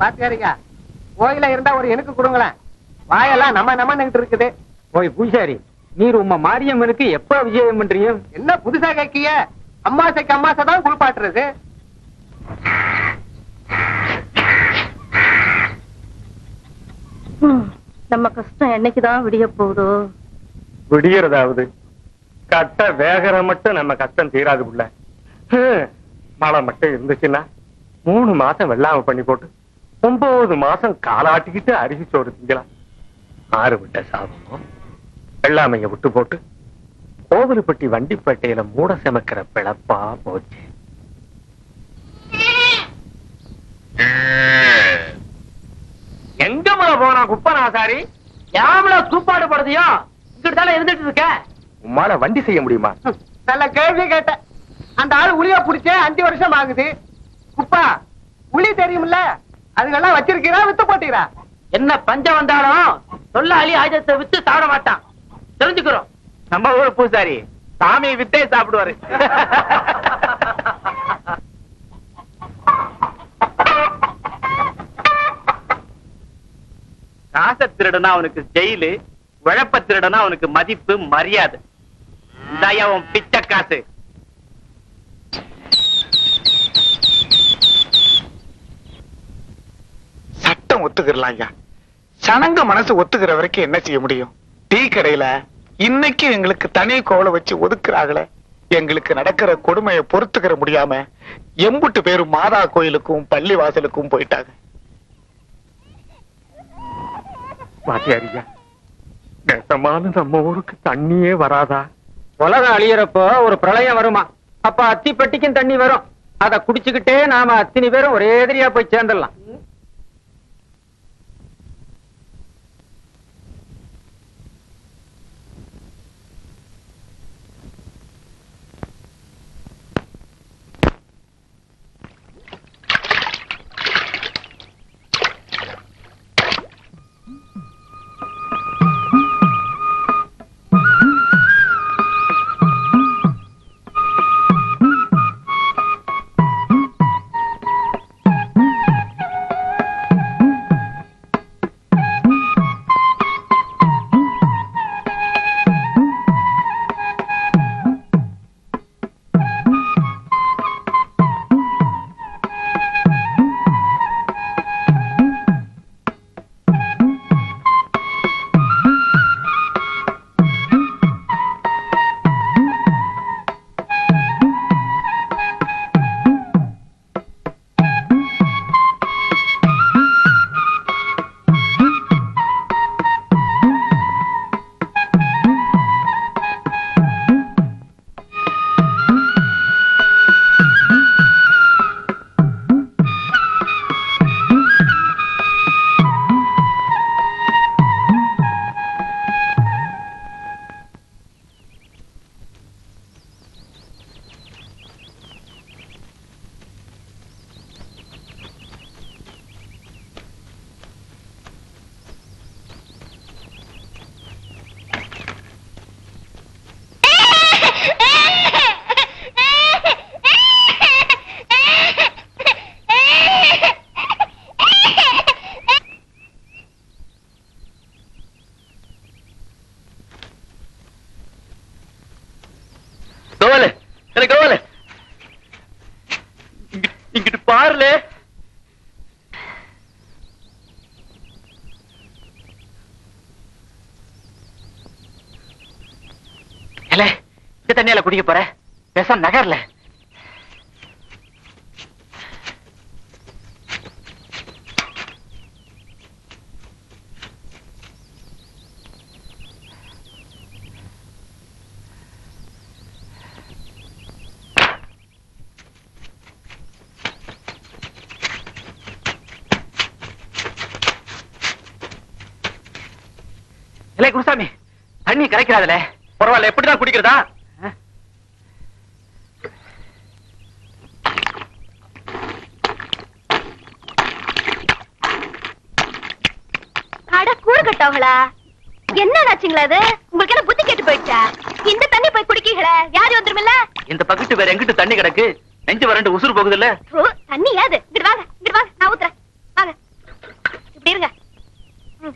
வாத்தியாரியா கோயில இருந்தா ஒரு எனக்கு கொடுங்களேன் வாயெல்லாம் நம்ம நம்ம இருக்குது ஓய் பூசாரி நீர் உம்ம மாரியம்மனுக்கு எப்ப விஜயம் பண்றீங்க என்ன புதுசா கேக்கிய அம்மாசைக்கு அம்மாசை தான் குளிப்பாட்டுறது நம்ம கஷ்டம் என்னைக்குதான் விடிய போகுதோ விடியறதாவது கட்ட வேகற மட்டும் நம்ம கஷ்டம் தீராது புள்ள ஹம், மழை மட்டும் இருந்துச்சுன்னா மூணு மாசம் வெள்ளாம பண்ணி போட்டு ஒன்பது மாசம் காலாட்டிக்கிட்டு அரிசி சோறு திங்கலாம் ஆறு விட்ட சாபம் வெள்ளாமைய விட்டு போட்டு கோவிலுப்பட்டி வண்டிப்பேட்டையில மூட சமைக்கிற பிழப்பா போச்சு எங்க மலை போனா குப்பனாசாரி யாமல தூப்பாடு படுதியோ இங்கிட்டு தானே இருந்துட்டு இருக்க உம்மால வண்டி செய்ய முடியுமா நல்ல கேள்வி கேட்டேன் அந்த ஆளு உளிய புடிச்சே அஞ்சு வருஷம் ஆகுது குப்பா உளி தெரியும்ல அதுக்கெல்லாம் வச்சிருக்கீரா வித்து போட்டீரா என்ன பஞ்சம் வந்தாலும் தொல்லாளி ஆயுதத்தை வித்து சாப்பிட மாட்டான் தெரிஞ்சுக்கிறோம் நம்ம ஊர் பூசாரி சாமி வித்தே சாப்பிடுவாரு காசை திருடனா அவனுக்கு ஜெயிலு உழப்ப திருடனா அவனுக்கு மதிப்பு மரியாதை இந்தாயா உன் பிச்சை காசு சட்டம் ஒத்துக்கிறலாம் ஐயா சனங்க மனசு ஒத்துக்கிற வரைக்கும் என்ன செய்ய முடியும் டீ கடையில இன்னைக்கு எங்களுக்கு தனி கோவலை வச்சு ஒதுக்குறாங்களே எங்களுக்கு நடக்கிற கொடுமையை பொறுத்துக்கிற முடியாம எம்புட்டு பேரும் மாதா கோயிலுக்கும் பள்ளி வாசலுக்கும் போயிட்டாங்க வாத்தியாரியா நெசமான நம்ம ஊருக்கு தண்ணியே வராதா உலகம் அழியறப்போ ஒரு பிரளயம் வருமா அப்ப அத்திப்பட்டிக்கும் தண்ணி வரும் அத குடிச்சுக்கிட்டே நாம அத்தனை பேரும் ஒரே எதிரியா போய் சேர்ந்துடலாம் கோவலு எனக்கு கோவலு இங்கிட்டு பாருல இல்ல இந்த தண்ணியால குடிக்க போற பேச நகர்ல இல்லை குருசாமி தண்ணி கரைக்கிறாதுல பரவாயில்ல எப்படிதான் குடிக்கிறதா அட கூறு கட்டவங்களா என்ன ஆச்சுங்களா அது உங்களுக்கு என்ன புத்தி கேட்டு போயிடுச்சா இந்த தண்ணி போய் குடிக்கீங்களே யாரு வந்துருமில்ல இந்த பக்கத்து வேற எங்கிட்டு தண்ணி கிடக்கு நெஞ்சு வறண்டு உசுறு போகுது இல்ல ஓ, தண்ணி ஏது இங்கிட்டு வாங்க இங்கிட்டு வாங்க நான் ஊத்துறேன் வாங்க இருங்க ம்.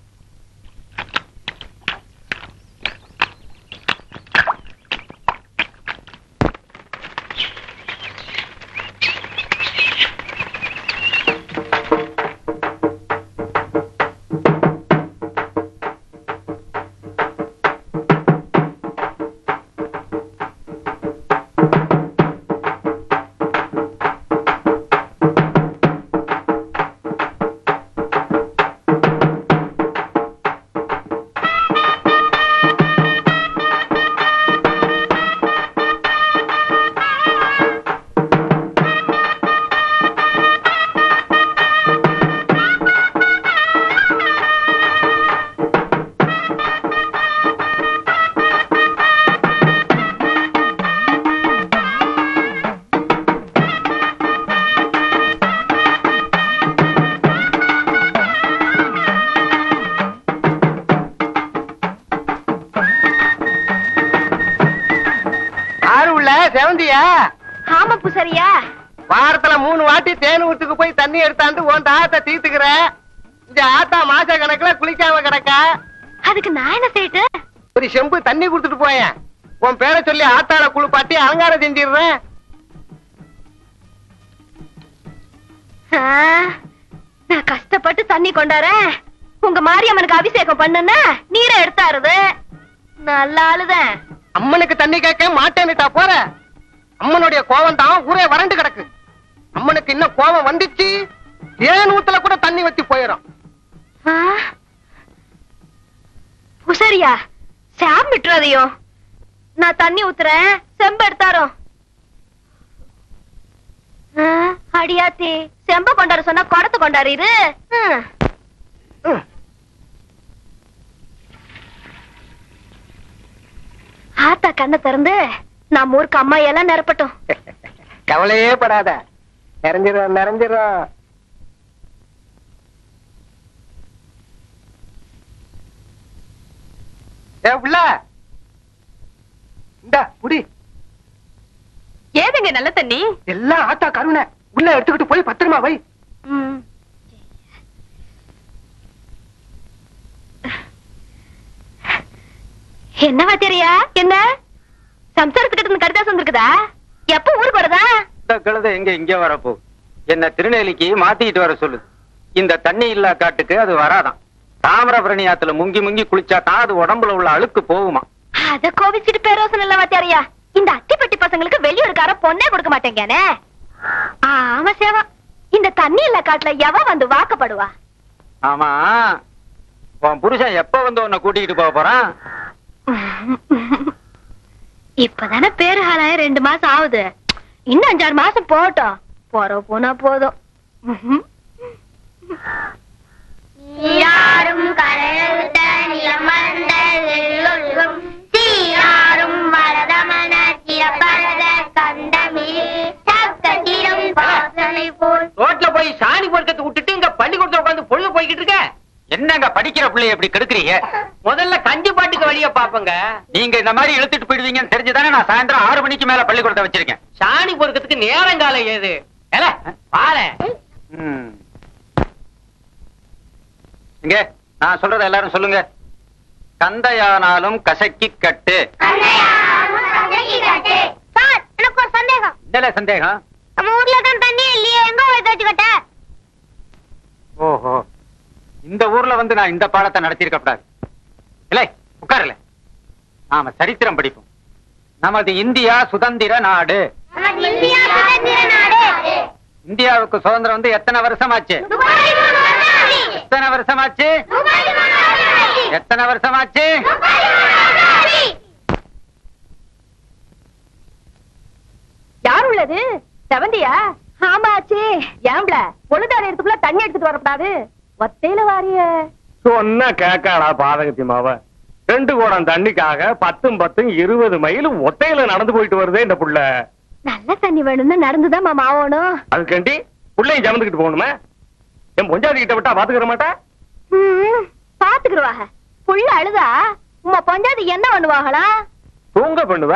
ஆறு உள்ள செவந்தியா ஆமா பூசாரியா வாரத்துல மூணு வாட்டி தேன் ஊத்துக்கு போய் தண்ணி எடுத்தாந்து உன் தாகத்தை தீர்த்துக்கிற இந்த ஆத்தா மாச கணக்குல குளிக்காம கிடக்கா அதுக்கு நான் என்ன செய்யிட்டு ஒரு செம்பு தண்ணி கொடுத்துட்டு போயேன் உன் பேரை சொல்லி ஆத்தாள குளிப்பாட்டி அலங்காரம் செஞ்சிடுறேன் ஆ, நான் கஷ்டப்பட்டு தண்ணி கொண்டாரேன் உங்க மாரியம்மனுக்கு அபிஷேகம் பண்ணுன்னா நீரை எடுத்தாருது நல்ல ஆளுதான் அம்மனுக்கு தண்ணி கேட்க மாட்டேன்னுட்டா போற அம்மனுடைய கோவம் தான் ஊரே வறண்டு கிடக்கு அம்மனுக்கு இன்னும் கோவம் வந்துச்சு ஏன் ஊத்துல கூட தண்ணி வத்தி போயிடும் ஆ? பூசாரியா சாம் விட்டுறாதையோ நான் தண்ணி ஊத்துறேன் செம்ப எடுத்தாரோ ஆ, அடியாத்தி செம்ப கொண்டாரு சொன்னா குடத்து கொண்டாரு இரு ம். ம். ஆத்தா கண்ணை திறந்து நம்ம ஊருக்கு அம்மா எல்லாம் நிரப்பட்டும் கவலையே படாத நிறைஞ்சிரும் நிறைஞ்சிரும் ஏ புள்ள இந்தா குடி ஏதுங்க நல்ல தண்ணி எல்லாம் ஆத்தா கருணை உள்ள எடுத்துக்கிட்டு போய் பத்திரமா வை என்ன வாத்தியாரியா என்ன சம்சாரத்துக்கிட்ட இருந்து கடிதாசம் வந்திருக்குதா எப்ப ஊருக்கு வரதா இந்த கழுதை எங்க இங்க வரப்போ என்ன திருநெல்லிக்கு மாத்திட்டு வர சொல்லுது இந்த தண்ணி இல்லா காட்டுக்கு அது வராதாம் தாமிரபரணி ஆத்துல முங்கி முங்கி குளிச்சா தான் அது உடம்புல உள்ள அழுக்கு போகுமா அத கோவிச்சிட்டு பேரோசன் இல்ல வாத்தியாரியா இந்த அத்திப்பட்டி பசங்களுக்கு வெளியூருக்கார பொண்ணே கொடுக்க மாட்டேங்கானே ஆமா சேவா இந்த தண்ணி இல்ல காட்டுல எவ வந்து வாக்கப்படுவா ஆமா உன் புருஷன் எப்ப வந்து உன்னை கூட்டிக்கிட்டு போக போறான் இப்பதானே பேரு ஹாலாய ரெண்டு மாசம் ஆகுது இன்னும் அஞ்சாறு மாசம் போகட்டும் போற போனா போதும் நீராடும் கடலுத்த நிலமந்த எல்லொழுகும் சீராடும் வரதமன சிறப்பரத கந்தமிழ் சப்தத்திலும் பாசனை போல் ரோட்ல போய் சாணி பொறுக்கத்தை விட்டுட்டு இங்க பள்ளிக்கூடத்துல உட்காந்து பொழுது போய்கிட்டு இருக்க என்னங்க படிக்கிற பிள்ளைய இப்படி கெடுக்குறீங்க முதல்ல கஞ்சி பாட்டுக்கு வழிய பாப்பங்க நீங்க இந்த மாதிரி இழுத்துட்டு போயிடுவீங்கன்னு தெரிஞ்சுதானே நான் சாயந்தரம் ஆறு மணிக்கு மேல பள்ளிக்கூடத்தை வச்சிருக்கேன் சாணி பொறுக்கிறதுக்கு நேரங்காலம் ஏது ஏல பாரு ம். இங்க நான் சொல்றத எல்லாரும் சொல்லுங்க கந்தையானாலும் கசக்கி கட்டு சார் எனக்கு ஒரு சந்தேகம் என்னல சந்தேகம் நம்ம ஊர்ல தான் தண்ணி இல்லையே எங்க போய் வச்சுக்கிட்ட ஓஹோ இந்த ஊர்ல வந்து நான் இந்த பாடத்தை நடத்தியிருக்க கூடாது இல்லை உட்காரல நாம சரித்திரம் படிப்போம் நமது இந்தியா சுதந்திர நாடு நமது இந்தியா சுதந்திர நாடு இந்தியாவுக்கு சுதந்திரம் வந்து எத்தனை வருஷமாச்சு துபாய் முதலாளி. எத்தனை வருஷமாச்சு துபாய் முதலாளி. எத்தனை வருஷமாச்சு துபாய் முதலாளி. யார் உள்ளது செவந்தியா ஆமாச்சு ஏம்பல பொழுதார இடத்துக்குள்ள தண்ணி எடுத்துட்டு வரக்கூடாது ஒத்தையில வாரிய சொன்ன கேக்காடா பாதகத்தி மாவ ரெண்டு குடம் தண்ணிக்காக பத்தும் பத்தும் இருபது மைல் ஒத்தையில நடந்து போயிட்டு வருதே இந்த புள்ள நல்ல தண்ணி வேணும்னு நடந்துதான் மாமா ஆகணும் அதுக்கண்டி புள்ளையும் ஜமந்துக்கிட்டு போகணுமே என் பொஞ்சாதி கிட்ட விட்டா பாத்துக்கிற மாட்டா ம், பாத்துக்கிடுவாங்க புள்ள அழுதா உமா பஞ்சாதி என்ன பண்ணுவாங்களா தூங்க பண்ணுவ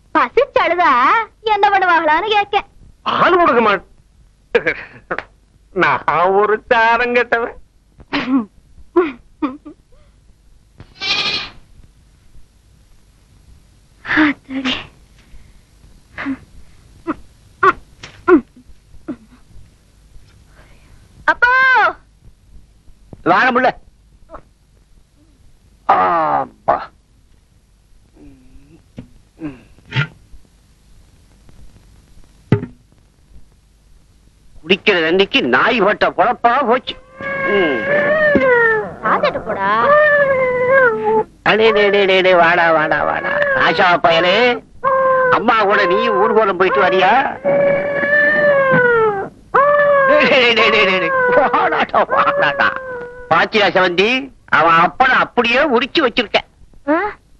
பசிச்சு அழுதா என்ன பண்ணுவாங்களான்னு கேட்க பால் கொடுக்க மாட்ட நான் ஒரு சாரம் கெட்டவன் அப்போ வாங்க முள்ள ஆப்பா குடிக்கிற தண்ணிக்கு நாய் பட்ட குழப்பா போச்சு ம். சாப்பிட்டு போடா அடே டே டே டே டே வாடா வாடா வாடா ஆஷா பயலே அம்மா கூட நீ ஊர்வலம் போயிட்டு வரியா டேய், டேய், டேய், டேய், டேய், டேய். வாடாடா, வாடாடா. பாத்தியா செவந்தி அவன் அப்பனை அப்படியே உரிச்சு வச்சிருக்க ஆ?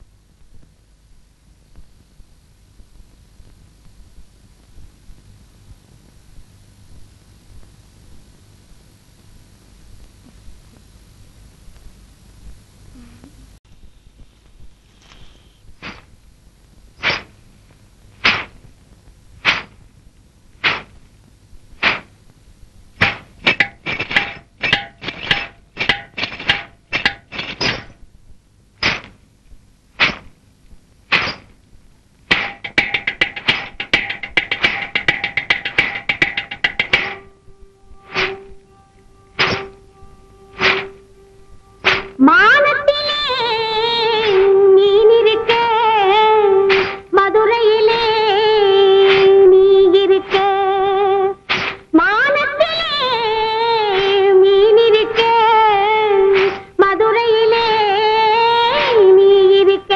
மானத்திலே மீன் இருக்க மதுரையிலே நீ இருக்க மானத்திலே மீன் இருக்க மதுரையிலே நீ இருக்க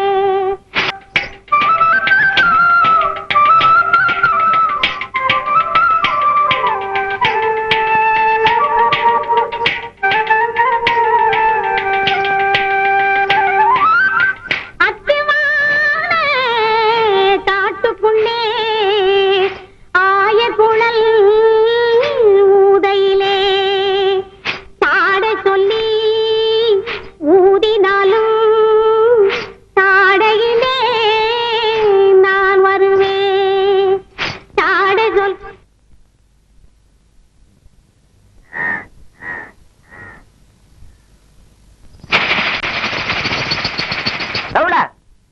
அத்துவான காட்டுக்குள்ளே ஆயக்குழல் ஊதையிலே தாட சொல்லி ஊதினாலும் தாடையிலே நான் வருவேன் தாட சொல் எவ்வளோ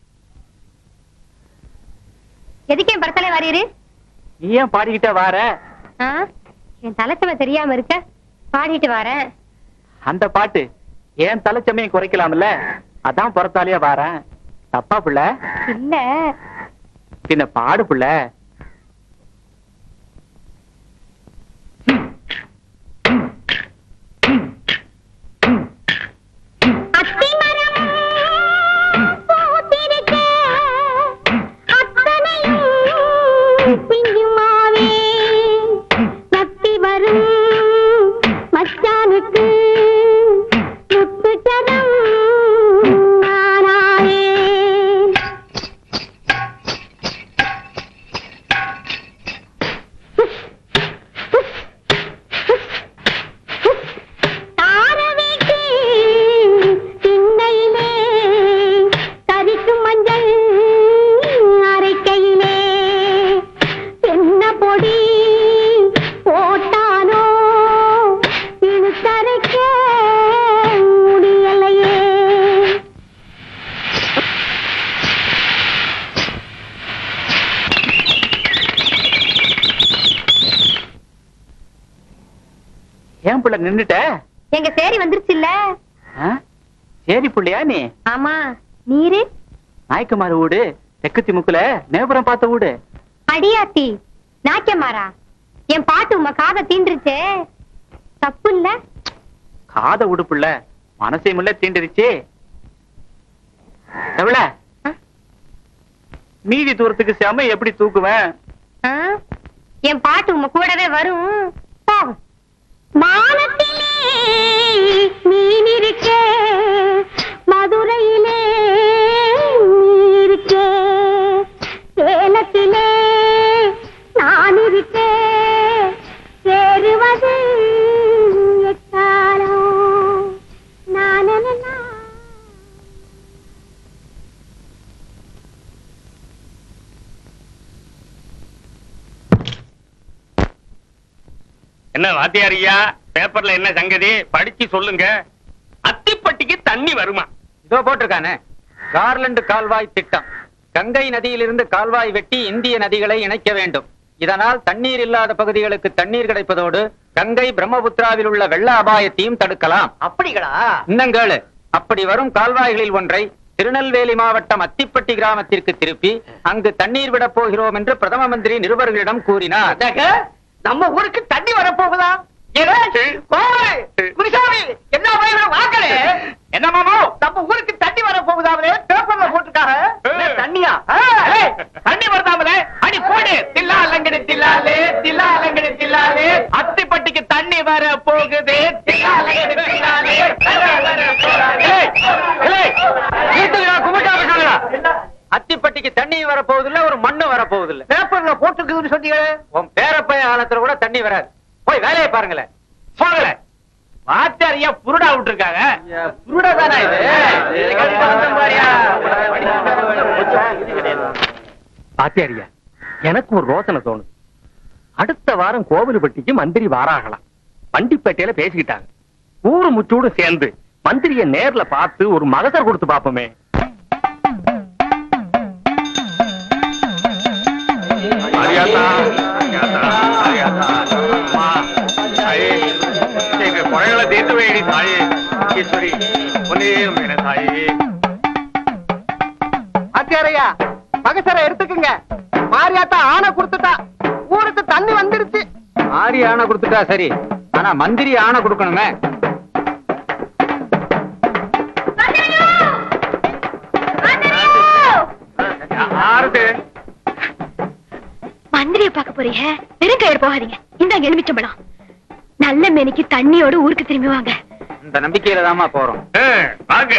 எதுக்கு என் பர்சனை வரீரு நீ ஏன் பாடிக்கிட்ட வார ஆ? என் தலைச்சமை தெரியாம இருக்க பாடிட்டு வரேன் அந்த பாட்டு ஏன் தலைச்சமையும் குறைக்கலாம்ல அதான் புறத்தாலேயே வாரேன் தப்பா புள்ள இல்ல பின்ன பாடு புள்ள அத்திமரம் பூத்திருக்க, அத்தனையும் பிஞ்சுமாவே. நத்தி வரும் மச்சானுக்கு முத்துச்சரம் நானாவே. தாரவேட்டி திண்ணையிலே தரிக்கும் மஞ்சள் அரைக்கையிலே என்ன பொடி போட்டானோ இழுத்தரைக்க முடியலையே ஏன் புள்ள நின்னுட்ட எங்க சேரி வந்துருச்சு இல்ல ஆ? சரி புள்ளையா நீ ஆமா நீரு நாய்க்குமார் வீடு தெக்கு திமுக்குல நேபுரம் பார்த்த வீடு அடியாத்தி நாக்கியமாரா என் பாட்டு உமா காதை தீண்டுருச்சே தப்பு இல்ல காத உடுப்புள்ள மனசையும் உள்ள தீண்டிருச்சு எவ்வள ஆ? மீதி தூரத்துக்கு செம எப்படி தூக்குவேன் ஆ? என் பாட்டு உங்க கூடவே வரும் பாவம். மானத்திலே மீன் இருக்க மதுரையிலே நீ இருக்க சேலத்திலே நான் இருக்க சேருவது எக்காலம் நானனா என்ன வாத்தியாரியா பேப்பர்ல என்ன சங்கதி படிச்சு சொல்லுங்க அத்திப்பட்டிக்கு தண்ணி வருமா இதோ போட்டிருக்கானே கார்லண்ட் கால்வாய் திட்டம் கங்கை நதியிலிருந்து கால்வாய் வெட்டி இந்திய நதிகளை இணைக்க வேண்டும் இதனால் தண்ணீர் இல்லாத பகுதிகளுக்கு தண்ணீர் கிடைப்பதோடு கங்கை பிரம்மபுத்திராவில் உள்ள வெள்ள அபாயத்தையும் தடுக்கலாம் அப்படிங்களா இன்னங்கேளு அப்படி வரும் கால்வாய்களில் ஒன்றை திருநெல்வேலி மாவட்டம் அத்திப்பட்டி கிராமத்திற்கு திருப்பி அங்கு தண்ணீர் விடப் போகிறோம் என்று பிரதம மந்திரி நிருபர்களிடம் கூறினார் அதாங்க, நம்ம ஊருக்கு தண்ணி வரப்போகுதா ஏலே, கோவலே, குருசாமி, என்ன பயங்கர வாங்கலே என்ன மாமு நம்ம ஊருக்கு தண்ணி வரப்போகுதாவே பேப்பர்ல போட்டிருக்காங்க ஏ. தண்ணியா ஏய், தண்ணி வருதாமலே அடி போடு தில்லா அலங்கடி தில்லாலே தில்லா அலங்கடி தில்லாலே அத்திப்பட்டிக்கு தண்ணி வர போகுது தில்லா அலங்கடி தில்லாலே வர வர போகுது. ஏய், ஏய், நிறுத்துங்கடா, கும்பிட்டா பேசாதடா. அத்திப்பட்டிக்கு தண்ணி வரப்போவதில்லை ஒரு மண்ணு வரப்போவதில்லை பேப்பர்ல போட்டிருக்குதுன்னு சொன்னீங்க உன் பேரப்பைய காலத்துல கூட தண்ணி வராது போய் வேலையை பாருங்களேன் போகல வாத்தியார் ஐயா புருடா விட்டுருக்காங்க புருடதானா இது? பாத்தியாரியா எனக்கு ஒரு ரோசனை தோணுது அடுத்த வாரம் கோவில்பட்டிக்கு மந்திரி வாராகலாம் வண்டிப்பேட்டையில பேசிக்கிட்டாங்க ஊரு முச்சூடு சேர்ந்து மந்திரிய நேர்ல பார்த்து ஒரு மகசர் கொடுத்து பாப்போமே குறைகளை தீர்த்து வைடி தாயே ஈஸ்வரி ஒன்னே தாயே ஆச்சாரையா மகசரை எடுத்துக்குங்க மாரியாத்தா ஆணை கொடுத்துட்டா ஊருக்கு தண்ணி வந்துருச்சு ஆரி ஆணை கொடுத்துட்டா சரி ஆனா மந்திரி ஆணை கொடுக்கணுமே யாருக்கு மந்திரிய பார்க்க போறீங்க வெறும் கயிறு போகாதீங்க இந்தாங்க எலுமிச்சம்பழம் நல்ல மேனிக்கு தண்ணியோட ஊருக்கு திரும்பி வாங்க இந்த நம்பிக்கையில தாமா போறோம் ஆ, வாங்க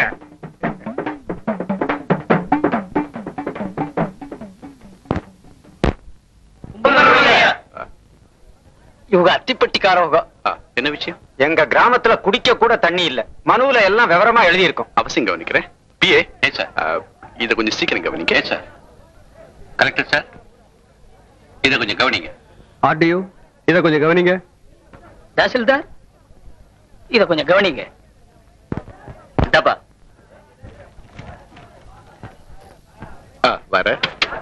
இவங்க அத்திப்பட்டிக்காரவங்க என்ன விஷயம் எங்க கிராமத்துல குடிக்க கூட தண்ணி இல்ல மனுவுல எல்லாம் விவரமா எழுதி இருக்கும் அவசியம் கவனிக்கிறேன் பிஏ ஏ சார் இதை கொஞ்சம் சீக்கிரம் கவனிங்க ஏ சார் கரெக்டர் சார் இதை கொஞ்சம் கவனிங்க ஆடியோ இத கொஞ்சம் கவனிங்க தாசில்தார் இத கொஞ்சம் கவனிங்க டப்பா ஆ வர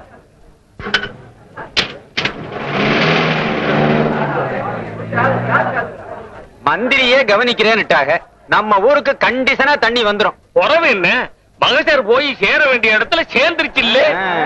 மந்திரியே கவனிக்கிறேன்னுட்டாக நம்ம ஊருக்கு கண்டிஷனா தண்ணி வந்துரும் உறவு என்ன மகசர் போய் சேர வேண்டிய இடத்துல சேர்ந்துருச்சு இல்ல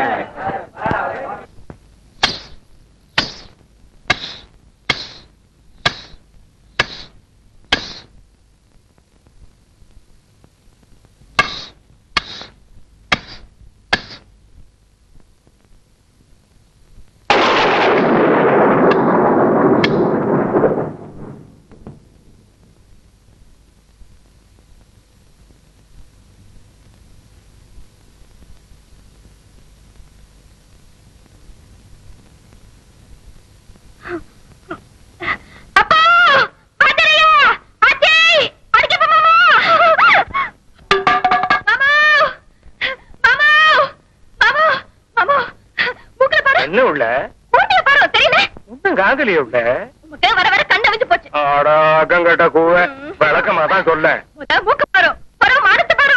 அப்பா ஆச்சரியா ஆச்சி அடிக்கப்பா மாமா மாமா மாமா மாமா மாமா மூக்குல பாரு என்ன உள்ள மூக்குல பாரு தெரியல ஒன்னும் காதலிய உள்ள உனக்கு வர வர கண்ண வந்து போச்சு ஆடா அகங்கட்ட கூவ விளக்கமா தான் சொல்ல முத மூக்கு பாரு பாரு மானத்து பாரு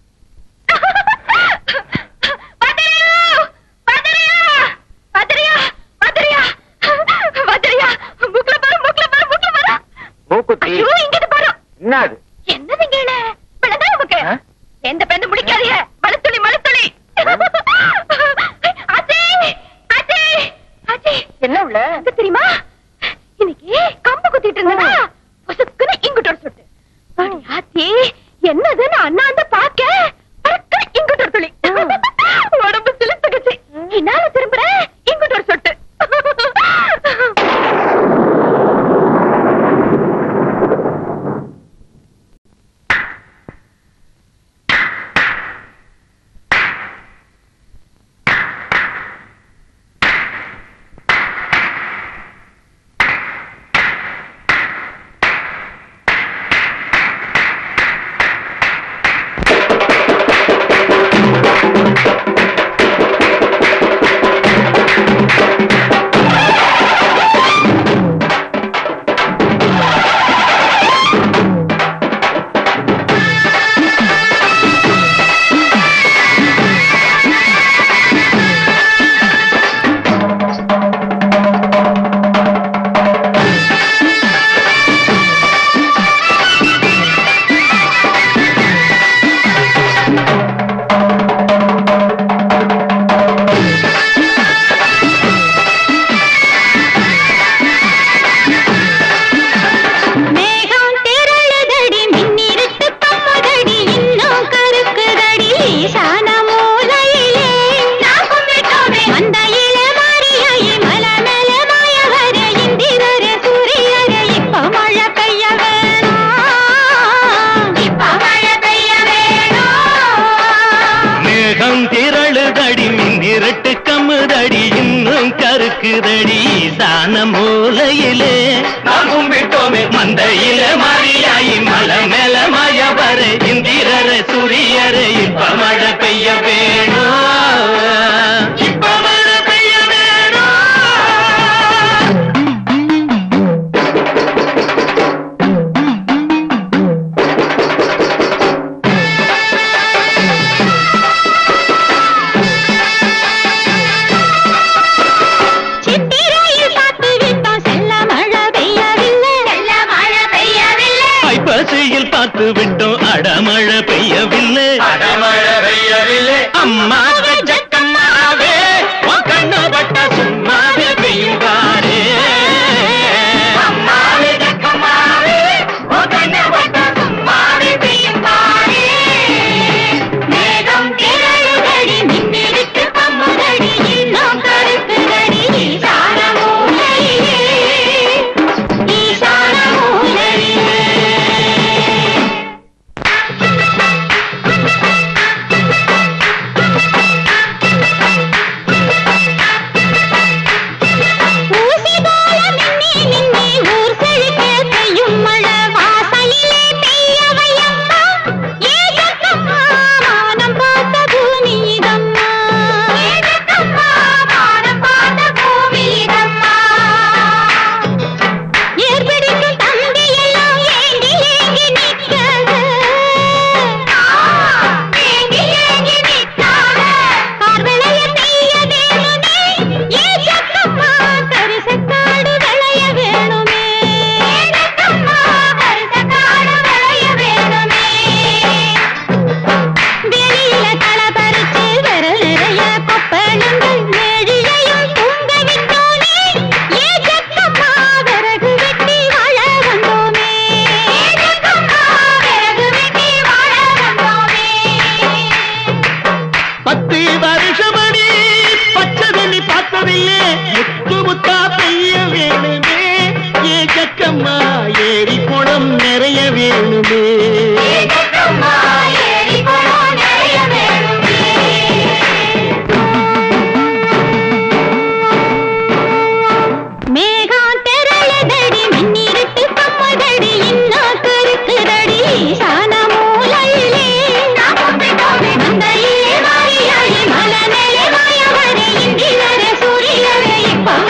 பாத்திரியா பாத்திரியா பாத்திரியா பாத்திரியா பாத்திரியா மூக்குல பாரு மூக்குல பாரு மூக்குல பாரு மூக்குத்தி ஐயோ இங்கிட்டு பாரு என்னது என்னதுங்க இல? விளங்கா நமக்கு ஆ? எந்த பெண்ணு முடிக்காதீங்க மழுத்துளி மழுத்துளி ஆச்சி ஆச்சி ஆச்சி என்ன உள்ள எங்க தெரியுமா இன்னைக்கு கம்பு குத்திட்டு இருந்தனா பொசுக்குன்னு இங்குட்டு ஒரு சொட்டு அடி ஆச்சி என்னதுன்னு அண்ணாந்து பாக்க பறக்குன்னு இங்குட்டு ஒரு துளி உடம்பு சிலுத்துக்குச்சு என்னால திரும்புறேன் இங்குட்டு ஒரு சொட்டு இருக்குதடி ஈசான மூலையிலே நாம் கும்பிட்டோமே மந்தையில மாரியாயி மலை மேல மய வர இந்திரர சூரியர இப்ப மழை பெய்ய வேணும் இப்ப மழை பெய்ய வேணும் சித்திரையில் பார்த்து விட்டோம் செல்ல மழை பெய்யவில்லை செல்ல மழை பெய்யவில்லை ஐப்பசியில் பார்த்து விட்டோம் அடமழை பெய்யவில்லை அடமழை பெய்யவில்லை அம்மா ஜக்கம்மாவே உன் கண்ணு பட்ட சும்மாவே பெய்யுவாரே அம்மாவே ஜக்கம்மாவே, உன் கண்ணு பட்ட சும்மாவே பெய்யும் பாரே. மேகம் திரளுதடி, மின்னிருக்கு பம்புதடி, இன்னும் கருக்குதடி, ஈசான மூலையிலே, ஈசான மூலையிலே. ஊசி போல மின்னி மின்னி ஊர் செழிக்க பெய்யும் மழை வாசலிலே பெய்ய வையம்மா ஏகத்தம்மா மானம் பார்த்த பூமி இதம்மா ஏகத்தம்மா மானம் பார்த்த பூமி இதம்மா ஏற்பிடிக்கும் தம்பி எல்லாம் ஏங்கி ஏங்கி நிற்கிறது ஏங்கி ஏங்கி நிற்காத பார்வளைய பெய்ய வேணுமே ஏ ஜக்கம்மா கரிசக்காடு விளைய வேணுமே ஜக்கம்மா கரிசக்காடு விளைய வேணுமே வெளியில களை பறிச்சு விரல் நிறைய கொப்பளங்கள் மேழியையும் தூங்க விட்டோமே ஏ ஜக்கம்மா விறகு வெட்டி வாழ வந்தோமே ஜக்கம்மா விறகு வெட்டி வாழ வந்தோமே பத்து வருஷமணி பச்சை தண்ணி பார்த்ததில்லே முத்து முத்தா பெய்ய வேணுமே ஏ ஜக்கம்மா ஏரி குளம் நிறைய வேணுமே ஜக்கம்மா ஏரி குளம் நிறைய வேணுமே மேகம் திரளுதடி மின்னிருட்டு கம்மதடி இன்னும் கருக்குதடி ஈசான மூலையிலே மந்தையிலே மாறியாயி மலை மேலே மாயவரே இந்திரரே சூரியரே இப்ப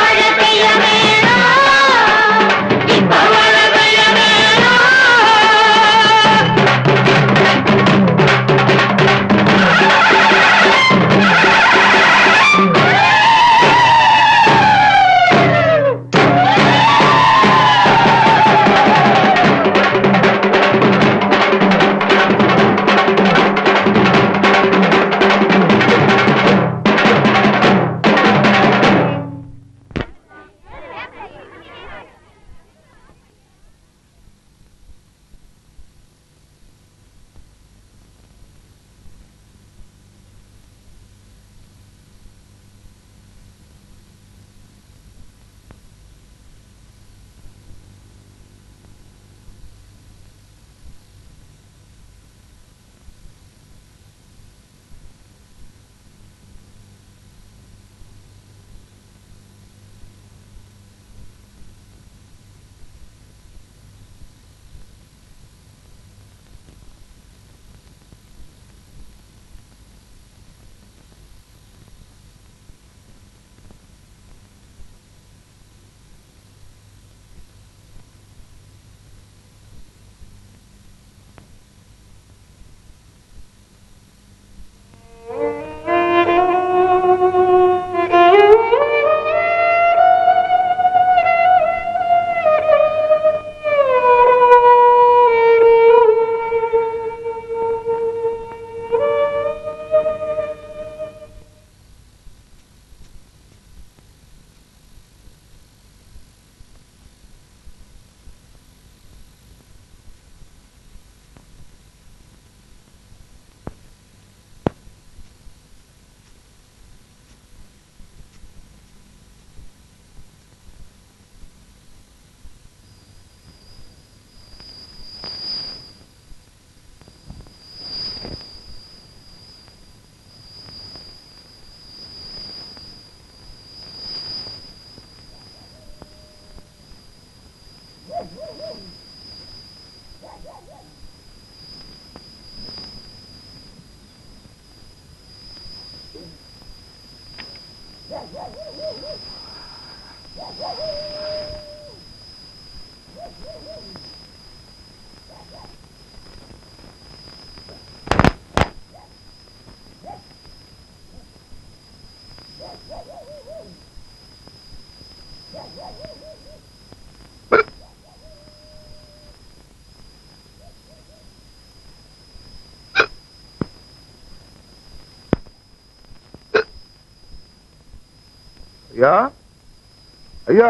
ஐயா ஐயா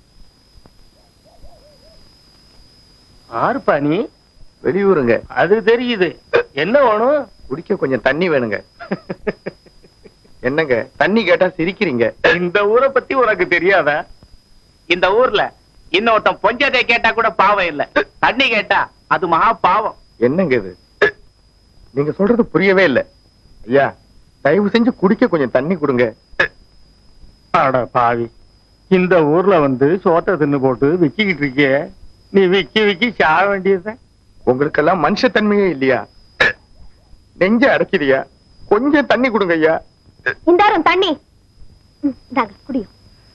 ஆறுப்பா நீ வெளியூருங்க அது தெரியுது என்ன வேணும் குடிக்க கொஞ்சம் தண்ணி வேணுங்க என்னங்க தண்ணி கேட்டா சிரிக்கிறீங்க இந்த ஊரை பத்தி உனக்கு தெரியாதா இந்த ஊர்ல இன்னொருத்தன் பொஞ்சத்தை கேட்டா கூட பாவம் இல்ல தண்ணி கேட்டா அது மகா பாவம் என்னங்க இது நீங்க சொல்றது புரியவே இல்ல ஐயா தயவு செஞ்சு குடிக்க கொஞ்சம் தண்ணி கொடுங்க அட பாவி இந்த ஊர்ல வந்து சோத்தை தின்னு போட்டு விக்கிக்கிட்டு இருக்கியே நீ விக்கி விக்கி சாக வேண்டியது உங்களுக்கெல்லாம் மனுஷத்தன்மையே இல்லையா நெஞ்ச அடைக்குதியா கொஞ்சம் தண்ணி கொடுங்க ஐயா இந்தாரம் தண்ணி ம், இந்தாங்க குடியும்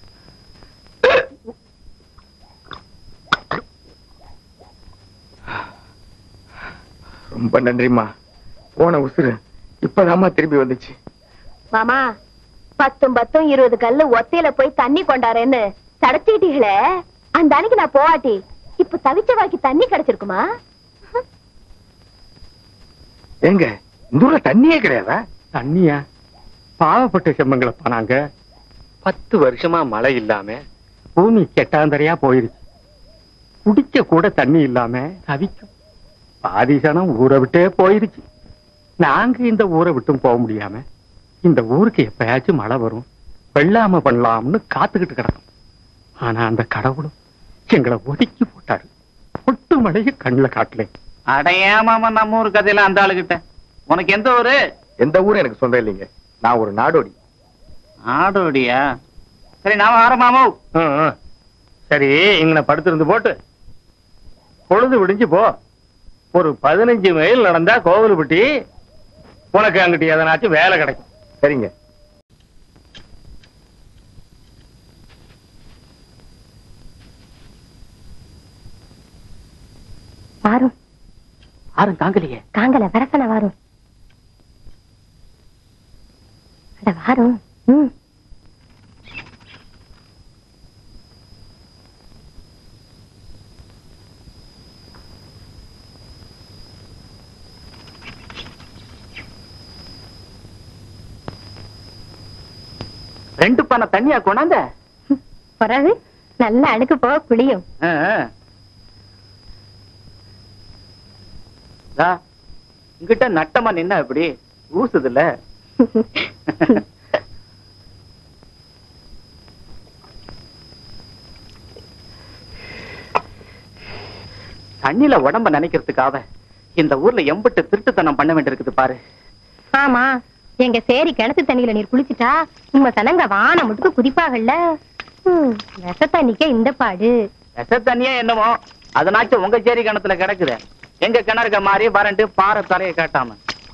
ரொம்ப நன்றிம்மா போன உசுறு இப்பதாம்மா திரும்பி வந்துச்சு மாமா பத்தும் பத்தும் இருபது கல்லு ஒத்தையில போய் தண்ணி கொண்டாரேன்னு சடைச்சிட்டீங்களே அந்த அன்னைக்கு நான் போவாட்டி இப்ப தவிச்ச வாக்கி தண்ணி கிடைச்சிருக்குமா ஏங்க இந்த ஊர்ல தண்ணியே கிடையாதா தண்ணியா பாவப்பட்ட செம்மங்களப்பா நாங்க பத்து வருஷமா மழை இல்லாம பூமி கெட்டாந்தரையா போயிருச்சு குடிக்க கூட தண்ணி இல்லாம தவிக்கும் பாதி சனம் ஊரை விட்டே போயிருச்சு நாங்க இந்த ஊரை விட்டும் போக முடியாம இந்த ஊருக்கு எப்பயாச்சும் மழை வரும் வெள்ளாம பண்ணலாம்னு காத்துக்கிட்டு கிடக்கும் ஆனா அந்த கடவுளும் எங்களை ஒதுக்கி போட்டாரு ஒட்டு மழைய கண்ணுல காட்டல அடையாம நம்ம ஊர் கதையில அந்த ஆளுகிட்ட உனக்கு எந்த ஊரு எந்த ஊரும் எனக்கு சொந்தம் இல்லைங்க நான் ஒரு நாடோடி ஆடோடியா சரி நாம ஆரம்பமோ சரி இங்க படுத்திருந்து போட்டு பொழுது விடிஞ்சு போ ஒரு பதினஞ்சு மைல் நடந்தா கோவில்பட்டி உனக்கு அங்கிட்டு எதனாச்சும் வேலை கிடைக்கும் சரிங்க வாரும் யாரும் தாங்கலையே காங்கல வரசன வாரும் அட வாரும் ம் ரெண்டு பானை தண்ணியா கொண்டாந்த பிறகு நல்ல அழுக்கு போக குளியும் ஆ, ஆ. தா, இங்கிட்ட நட்டமா நின்னா எப்படி ஊசுதுல்ல தண்ணியில உடம்ப நினைக்கிறதுக்காக இந்த ஊர்ல எம்பிட்டு திருட்டுத்தனம் பண்ண வேண்டியிருக்குது பாரு ஆமா எங்க சேரி கிணத்து தண்ணியில நீர் குளிச்சிட்டா உங்க சனங்க வானம் முட்டுக்கு குதிப்பாகல்ல ம், விஷ தண்ணிக்க இந்த பாடு விஷ தண்ணியே என்னமோ அதனாச்சும் உங்க சேரி கிணத்துல கிடக்குது எங்க கிணறுக்க மாதிரி வறண்டு பாறை தரையை காட்டாம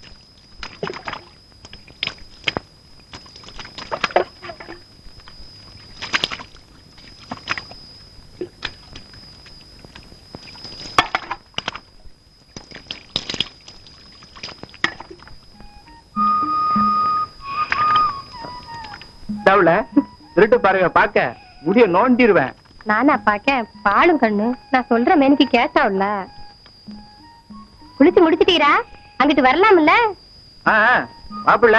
தவள திருட்டு பாருங்க பாக்க முடிய நோண்டிருவேன் நானா பாக்க பாலும் கண்ணு நான் சொல்ற மேனுக்கு கேட்டாவுல குளிச்சு முடிச்சிட்டீரா அங்கிட்டு வரலாம்ல ஆ, ஆ, மாப்பிள்ள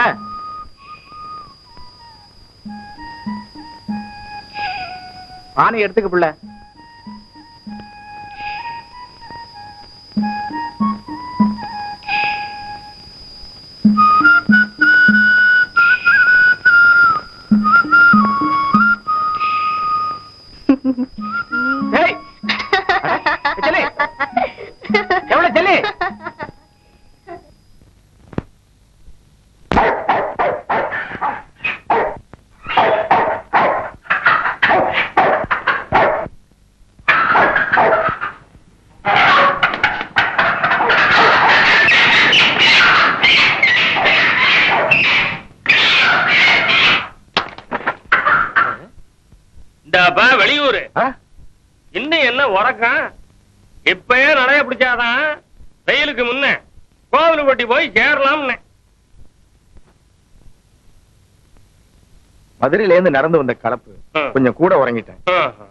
பானை எடுத்துக்க புள்ள ஏய், அட, செல்லு. எவ்வளவு செல்லு இந்தாப்பா வெளியூரு ஆ? இன்னும் என்ன உறக்கம் இப்பயே நடைய பிடிச்சாதான் வெயிலுக்கு முன்ன கோவிலுப்பட்டி போய் சேரலாம்னு மதுரையில இருந்து நடந்து வந்த கலப்பு ஆ. கொஞ்சம் கூட உறங்கிட்டேன் ஆஹா.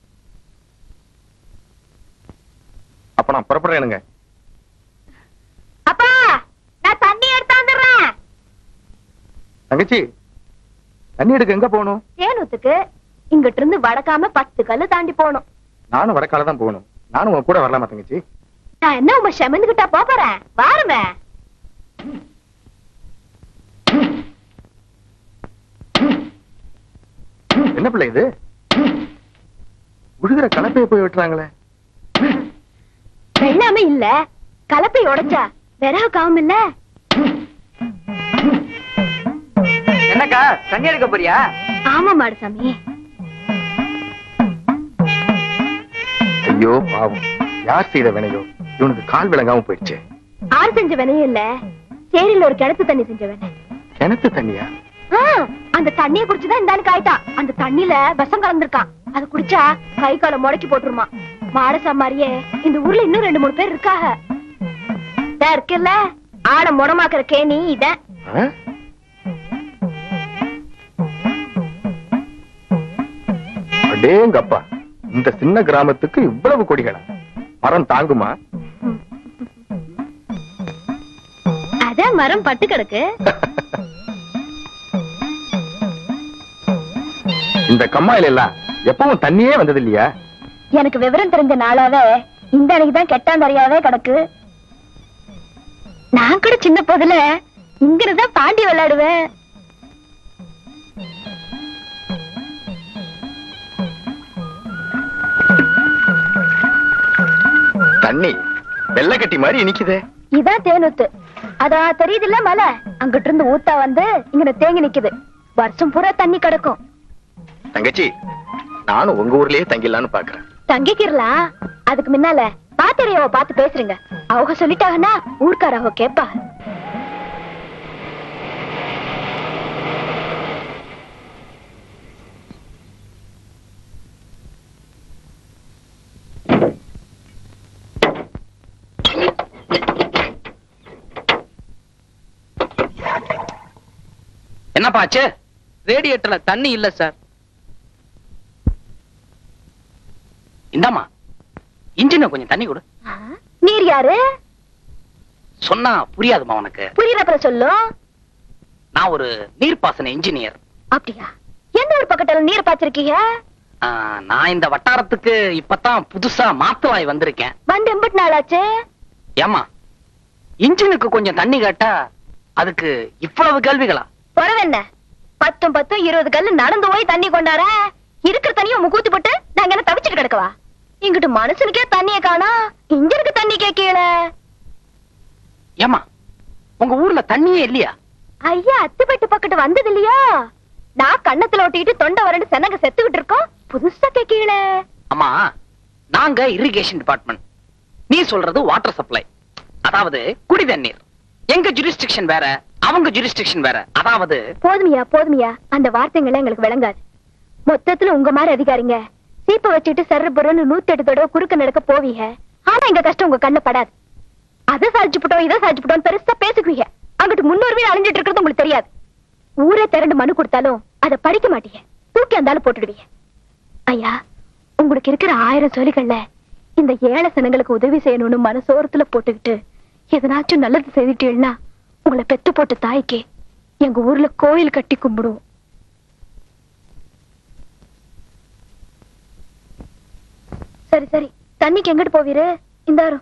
அப்ப நான் புறப்படுறேனுங்க அப்பா நான் தண்ணி எடுத்து வந்துடுறேன் தங்கச்சி தண்ணி எடுக்க எங்க போகணும் தேனூத்துக்கு இங்கிட்டு இருந்து வடக்காம பத்து கல்லு தாண்டி போகணும் நானும் வடக்கால தான் போகணும் நானும் உன் கூட வரலாமா தங்கச்சி நான் என்ன உங்க செமந்துகிட்டா போறேன் வாருமே என்ன பிள்ளை இது உழுகிற கலப்பையை போய் வெட்டுறாங்களே வெள்ளாம இல்ல கலப்பை உடைச்சா விறகு காவும் இல்ல என்னக்கா தண்ணி எடுக்க போறியா ஆமா மாடுசாமி ஐயோ பாவம் யார் செய்த வினையோ இவனுக்கு கால் விளங்காம போயிடுச்சே ஆறு செஞ்ச வினையும் இல்ல சேரியில ஒரு கிணத்து தண்ணி செஞ்ச வினை கிணத்து தண்ணியா ஆ, அந்த தண்ணிய குடிச்சுதான் இந்த ஆளுக்கு ஆயிட்டான் அந்த தண்ணியில விஷம் கலந்துருக்கான் அது குடிச்சா கை காலை முடக்கி போட்டுருமா மாடசா மாதிரியே இந்த ஊர்ல இன்னும் ரெண்டு மூணு பேர் இருக்காக இதா இருக்குல்ல ஆட முடமாக்குற கேணி இதான் ஆ? அடேங்கப்பா இந்த சின்ன கிராமத்துக்கு இவ்வளவு கொடிகளா மரம் தாங்குமா அதான் மரம் பட்டு கிடக்கு இந்த கம்மாயில எல்லாம் எப்பவும் தண்ணியே வந்தது இல்லையா எனக்கு விவரம் தெரிஞ்ச நாளாவே இந்த அன்னைக்கு தான் கெட்டாந்தறியாவே கிடக்கு நான் கூட சின்ன போதுல இங்கிருந்தான் பாண்டி விளையாடுவேன் தண்ணி வெள்ளை கட்டி மாதிரி இனிக்குதே இதான் தேனூத்து அதா தெரியுதுல்ல மலை அங்கிட்டு இருந்து ஊத்தா வந்து இங்க தேங்கி நிக்குது வருஷம் பூரா தண்ணி கிடக்கும் தங்கச்சி நானும் உங்க ஊர்லயே தங்கிடலான்னு பாக்குறேன் தங்கிக்கிறலாம் அதுக்கு முன்னால பாத்திரையாவ பார்த்து பேசுறீங்க அவங்க சொல்லிட்டாங்கன்னா ஊர்க்காரவ கேப்பா என்னப்பா ஆச்சு ரேடியேட்டர்ல தண்ணி இல்ல சார் இந்தாமா இன்ஜின் கொஞ்சம் தண்ணி கொடு நீர் யாரு சொன்னா புரியாதுமா உனக்கு புரியுறப்ப சொல்லும் நான் ஒரு நீர்ப்பாசன இன்ஜினியர் அப்படியா எந்த ஒரு பக்கத்துல நீர் பாய்ச்சிருக்கீங்க நான் இந்த வட்டாரத்துக்கு இப்பதான் புதுசா மாத்துவாய் வந்திருக்கேன் வந்து எம்பிட்டு நாளாச்சு ஏமா இன்ஜினுக்கு கொஞ்சம் தண்ணி கேட்டா அதுக்கு இவ்வளவு கேள்விகளா என்ன பத்தும் பத்தும் இருபது கல்லு நடந்து போய் தண்ணி கொண்டார இருக்கிற தண்ணியும் முகூத்தி போட்டு நாங்க என்ன தவிச்சிட்டு கிடக்கவா இங்கிட்டு மனுஷனுக்கே தண்ணிய காணா இன்ஜினுக்கு தண்ணி கேட்கல ஏமா உங்க ஊர்ல தண்ணியே இல்லையா ஐயா அத்துப்பட்டு பக்கத்து வந்தது இல்லையா நான் கண்ணத்துல ஒட்டிக்கிட்டு தொண்டை வறண்டு சென்னங்க செத்துக்கிட்டு இருக்கோம் புதுசா கேட்கல அம்மா நாங்க இரிகேஷன் டிபார்ட்மெண்ட் நீ சொல்றது வாட்டர் சப்ளை அதாவது குடி தண்ணீர் எங்க ஜுரிஸ்டிக்ஷன் வேற அவங்க ஜுரிஸ்டிக்ஷன் வேற அதாவது போதுமியா போதுமியா அந்த வார்த்தைங்களை எங்களுக்கு விளங்காது மொத்தத்துல உங்க மாதிரி அதிகாரிங்க சீப்ப வச்சுட்டு சர்ற பொருள்னு நூத்தி எட்டு தடவை குறுக்க நடக்க போவீங்க ஆனா எங்க கஷ்டம் உங்க கண்ணு படாது அதை சாதிச்சு போட்டோம் இதை சாதிச்சு போட்டோம் பெருசா பேசுக்குவீங்க அங்கிட்டு முன்னோர்மையில அழிஞ்சிட்டு இருக்கிறது உங்களுக்கு தெரியாது ஊரே திரண்டு மனு கொடுத்தாலும் அதை படிக்க மாட்டீங்க தூக்கி அந்தாலும் போட்டுடுவீங்க ஐயா உங்களுக்கு இருக்கிற ஆயிரம் சொல்லிகள்ல இந்த ஏழை சனங்களுக்கு உதவி செய்யணும்னு மனசோரத்துல போட்டுக்கிட்டு எதனாச்சும் நல்லது செய்துட்டீங்கன்னா உங்களை பெத்து போட்ட தாய்க்கு எங்க ஊர்ல கோயில் கட்டி கும்பிடுவோம் சரி சரி தண்ணிக்கு எங்கிட்டு போவீரு இந்தாரும்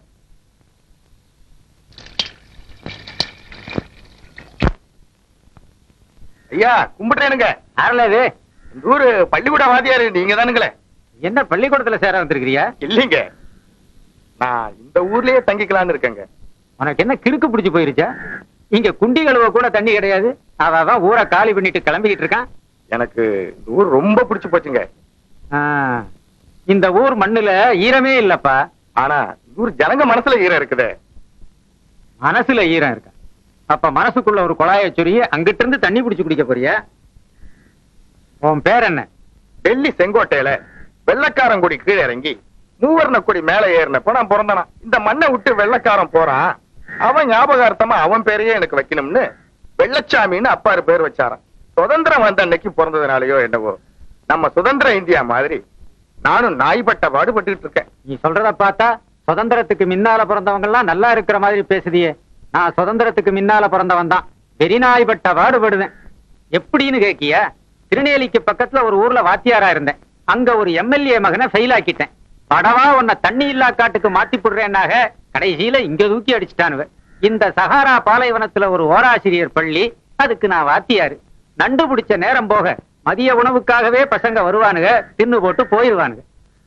ஐயா கும்பிடுறேனுங்க யாரில் இது இந்த ஊரு பள்ளிக்கூட வாதியாரு நீங்க தானுங்களே என்ன பள்ளிக்கூடத்துல சேர வந்திருக்கிறியா இல்லைங்க நான் இந்த ஊர்லயே தங்கிக்கலாம்னு இருக்கேங்க உனக்கு என்ன கிறுக்கு பிடிச்சு போயிருச்சா இங்க குண்டி கழுவ கூட தண்ணி கிடையாது அதான் ஊரை காலி பண்ணிட்டு கிளம்பிக்கிட்டு இருக்கான் எனக்கு இந்த ஊர் ரொம்ப பிடிச்சு போச்சுங்க ஆ, இந்த ஊர் மண்ணுல ஈரமே இல்லப்பா ஆனா இந்த ஊர் ஜனங்க மனசுல ஈரம் இருக்குதே மனசுல ஈரம் இருக்கா அப்ப மனசுக்குள்ள ஒரு குழாய சொருகி அங்கிட்டு இருந்து தண்ணி பிடிச்சு குடிக்க போறியா உன் பேர் என்ன டெல்லி செங்கோட்டையில வெள்ளக்காரன் கொடி கீழே இறங்கி மூவர்ண கொடி மேல ஏறினப்ப நான் பிறந்தனா இந்த மண்ணை விட்டு வெள்ளக்காரன் போறான் அவன் ஞாபகார்த்தமா அவன் பேரையே எனக்கு வைக்கணும்னு வெள்ளச்சாமின்னு அப்பாரு பேர் வச்சாராம் சுதந்திரம் வந்த அன்னைக்கு பிறந்ததுனாலயோ என்னவோ நம்ம சுதந்திர இந்தியா மாதிரி நானும் நாய்பட்ட பாடுபட்டுக்கிட்டு இருக்கேன் நீ சொல்றத பார்த்தா சுதந்திரத்துக்கு முன்னால பிறந்தவங்க எல்லாம் நல்லா இருக்கிற மாதிரி பேசுதியே நான் சுதந்திரத்துக்கு முன்னால பிறந்தவன் தான் வெறிநாய்பட்ட பாடுபடுவேன் எப்படின்னு கேக்கிய திருநெல்வேலிக்கு பக்கத்துல ஒரு ஊர்ல வாத்தியாரா இருந்தேன் அங்க ஒரு எம்எல்ஏ மகனை ஃபெயில் ஆக்கிட்டேன் படவா உன்னை தண்ணி இல்லா காட்டுக்கு மாத்தி போடுறேன்னாக கடைசியில இங்க தூக்கி அடிச்சுட்டானுவ இந்த சஹாரா பாலைவனத்துல ஒரு ஓராசிரியர் பள்ளி அதுக்கு நான் வாத்தியாரு நண்டு பிடிச்ச நேரம் போக மதிய உணவுக்காகவே பசங்க வருவானுங்க தின்னு போட்டு போயிருவானுங்க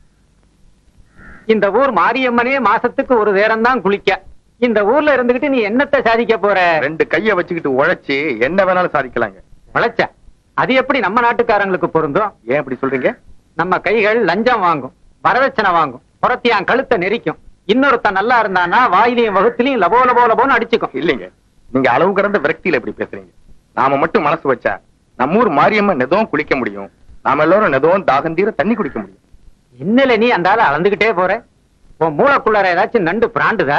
இந்த ஊர் மாரியம்மனே மாசத்துக்கு ஒரு நேரம் தான் குளிக்க இந்த ஊர்ல இருந்துகிட்டு நீ என்னத்தை சாதிக்க போற ரெண்டு கைய வச்சுக்கிட்டு உழைச்சு என்ன வேணாலும் சாதிக்கலாங்க உழைச்ச அது எப்படி நம்ம நாட்டுக்காரங்களுக்கு பொருந்தும் ஏன் இப்படி சொல்றீங்க நம்ம கைகள் லஞ்சம் வாங்கும் வரதட்சணை வாங்கும் புறத்தியான் கழுத்தை நெரிக்கும் இன்னொருத்தன் நல்லா இருந்தானா வாயிலையும் வகுத்திலையும் லபோ லபோ லபோன்னு அடிச்சுக்கும் இல்லைங்க நீங்க அளவு கடந்த விரக்தியில எப்படி பேசுறீங்க நாம மட்டும் மனசு வச்சா நம்ம ஊர் மாரியம்மன் நெதவும் குளிக்க முடியும் நாம எல்லாரும் நெதவும் தாகந்தீர தண்ணி குடிக்க முடியும் இன்னல நீ அந்த ஆளை அளந்துகிட்டே போற உன் மூளைக்குள்ளார ஏதாச்சும் நண்டு பிராண்டுதா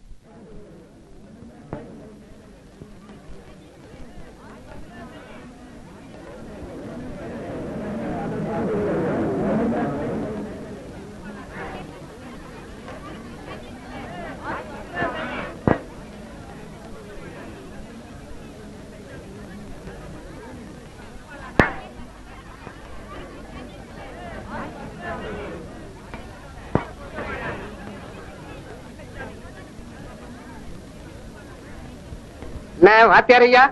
என்ன வாத்தியார் ஐயா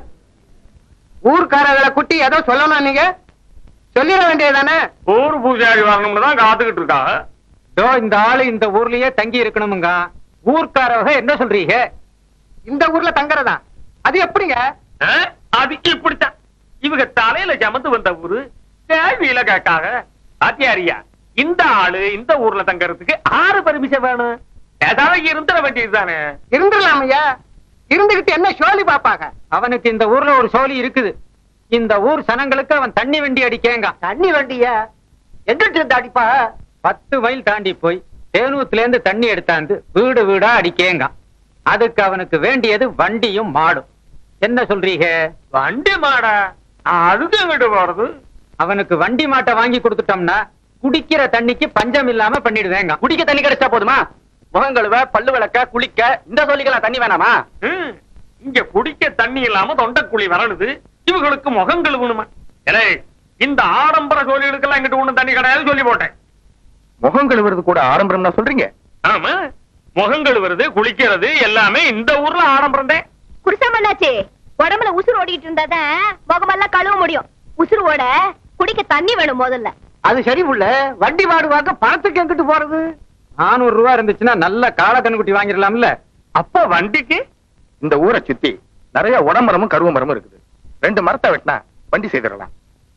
ஊர்க்காரர்களை குட்டி ஏதோ சொல்லணும் நீங்க சொல்லிட வேண்டியதுதானே ஊர் பூஜாரி வரணும்னு தான் காத்துக்கிட்டு இருக்காங்க டோ இந்த ஆளு இந்த ஊர்லயே தங்கி இருக்கணுமுங்க ஊர்க்காரவங்க என்ன சொல்றீங்க இந்த ஊர்ல தங்குறதா அது எப்படிங்க ஆ? அது இப்படித்தான் இவங்க தலையில ஜமந்து வந்த ஊரு கேள்வியில கேட்காக ஆத்தியாரியா இந்த ஆளு இந்த ஊர்ல தங்கறதுக்கு ஆறு பர்மிஷன் வேணும் ஏதாவது இருந்துட வேண்டியதுதானே இருந்துடலாம் ஐயா இருந்துகிட்டு என்ன சோழி பாப்பாங்க அவனுக்கு இந்த ஊர்ல ஒரு சோலி இருக்குது இந்த ஊர் சனங்களுக்கு அவன் தண்ணி வண்டி அடிக்கேங்க தண்ணி வண்டிய எங்கிட்டு இருந்து அடிப்பா பத்து மைல் தாண்டி போய் தேனூத்துல இருந்து தண்ணி எடுத்தாந்து வீடு வீடா அடிக்கேங்க அதுக்கு அவனுக்கு வேண்டியது வண்டியும் மாடும் என்ன சொல்றீங்க வண்டி மாடா அதுக்கு எங்கிட்டு போறது அவனுக்கு வண்டி மாட்டை வாங்கி கொடுத்துட்டோம்னா குடிக்கிற தண்ணிக்கு பஞ்சம் இல்லாம பண்ணிடுவேங்க குடிக்க தண்ணி கிடைச்சா போதுமா முகங்கழுவ பல்லு விளக்க குளிக்க இந்த சொல்லிக்கலாம் தண்ணி வேணாமா ம், இங்க குடிக்க தண்ணி இல்லாம தொண்டைக்குழி வரணுது இவங்களுக்கு முகம் கழுவணுமா ஏலே இந்த ஆடம்பர கோழிகளுக்கெல்லாம் இங்கிட்டு ஒண்ணு தண்ணி கிடையாது சொல்லி போட்டேன் முகம் கழுவுறது கூட ஆடம்பரம்னா சொல்றீங்க ஆமா முகம் கழுவுறது குளிக்கிறது எல்லாமே இந்த ஊர்ல ஆடம்பரம் தான் குடிசாமண்ணாச்சி உடம்புல உசுறு ஓடிக்கிட்டு இருந்தாதான் முகமெல்லாம் கழுவ முடியும் உசுறு ஓட குடிக்க தண்ணி வேணும் முதல்ல அது சரி புள்ள வண்டி மாடு வாங்க பணத்துக்கு எங்கிட்டு போறது நானூறு ரூபா இருந்துச்சுன்னா நல்ல காளை கண்ணுக்குட்டி வாங்கிடலாம்ல அப்ப வண்டிக்கு இந்த ஊரை சுத்தி நிறைய உடமரமும் கருவ மரமும் இருக்குது ரெண்டு மரத்தை வெட்டினா வண்டி செய்திடலாம்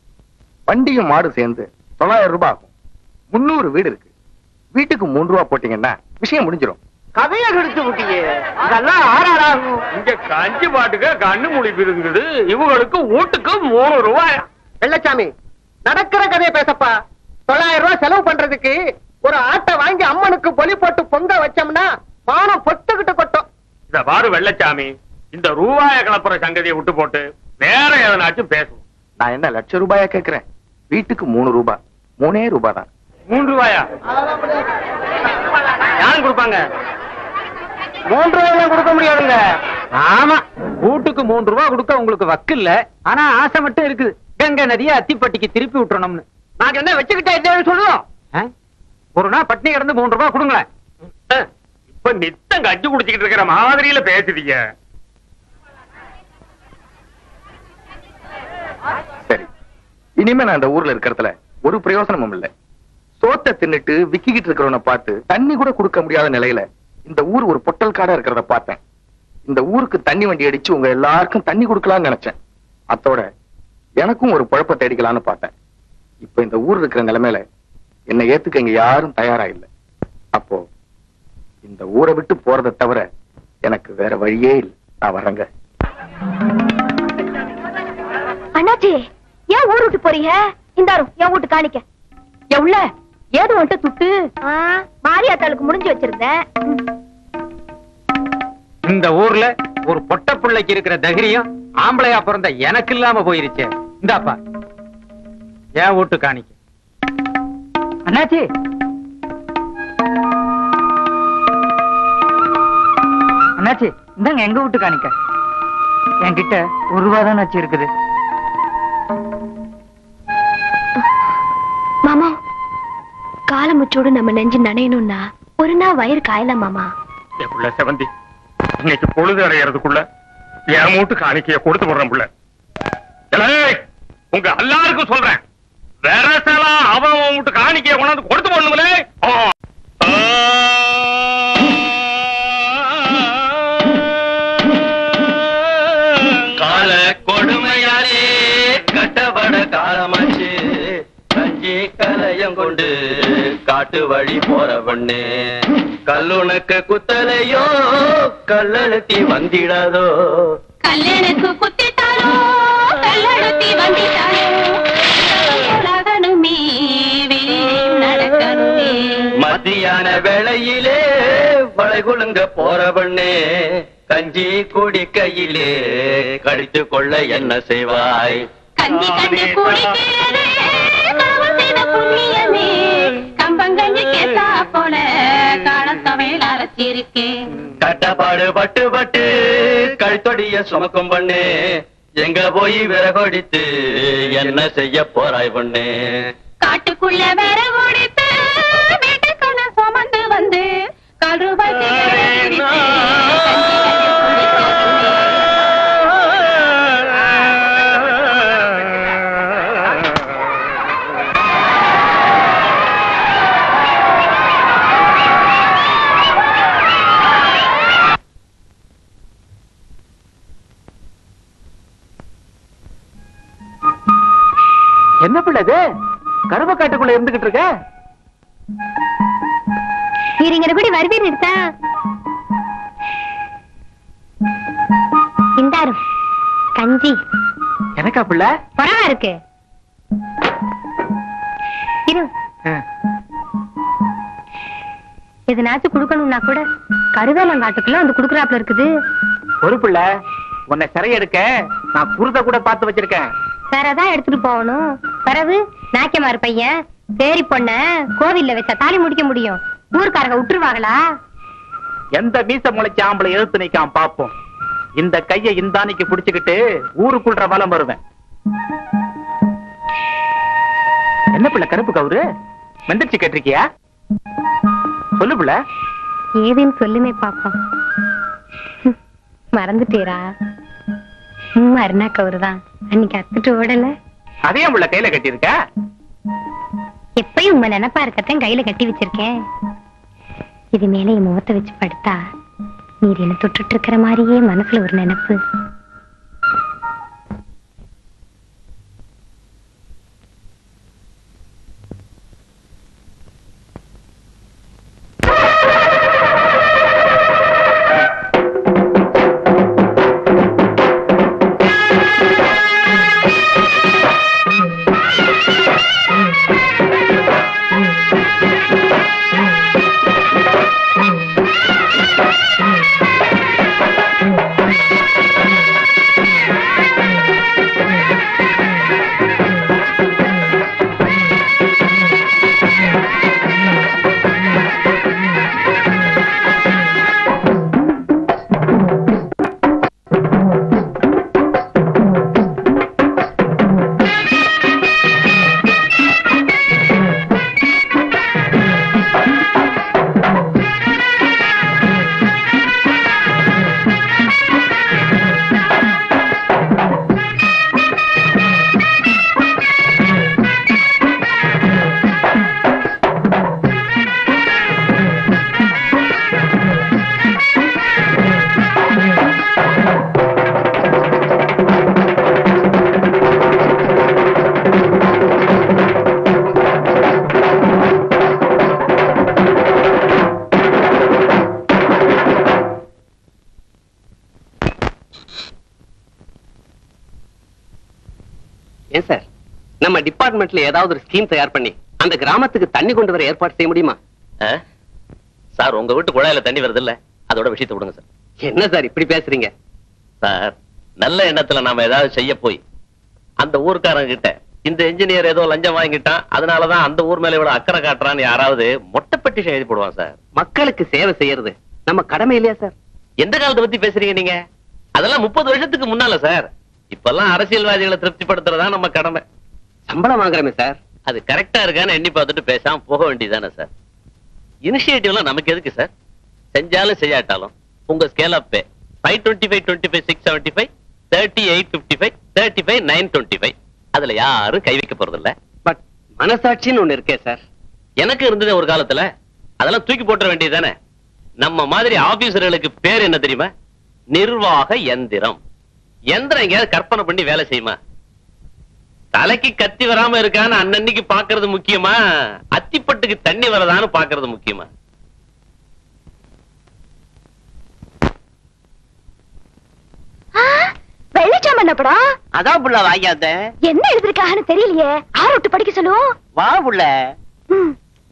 வண்டியும் மாடு சேர்ந்து தொள்ளாயிரம் ரூபாய் ஆகும் முன்னூறு வீடு இருக்கு வீட்டுக்கு மூணு ரூபா போட்டீங்கன்னா விஷயம் முடிஞ்சிடும் கதைய கெடுத்து விட்டியே இதெல்லாம் ஆறாடாகும் இங்க கஞ்சி பாட்டுக்கு கண்ணு முடி பிதுங்குது இவங்களுக்கு வீட்டுக்கு மூணு ரூபாயா வெள்ளச்சாமி நடக்கிற கதையை பேசப்பா தொள்ளாயிரம் ரூபாய் செலவு பண்றதுக்கு ஒரு ஆட்டை வாங்கி அம்மனுக்கு பொலி போட்டு பொங்க வச்சோம்னா பானம் பொத்துக்கிட்டு கொட்டும் இத பாரு வெள்ளச்சாமி இந்த ரூபாய கலப்புற சங்கதியை விட்டு போட்டு வேற எதனாச்சும் பேசுவோம் நான் என்ன லட்சம் ரூபாயா கேக்குறேன் வீட்டுக்கு மூணு ரூபாய் மூணே ரூபாய் தான் மூன்று ரூபாயா யாரும் கொடுப்பாங்க மூன்று ரூபாய் கொடுக்க முடியாதுங்க ஆமா வீட்டுக்கு மூணு ரூபா கொடுக்க உங்களுக்கு வக்கு இல்ல ஆனா ஆசை மட்டும் இருக்குது கங்கை நதியை அத்திப்பட்டிக்கு திருப்பி விட்டுறணும்னு நாங்க என்ன வச்சுக்கிட்டா இல்லைன்னு சொல்லுவோம் ஆ? ஒரு நாள் பட்னி கிடந்து மூணு ரூபா கொடுங்களேன் அஹ், இப்ப நித்தம் கஞ்சி குடிச்சுக்கிட்டு இருக்கிற மாதிரியில பேசுறீங்க சரி இனிமே நான் இந்த ஊர்ல இருக்கிறதுல ஒரு பிரயோசனமும் இல்ல சோத்தை தின்னுட்டு விக்கிக்கிட்டு இருக்கிறவனை பார்த்து தண்ணி கூட கொடுக்க முடியாத நிலையில இந்த ஊர் ஒரு பொட்டல் காடா இருக்கிறத பார்த்தேன் இந்த ஊருக்கு தண்ணி வண்டி அடிச்சு உங்க எல்லாருக்கும் தண்ணி கொடுக்கலாம்னு நினைச்சேன் அத்தோட எனக்கும் ஒரு குழப்ப தேடிக்கலாம்னு பார்த்தேன் இப்ப இந்த ஊர் இருக்கிற நிலைமையில என்னை ஏத்துக்க இங்க யாரும் தயாரா இல்ல அப்போ இந்த ஊரை விட்டு போறதை தவிர எனக்கு வேற வழியே இல்லை நான் வர்றேங்க அண்ணாச்சி ஏன் ஊர் விட்டு போறீங்க இந்தாரும் என் வீட்டு காணிக்க உள்ள ஏது வந்துட்டு துட்டு மாரியாத்தாளுக்கு முடிஞ்சு வச்சிருந்தேன் இந்த ஊர்ல ஒரு பொட்ட பிள்ளைக்கு இருக்கிற தைரியம் ஆம்பளையா பிறந்த எனக்கு இல்லாம போயிருச்சே இந்தாப்பா என் வீட்டு காணிக்க அண்ணாச்சி அண்ணாச்சி இந்தாங்க எங்க வீட்டு காணிக்க என்கிட்ட ஒரு ரூபா தான் ஆச்சு இருக்குது மாமா காலமுச்சோடு நம்ம நெஞ்சு நனையணும்னா ஒரு நாள் வயிறு காயலாம் மாமா என் புள்ள செவந்தி இன்னைக்கு பொழுது அடையறதுக்குள்ள என் மூட்டு காணிக்கைய கொடுத்து போடுறேன் புள்ள ஏலேய், உங்க எல்லாருக்கும் சொல்றேன் வெரசலா அவன் அவன் வீட்டு காணிக்கைய கொண்டாந்து கொடுத்து போடணுங்களே ஆ. கால கொடுமையாலே கட்டப்பட காலமாச்சு கஞ்சி கலையம் கொண்டு காட்டு வழி போற பண்ணு கல்லுனக்கு குத்தலையோ கல்லழுத்தி வந்திடாதோ கல்யாணுக்கு குத்திட்டாரோ கல்லடத்தி வந்திட்டாரோ உலகனுமே வெளியும் நடக்கணுமே மத்தியான வேளையிலே வளைகுலுங்க போற பண்ணு கஞ்சி குடி கையிலே கடித்து கொள்ள என்ன செய்வாய் கஞ்சி கண்டு குடிக்கிறதே காவல் செய்த புண்ணியமே கம்பங்கஞ்சி கேட்டா போல காலத்தவையில் அரைச்சிருக்கேன் கட்டப்பாடு பட்டு பட்டு கழுத்தொடிய சுமக்கும் பண்ணு எங்க போய் விறகொடித்து என்ன செய்ய போறாய் பண்ணு காட்டுக்குள்ள வேற ஓடித்து வீட்டுக்குள்ள சுமந்து வந்து கால் ரூபாய்க்கு எழுதி விட்டு, கஞ்சி கண்டு என்ன பிள்ளை இது கருவ காட்டுக்குள்ள இருந்துகிட்டு இருக்க நீங்க கூட வருவீர் எடுத்தா இந்தாரு கஞ்சி எனக்கா பிள்ளை பரவா இருக்கு இரு எதனாச்சும் குடுக்கணும்னா கூட கருவேலங்காட்டுக்குள்ள வந்து குடுக்கறாப்ல இருக்குது ஒரு பிள்ளை உன்னை சிறை எடுக்க நான் குருத கூட பார்த்து வச்சிருக்கேன் வேறதான் எடுத்துட்டு போகணும் பிறகு நாக்கியமாரு பையன் தேரி பொண்ண கோவில்ல வச்சா தாலி முடிக்க முடியும் ஊர்க்காரங்க விட்டுருவாங்களா எந்த மீச முளைச்ச ஆம்பளை எழுத்து நிக்காம பாப்போம் இந்த கைய இந்தானிக்கு புடிச்சுக்கிட்டு ஊருக்குள்ற வலம் வருவேன் என்ன பிள்ளை கருப்பு கவுரு மெந்திரிச்சு கேட்டிருக்கியா சொல்லு பிள்ளை ஏதுன்னு சொல்லுமே பாப்போம் ஹம், மறந்துட்டீரா சும்மா அருணா கவுருதான் அன்னைக்கு அத்துட்டு ஓடல அதையும் பிள்ளை கையில கட்டியிருக்க எப்பயும் உங்க நினைப்பா இருக்கத்தான் கையில கட்டி வச்சிருக்கேன் இது மேல என் முகத்தை வச்சு படுத்தா நீர் என்ன தொட்டுட்டு இருக்கிற மாதிரியே மனசுல ஒரு நினைப்பு டிபார்ட்மெண்ட்ல ஏதாவது ஒரு ஸ்கீம் தயார் பண்ணி அந்த கிராமத்துக்கு தண்ணி கொண்டு வர ஏற்பாடு செய்ய முடியுமா ஆ? சார் உங்க வீட்டு குழாயில தண்ணி வருது இல்ல அதோட விஷயத்தை விடுங்க சார் என்ன சார் இப்படி பேசுறீங்க சார் நல்ல எண்ணத்துல நாம ஏதாவது செய்ய போய் அந்த ஊர்க்காரங்க கிட்ட இந்த இன்ஜினியர் ஏதோ லஞ்சம் வாங்கிட்டான் அதனாலதான் அந்த ஊர் மேல இவ்வளவு அக்கறை காட்டுறான்னு யாராவது மொட்டை பெட்டிஷன் எழுதி போடுவான் சார் மக்களுக்கு சேவை செய்யறது நம்ம கடமை இல்லையா சார் எந்த காலத்தை பத்தி பேசுறீங்க நீங்க அதெல்லாம் முப்பது வருஷத்துக்கு முன்னால சார் இப்பெல்லாம் அரசியல்வாதிகளை திருப்திப்படுத்துறதா நம்ம கடமை சம்பளம் வாங்குறமே சார் அது கரெக்டா இருக்கான்னு எண்ணி பார்த்துட்டு பேசாம போக வேண்டியதானே சார் இனிஷியேட்டிவ்லாம் நமக்கு எதுக்கு சார் செஞ்சாலும் செய்யாட்டாலும் உங்க scale of pay five twenty five twenty five six seventy five thirty eight fifty five thirty five nine twenty five அதுல யாரும் கை வைக்க போறது இல்ல பட் மனசாட்சின்னு ஒண்ணு இருக்கே சார் எனக்கு இருந்தது ஒரு காலத்துல அதெல்லாம் தூக்கி போட்டுற வேண்டியதுதானே நம்ம மாதிரி ஆபீசர்களுக்கு பேர் என்ன தெரியுமா நிர்வாக எந்திரம் எந்திரம் எங்கேயாவது கற்பனை பண்ணி வேலை செய்யுமா தலைக்கு கத்தி வராம இருக்கான்னு அன்னன்னைக்கு பாக்குறது முக்கியமா அத்திப்பட்டுக்கு தண்ணி வரதான்னு பாக்குறது முக்கியமா வெள்ளச்சாம என்ன படம் அதான் புள்ள வாங்கியாத என்ன எழுதிருக்காங்கன்னு தெரியலையே ஆறு விட்டு படிக்க சொல்லுவோம் வா புள்ள ம்.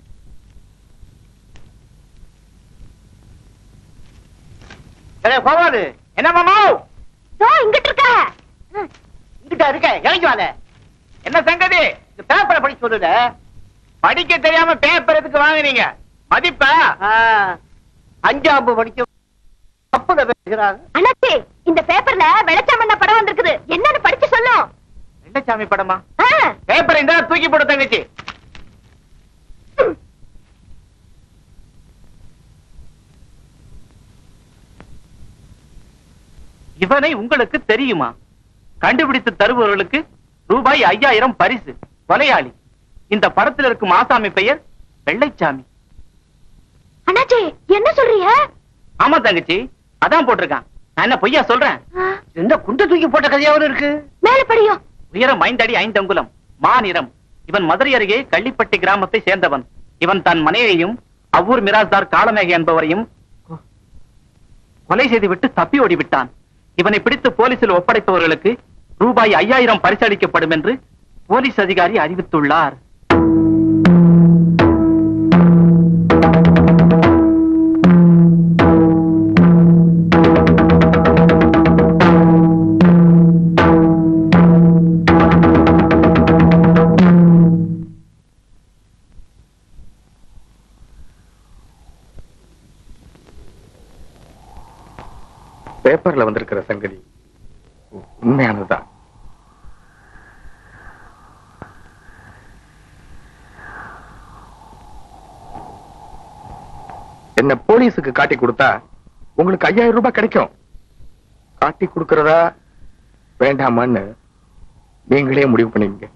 போவாது என்ன மாமா தோ இங்கிட்டு இருக்க ம். இங்கிட்ட இருக்க இறங்கி வாங்க என்ன சங்கதி இந்த பேப்பரை படிச்சு சொல்லுல படிக்க தெரியாம பேப்பர் எதுக்கு வாங்குறீங்க மதிப்பா அஞ்சாம்பு படிக்க தப்புல பேசுகிறாங்க அண்ணாச்சி இந்த பேப்பர்ல வெள்ளச்சாமண்ண படம் வந்திருக்குது என்னன்னு படிச்சு சொல்லும் வெள்ளச்சாமி படமா ஆ. பேப்பர் இந்த தூக்கி போட தங்கச்சி இவனை உங்களுக்கு தெரியுமா கண்டுபிடித்து தருபவர்களுக்கு ரூபாய் ஐயாயிரம் பரிசு கொலையாளி இந்த படத்தில் இருக்கும் ஆசாமி பெயர் வெள்ளைச்சாமி அண்ணாச்சி என்ன சொல்றீங்க ஆமா தங்கச்சி அதான் போட்டிருக்கான் நான் என்ன பொய்யா சொல்றேன் ஆ. இந்த குண்டை தூக்கி போட்ட கதையாவது இருக்கு மேல படியும் உயரம் ஐந்தடி ஐந்தங்குலம் மாநிறம் இவன் மதுரை அருகே கள்ளிப்பட்டி கிராமத்தை சேர்ந்தவன் இவன் தன் மனைவியையும் அவ்வூர் மிராஸ்தார் காளமேக என்பவரையும் கொலை செய்துவிட்டு தப்பி ஓடி விட்டான் இவனை பிடித்து போலீசில் ஒப்படைப்பவர்களுக்கு ரூபாய் ஐயாயிரம் பரிசளிக்கப்படும் என்று போலீஸ் அதிகாரி அறிவித்துள்ளார் பேப்பர்ல வந்திருக்கிற சங்கதி உண்மையானதுதான் என்ன போலீஸுக்கு காட்டி கொடுத்தா உங்களுக்கு ஐயாயிரம் ரூபாய் கிடைக்கும் காட்டி கொடுக்கறதா வேண்டாமான்னு நீங்களே முடிவு பண்ணீங்க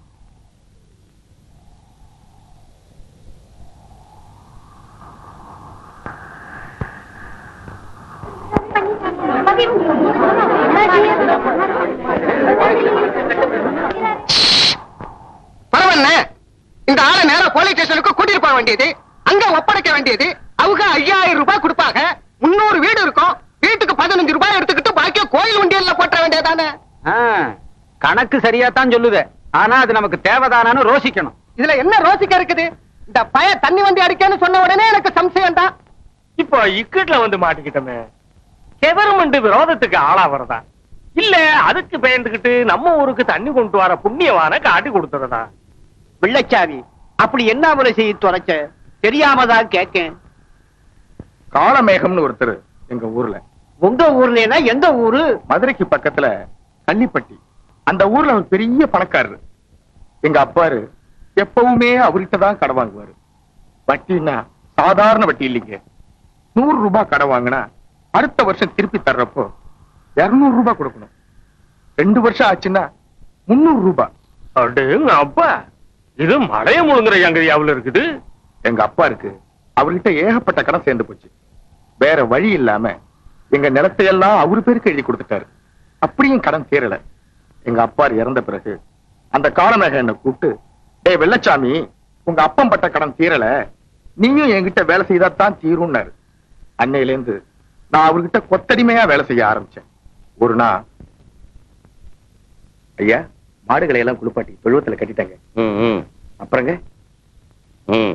பரவாயில்ல இந்த ஆளை நேரா போலீஸ் ஸ்டேஷனுக்கு கூட்டிட்டு போக வேண்டியது அங்க ஒப்படைக்க வேண்டியது அவங்க ஐயாயிரம் ரூபாய் கொடுப்பாங்க முன்னூறு வீடு இருக்கும் வீட்டுக்கு பதினஞ்சு ரூபாய் எடுத்துக்கிட்டு பாக்கிய கோயில் உண்டியல்ல போட்ட வேண்டியதானே கணக்கு சரியா தான் சொல்லுது ஆனா அது நமக்கு தேவைதானான்னு ரோசிக்கணும் இதுல என்ன ரோசிக்க இருக்குது இந்த பய தண்ணி வண்டி அடிக்கன்னு சொன்ன உடனே எனக்கு சம்சயம் தான் இப்போ இக்கட்ல வந்து மாட்டிக்கிட்டோமே கவர்மெண்ட் விரோதத்துக்கு ஆளா வரதா இல்ல அதுக்கு பயந்துகிட்டு நம்ம ஊருக்கு தண்ணி கொண்டு வர புண்ணியவான காட்டி கொடுத்துறதா வெள்ளச்சாவி அப்படி என்ன முறை செய்ய தொலைச்ச தெரியாம தான் கேட்கேன் காளமேகம்னு ஒருத்தர் எங்க ஊர்ல உங்க ஊர்லனா எந்த ஊரு மதுரைக்கு பக்கத்துல கள்ளிப்பட்டி அந்த ஊர்ல ஒரு பெரிய பணக்காரரு எங்க அப்பாரு எப்பவுமே அவர்கிட்ட தான் கடன் வாங்குவாரு வட்டின்னா சாதாரண வட்டி இல்லைங்க நூறு ரூபாய் கடன் வாங்கினா அடுத்த வருஷம் திருப்பி தர்றப்போ இருநூறு ரூபாய் கொடுக்கணும் ரெண்டு வருஷம் ஆச்சுன்னா முன்னூறு ரூபாய் அடேங்க அப்பா இது மலைய முழுங்குற எங்கயாவுல இருக்குது எங்க அப்பா இருக்கு அவர்கிட்ட ஏகப்பட்ட கடன் சேர்ந்து போச்சு வேற வழி இல்லாம எங்க நிலத்தை எல்லாம் அவரு பேருக்கு எழுதி கொடுத்துட்டாரு அப்படியும் கடன் தீரல எங்க அப்பா இறந்த பிறகு அந்த காலநகை என்ன கூப்பிட்டு டேய் வெள்ளச்சாமி உங்க அப்பம் பட்ட கடன் தீரல நீயும் என்கிட்ட வேலை செய்தா தான் தீரும்னாரு அன்னையில இருந்து நான் அவர்கிட்ட கொத்தடிமையா வேலை செய்ய ஆரம்பிச்சேன் ஒரு நாள் ஐயா மாடுகளை எல்லாம் குளிப்பாட்டி தொழுவத்துல கட்டிட்டாங்க ம், ம், அப்புறங்க ம்.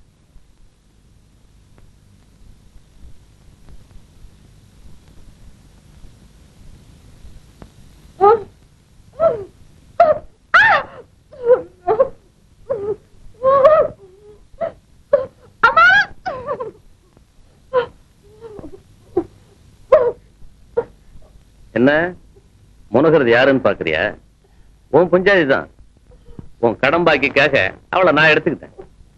என்ன முனகிறது யாருன்னு பாக்குறியா உன் பஞ்சாயத்து தான் உன் கடன் பாக்கிக்காக அவளை நான் எடுத்துக்கிட்டேன்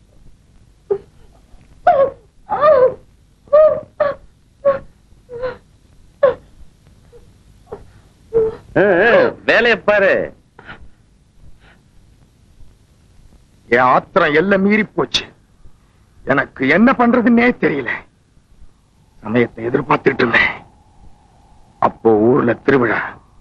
ஆ, ஆ, வேலையை பாரு என் ஆத்திரம் எல்லாம் மீறி போச்சு எனக்கு என்ன பண்றதுன்னே தெரியல சமயத்தை எதிர்பார்த்துட்டு இருந்தேன் அப்போ ஊர்ல திருவிழா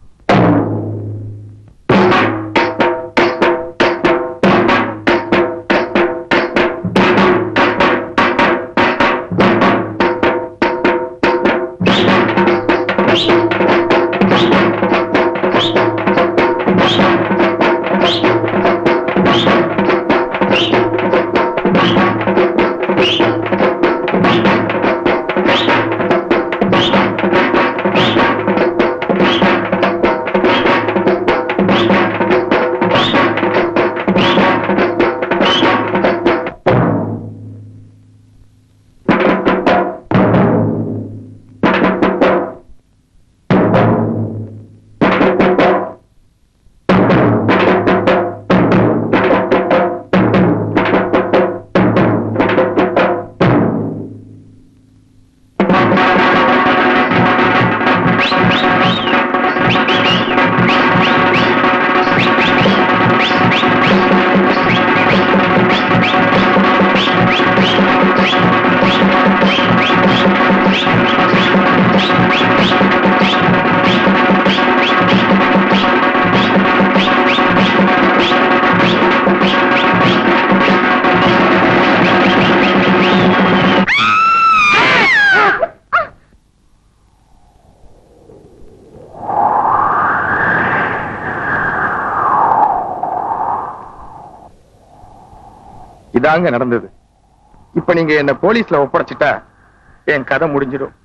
இதாங்க நடந்தது இப்ப நீங்க என்ன போலீஸ்ல ஒப்படைச்சிட்டா என் கதை முடிஞ்சிடும்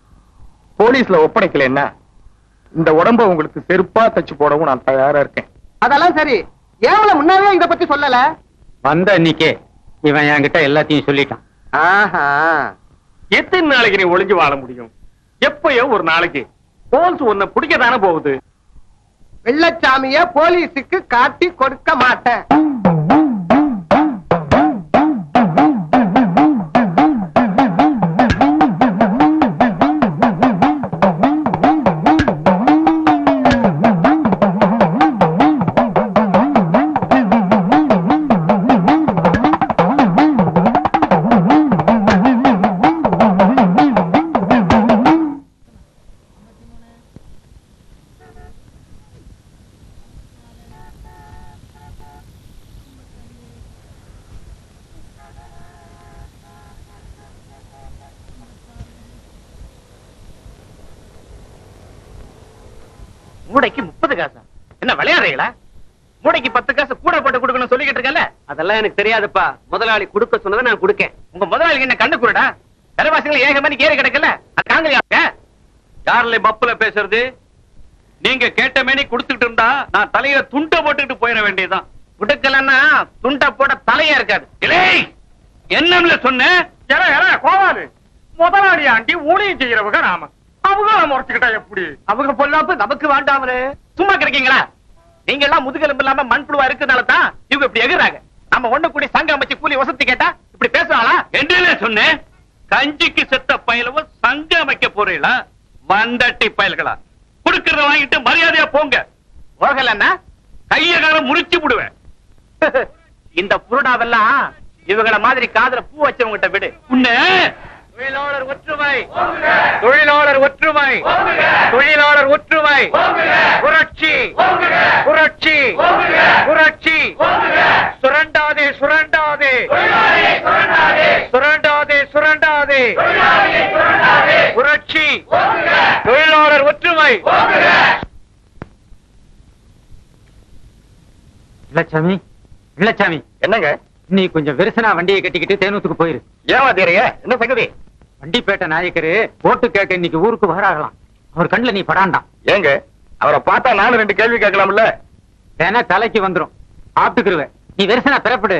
போலீஸ்ல ஒப்படைக்கலைன்னா இந்த உடம்ப உங்களுக்கு செருப்பா தச்சு போடவும் நான் தயாரா இருக்கேன் அதெல்லாம் சரி ஏவல முன்னாவே இத பத்தி சொல்லல வந்த அன்னைக்கே இவன் என்கிட்ட எல்லாத்தையும் சொல்லிட்டான் ஆஹா எத்தனை நாளைக்கு நீ ஒளிஞ்சு வாழ முடியும் எப்பயோ ஒரு நாளைக்கு போல்ஸ் உன்னை பிடிக்க தானே போகுது வெள்ளச்சாமிய போலீஸுக்கு காட்டி கொடுக்க மாட்டேன் மூடைக்கு முப்பது காசா என்ன விளையாடுறீங்களா மூடைக்கு பத்து காசு கூட போட்டு கொடுக்கணும் சொல்லிக்கிட்டு இருக்கல அதெல்லாம் எனக்கு தெரியாதுப்பா முதலாளி கொடுக்க சொன்னதை நான் கொடுக்கேன் உங்க முதலாளி என்ன கண்ணு குருடா விலைவாசிகள் ஏக மணிக்கு ஏறி கிடக்கல அது காங்கலியாங்க யாருல பப்புல பேசுறது நீங்க கேட்ட மேனி கொடுத்துட்டு இருந்தா நான் தலையில துண்டை போட்டுட்டு போயிட வேண்டியதுதான் குடுக்கலன்னா துண்டை போட தலையா இருக்காது இலேய், என்னம்ல சொன்னேன் எல எல கோவாது முதலாளி ஆண்டி ஊழியம் செய்யறவங்க நாம அவங்க முறைச்சுக்கிட்டா எப்படி அவங்க பொல்லாப்பு நமக்கு வேண்டாமலே சும்மா கிடைக்கீங்களா நீங்க எல்லாம் முதுகெலும்பு இல்லாம மண்புழுவா இருக்கிறதுனால தான் இவங்க இப்படி எகுறாங்க நம்ம ஒண்ணு கூடி சங்கம் அமைச்சு கூலி வசதி கேட்டா இப்படி பேசுறாங்களா என்ன சொன்னேன் கஞ்சிக்கு செத்த பயலவ சங்க அமைக்க போறீங்களா வந்தட்டி பயல்களா கொடுக்கறத வாங்கிட்டு மரியாதையா போங்க போகலன்னா கைய காலம் முறிச்சு விடுவேன் இந்த புருடாவெல்லாம் இவங்கள மாதிரி காதுல பூ வச்சவங்கிட்ட விடு உன்ன தொழிலாளர் ஒற்றுமை தொழிலாளர் ஒற்றுமை தொழிலாளர் ஒற்றுமை புரட்சி புரட்சி புரட்சி சுரண்டாதே சுரண்டாதே சுரண்டாதே சுரண்டாதே புரட்சி தொழிலாளர் ஒற்றுமை இல்லச்சாமி இல்லச்சாமி என்னங்க நீ கொஞ்சம் விரிசனா வண்டியை கட்டிக்கிட்டு தேனூத்துக்கு போயிரு ஏமாத்தீரைய என்ன சங்கதி வண்டிப்பேட்டை நாயக்கரு ஓட்டு கேட்க இன்னைக்கு ஊருக்கு வராகலாம் அவர் கண்ணுல நீ படாண்டாம் ஏங்க அவரை பார்த்தா நானும் ரெண்டு கேள்வி கேட்கலாம்ல வேணா தலைக்கு வந்துரும் ஆப்டுக்குருவேன் நீ விரிசனா பிறப்படு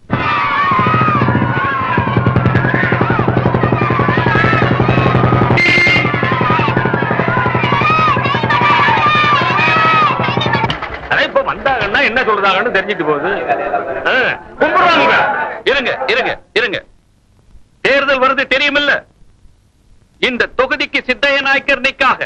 அதான் இப்ப வந்தாங்கன்னா என்ன சொல்றாங்கன்னு தெரிஞ்சிட்டு போகுது ஆ, கும்பிடுறாங்க இருங்க இருங்க இருங்க தேர்தல் வருது தெரியுமில்ல இந்த தொகுதிக்கு சித்தைய நாயக்கர் நிக்காக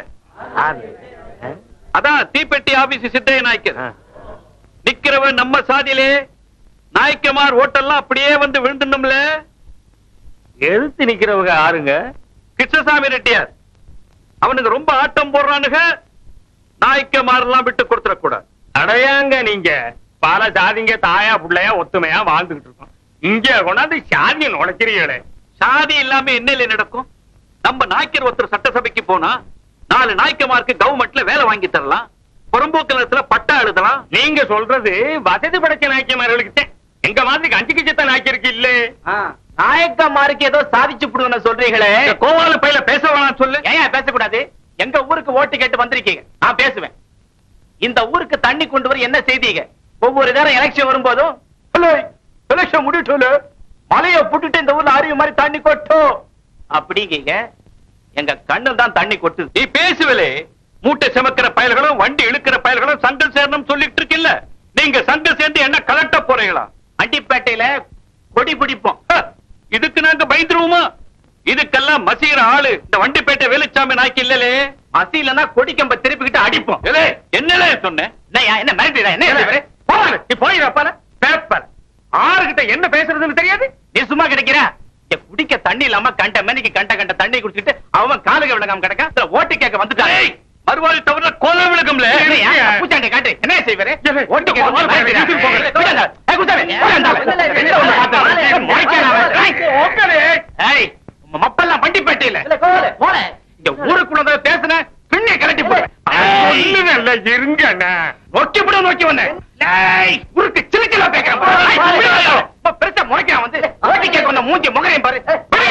அதான் தீப்பெட்டி ஆபீஸ் சித்தைய நாயக்கர் நிக்கிறவன் நம்ம சாதியிலே நாயக்கமார் ஓட்டெல்லாம் அப்படியே வந்து விழுந்துடணும்ல எழுத்து நிக்கிறவங்க ஆறுங்க கிருஷ்ணசாமி ரெட்டியார் அவனுக்கு ரொம்ப ஆட்டம் போடுறானுங்க நாய்க்கமாரெல்லாம் விட்டு கொடுத்துடக்கூடாது அடையாங்க நீங்க பல சாதிங்க தாயா புள்ளையா ஒத்துமையா வாழ்ந்துகிட்டு இருக்கோம் இங்க கொண்டாந்து சாதியை நுழைக்கிறீங்களே சாதி இல்லாம என்னல நடக்கும் நம்ம நாய்க்கர் ஒருத்தர் சட்டசபைக்கு போனா நாலு நாய்க்கமாருக்கு கவர்மெண்ட்ல வேலை வாங்கி தரலாம் புறம்போக்கு நிலத்துல பட்டா எழுதலாம் நீங்க சொல்றது வசதி படைச்ச நாய்க்கமார்களுக்கு எங்க மாதிரி அஞ்சு கிச்சத்த நாய்க்கருக்கு இல்ல நாயக்கமாருக்கு ஏதோ சாதிச்சு புடுங்கன்னு சொல்றீங்களே கோவால பையில பேச வேணாம் சொல்லு ஏன் பேசக்கூடாது எங்க ஊருக்கு ஓட்டு கேட்டு வந்திருக்கீங்க நான் பேசுவேன் இந்த ஊருக்கு தண்ணி கொண்டு வர என்ன செய்தீங்க ஒவ்வொரு நேரம் எலெக்ஷன் வரும்போதும் எலெக்ஷன் முடிட்டு மலைய புட்டுட்டு இந்த ஊர்ல அறிவு மாதிரி தண்ணி கொட்டும் அப்படிங்க எங்க கண்ணில் தான் தண்ணி கொட்டுது நீ பேசுவலே மூட்டை சுமக்கிற பயல்களும் வண்டி இழுக்கிற பயல்களும் சங்கம் சேரணும் சொல்லிட்டு இருக்கில்ல நீங்க சங்கம் சேர்ந்து என்ன கலட்ட போறீங்களா அண்டிப்பேட்டையில கொடி பிடிப்போம் ஹ, இதுக்கு நாங்க பயந்துருவோமா இதுக்கெல்லாம் மசீர ஆளு இந்த வண்டிப்பேட்டை வேலுச்சாமி நாய்க்கு இல்லலே மசீலனா கொடி கம்ப திருப்பிக்கிட்டு அடிப்போம் என்னல சொன்னேன் என்ன மிரட்டுறா? என்ன எழுதுற? போறாரு. நீ போயிடப்பால பேப்பர் ஆறுகிட்ட என்ன பேசுறதுன்னு தெரியாது நீ சும்மா கிடைக்கிற இங்க குடிக்க தண்ணி இல்லாம கண்ட மணிக்கு கண்ட கண்ட தண்ணி குடிச்சிட்டு அவன் காலுக விளங்காம கிடக்க இதுல ஓட்டு கேட்க வந்துட்டான் மறுவாதி தவிர கோல விளக்கம்ல பூச்சாண்டி காட்டு என்ன செய்வாரு ஓட்டு கேட்க வந்து மிரட்டுறா. குடியாண்டா. ஏய், குடிச்சாவே. குடியாண்டா. எந்த ஒண்ணு பார்த்தாலும் முறைக்கிறான் அவன். ஏய், உங்க மப்பெல்லாம் வண்டிப்பேட்டையில இந்த ஊருக்குள்ள பேசுன பின்னே கலட்டி போடுவேன் இருங்க நோக்கி விட நோக்கி வந்தேன் ஏய், ஊருக்கு சின்ன சின்ன பேக்கிறேன் பெருசா முறைக்கிறான் வந்து ஓட்டி கேட்க வந்த மூஞ்சி முகரையும் பாரு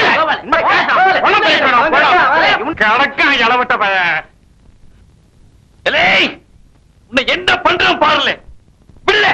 கடக்கா இளவட்ட பையன் ஏய், உன்னை என்ன பண்றான் பாருல பிள்ளை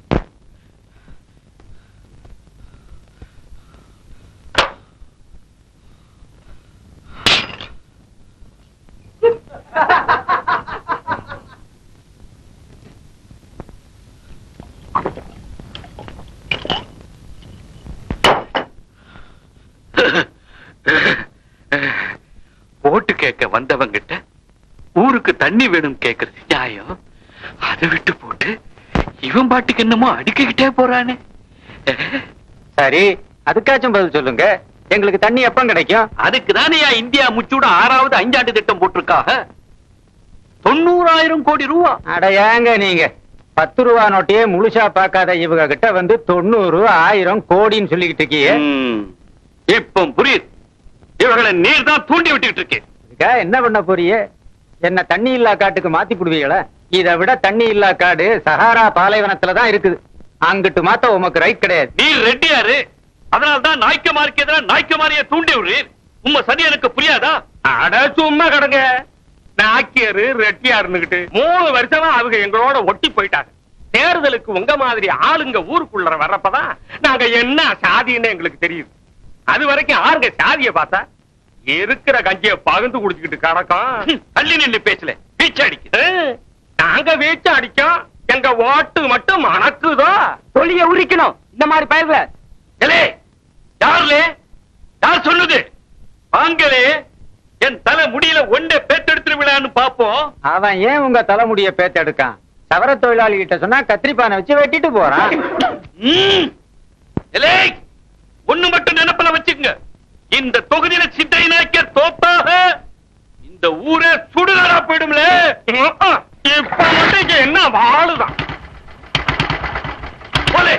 ஓட்டு கேட்க வந்தவங்கிட்ட ஊருக்கு தண்ணி வேணும் கேக்குறது நியாயம் அதை விட்டு போட்டு இவன் பாட்டுக்கு என்னமோ அடிக்கிட்டே போறானே சரி அதுக்காச்சும் பதில் சொல்லுங்க எங்களுக்கு தண்ணி எப்ப கிடைக்கும் அதுக்கு தானே இந்தியா முச்சூட ஆறாவது அஞ்சாண்டு திட்டம் போட்டிருக்காக தொண்ணூறாயிரம் கோடி ரூபா அட ஏங்க நீங்க பத்து ரூபா நோட்டையே முழுசா பார்க்காத இவங்க கிட்ட வந்து தொண்ணூறு ஆயிரம் கோடின்னு சொல்லிக்கிட்டு இருக்கீங்க ம், இப்ப புரியுது இவர்களை நீர் தான் தூண்டி விட்டுட்டு இருக்கு இதுக்கா என்ன பண்ண போறியே என்ன தண்ணி இல்லா காட்டுக்கு மாத்தி புடுவீங்களா இதை விட தண்ணி இல்லா காடு சஹாரா பாலைவனத்துல தான் இருக்குது அங்கிட்டு மாத்த உமக்கு ரைட் கிடையாது நீர் ரெட்டியாரு அதனால்தான் நாய்க்கமாருக்கு எதிராக நாய்க்கமாரிய தூண்டி விடுறீர் உங்க சதி எனக்கு புரியாதா அட சும்மா கிடங்க நாக்கியரு ரெட்டியாருன்னுகிட்டு மூணு வருஷமா அவங்க எங்களோட ஒட்டி போயிட்டாங்க தேர்தலுக்கு உங்க மாதிரி ஆளுங்க ஊருக்குள்ள வர்றப்பதான் நாங்க என்ன சாதின்னு எங்களுக்கு தெரியுது அது வரைக்கும் ஆளுங்க சாதிய பார்த்தா இருக்கிற கஞ்சிய பகிர்ந்து குடிச்சுக்கிட்டு கிடக்கும் தள்ளி நின்னு பேசல வீச்சு அடிக்குது நாங்க வீச்சு அடிக்கோம் எங்க ஓட்டு மட்டும் மணக்குதோ தொழிய உரிக்கணும் இந்த மாதிரி பயிர்ல எலே யாருலே யார் சொன்னது வாங்களே என் தலை முடியல ஒன்றை பேத்தெடுத்து விழான்னு பாப்போம் அவன் ஏன் உங்க தலைமுடிய பேத்தெடுக்கான் சவர தொழிலாளி கிட்ட சொன்னா கத்திரிப்பானை வச்சு வெட்டிட்டு போறான் ம். எலே ஒண்ணு மட்டும் நினைப்பல வச்சுக்கங்க இந்த தொகுதியில சித்தை நாய்க்க தோத்தாக இந்த ஊரே சுடுகாடா போயிடும்ல இப்ப மட்டும் இங்க என்ன வாழுதான் போலே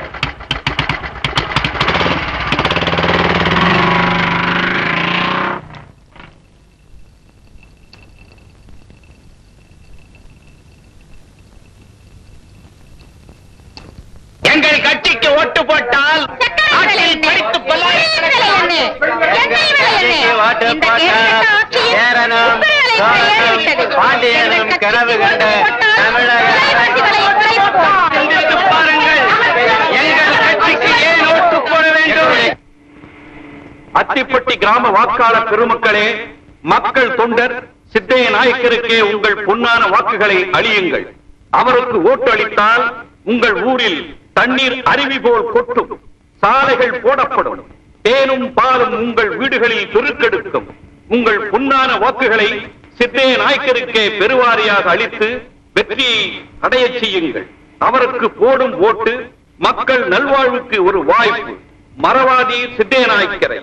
பாண்டியனும் கனவு கண்ட தமிழக சிந்தித்து பாருங்கள் எங்கள் கட்சிக்கு ஏன் ஓட்டு போட வேண்டும் அத்திப்பட்டி கிராம வாக்காளர் பெருமக்களே மக்கள் தொண்டர் சித்தைய நாயக்கருக்கே உங்கள் பொன்னான வாக்குகளை அளியுங்கள் அவருக்கு ஓட்டு அளித்தால் உங்கள் ஊரில் தண்ணீர் அருவி போல் கொட்டும் சாலைகள் போடப்படும் தேனும் பாலும் உங்கள் வீடுகளில் பெருக்கெடுக்கும் உங்கள் பொன்னான வாக்குகளை சித்தைய நாயக்கருக்கே பெருவாரியாக அளித்து வெற்றியை அடையச் செய்யுங்கள் அவருக்கு போடும் ஓட்டு மக்கள் நல்வாழ்வுக்கு ஒரு வாய்ப்பு மறவாதி சித்தைய நாயக்கரை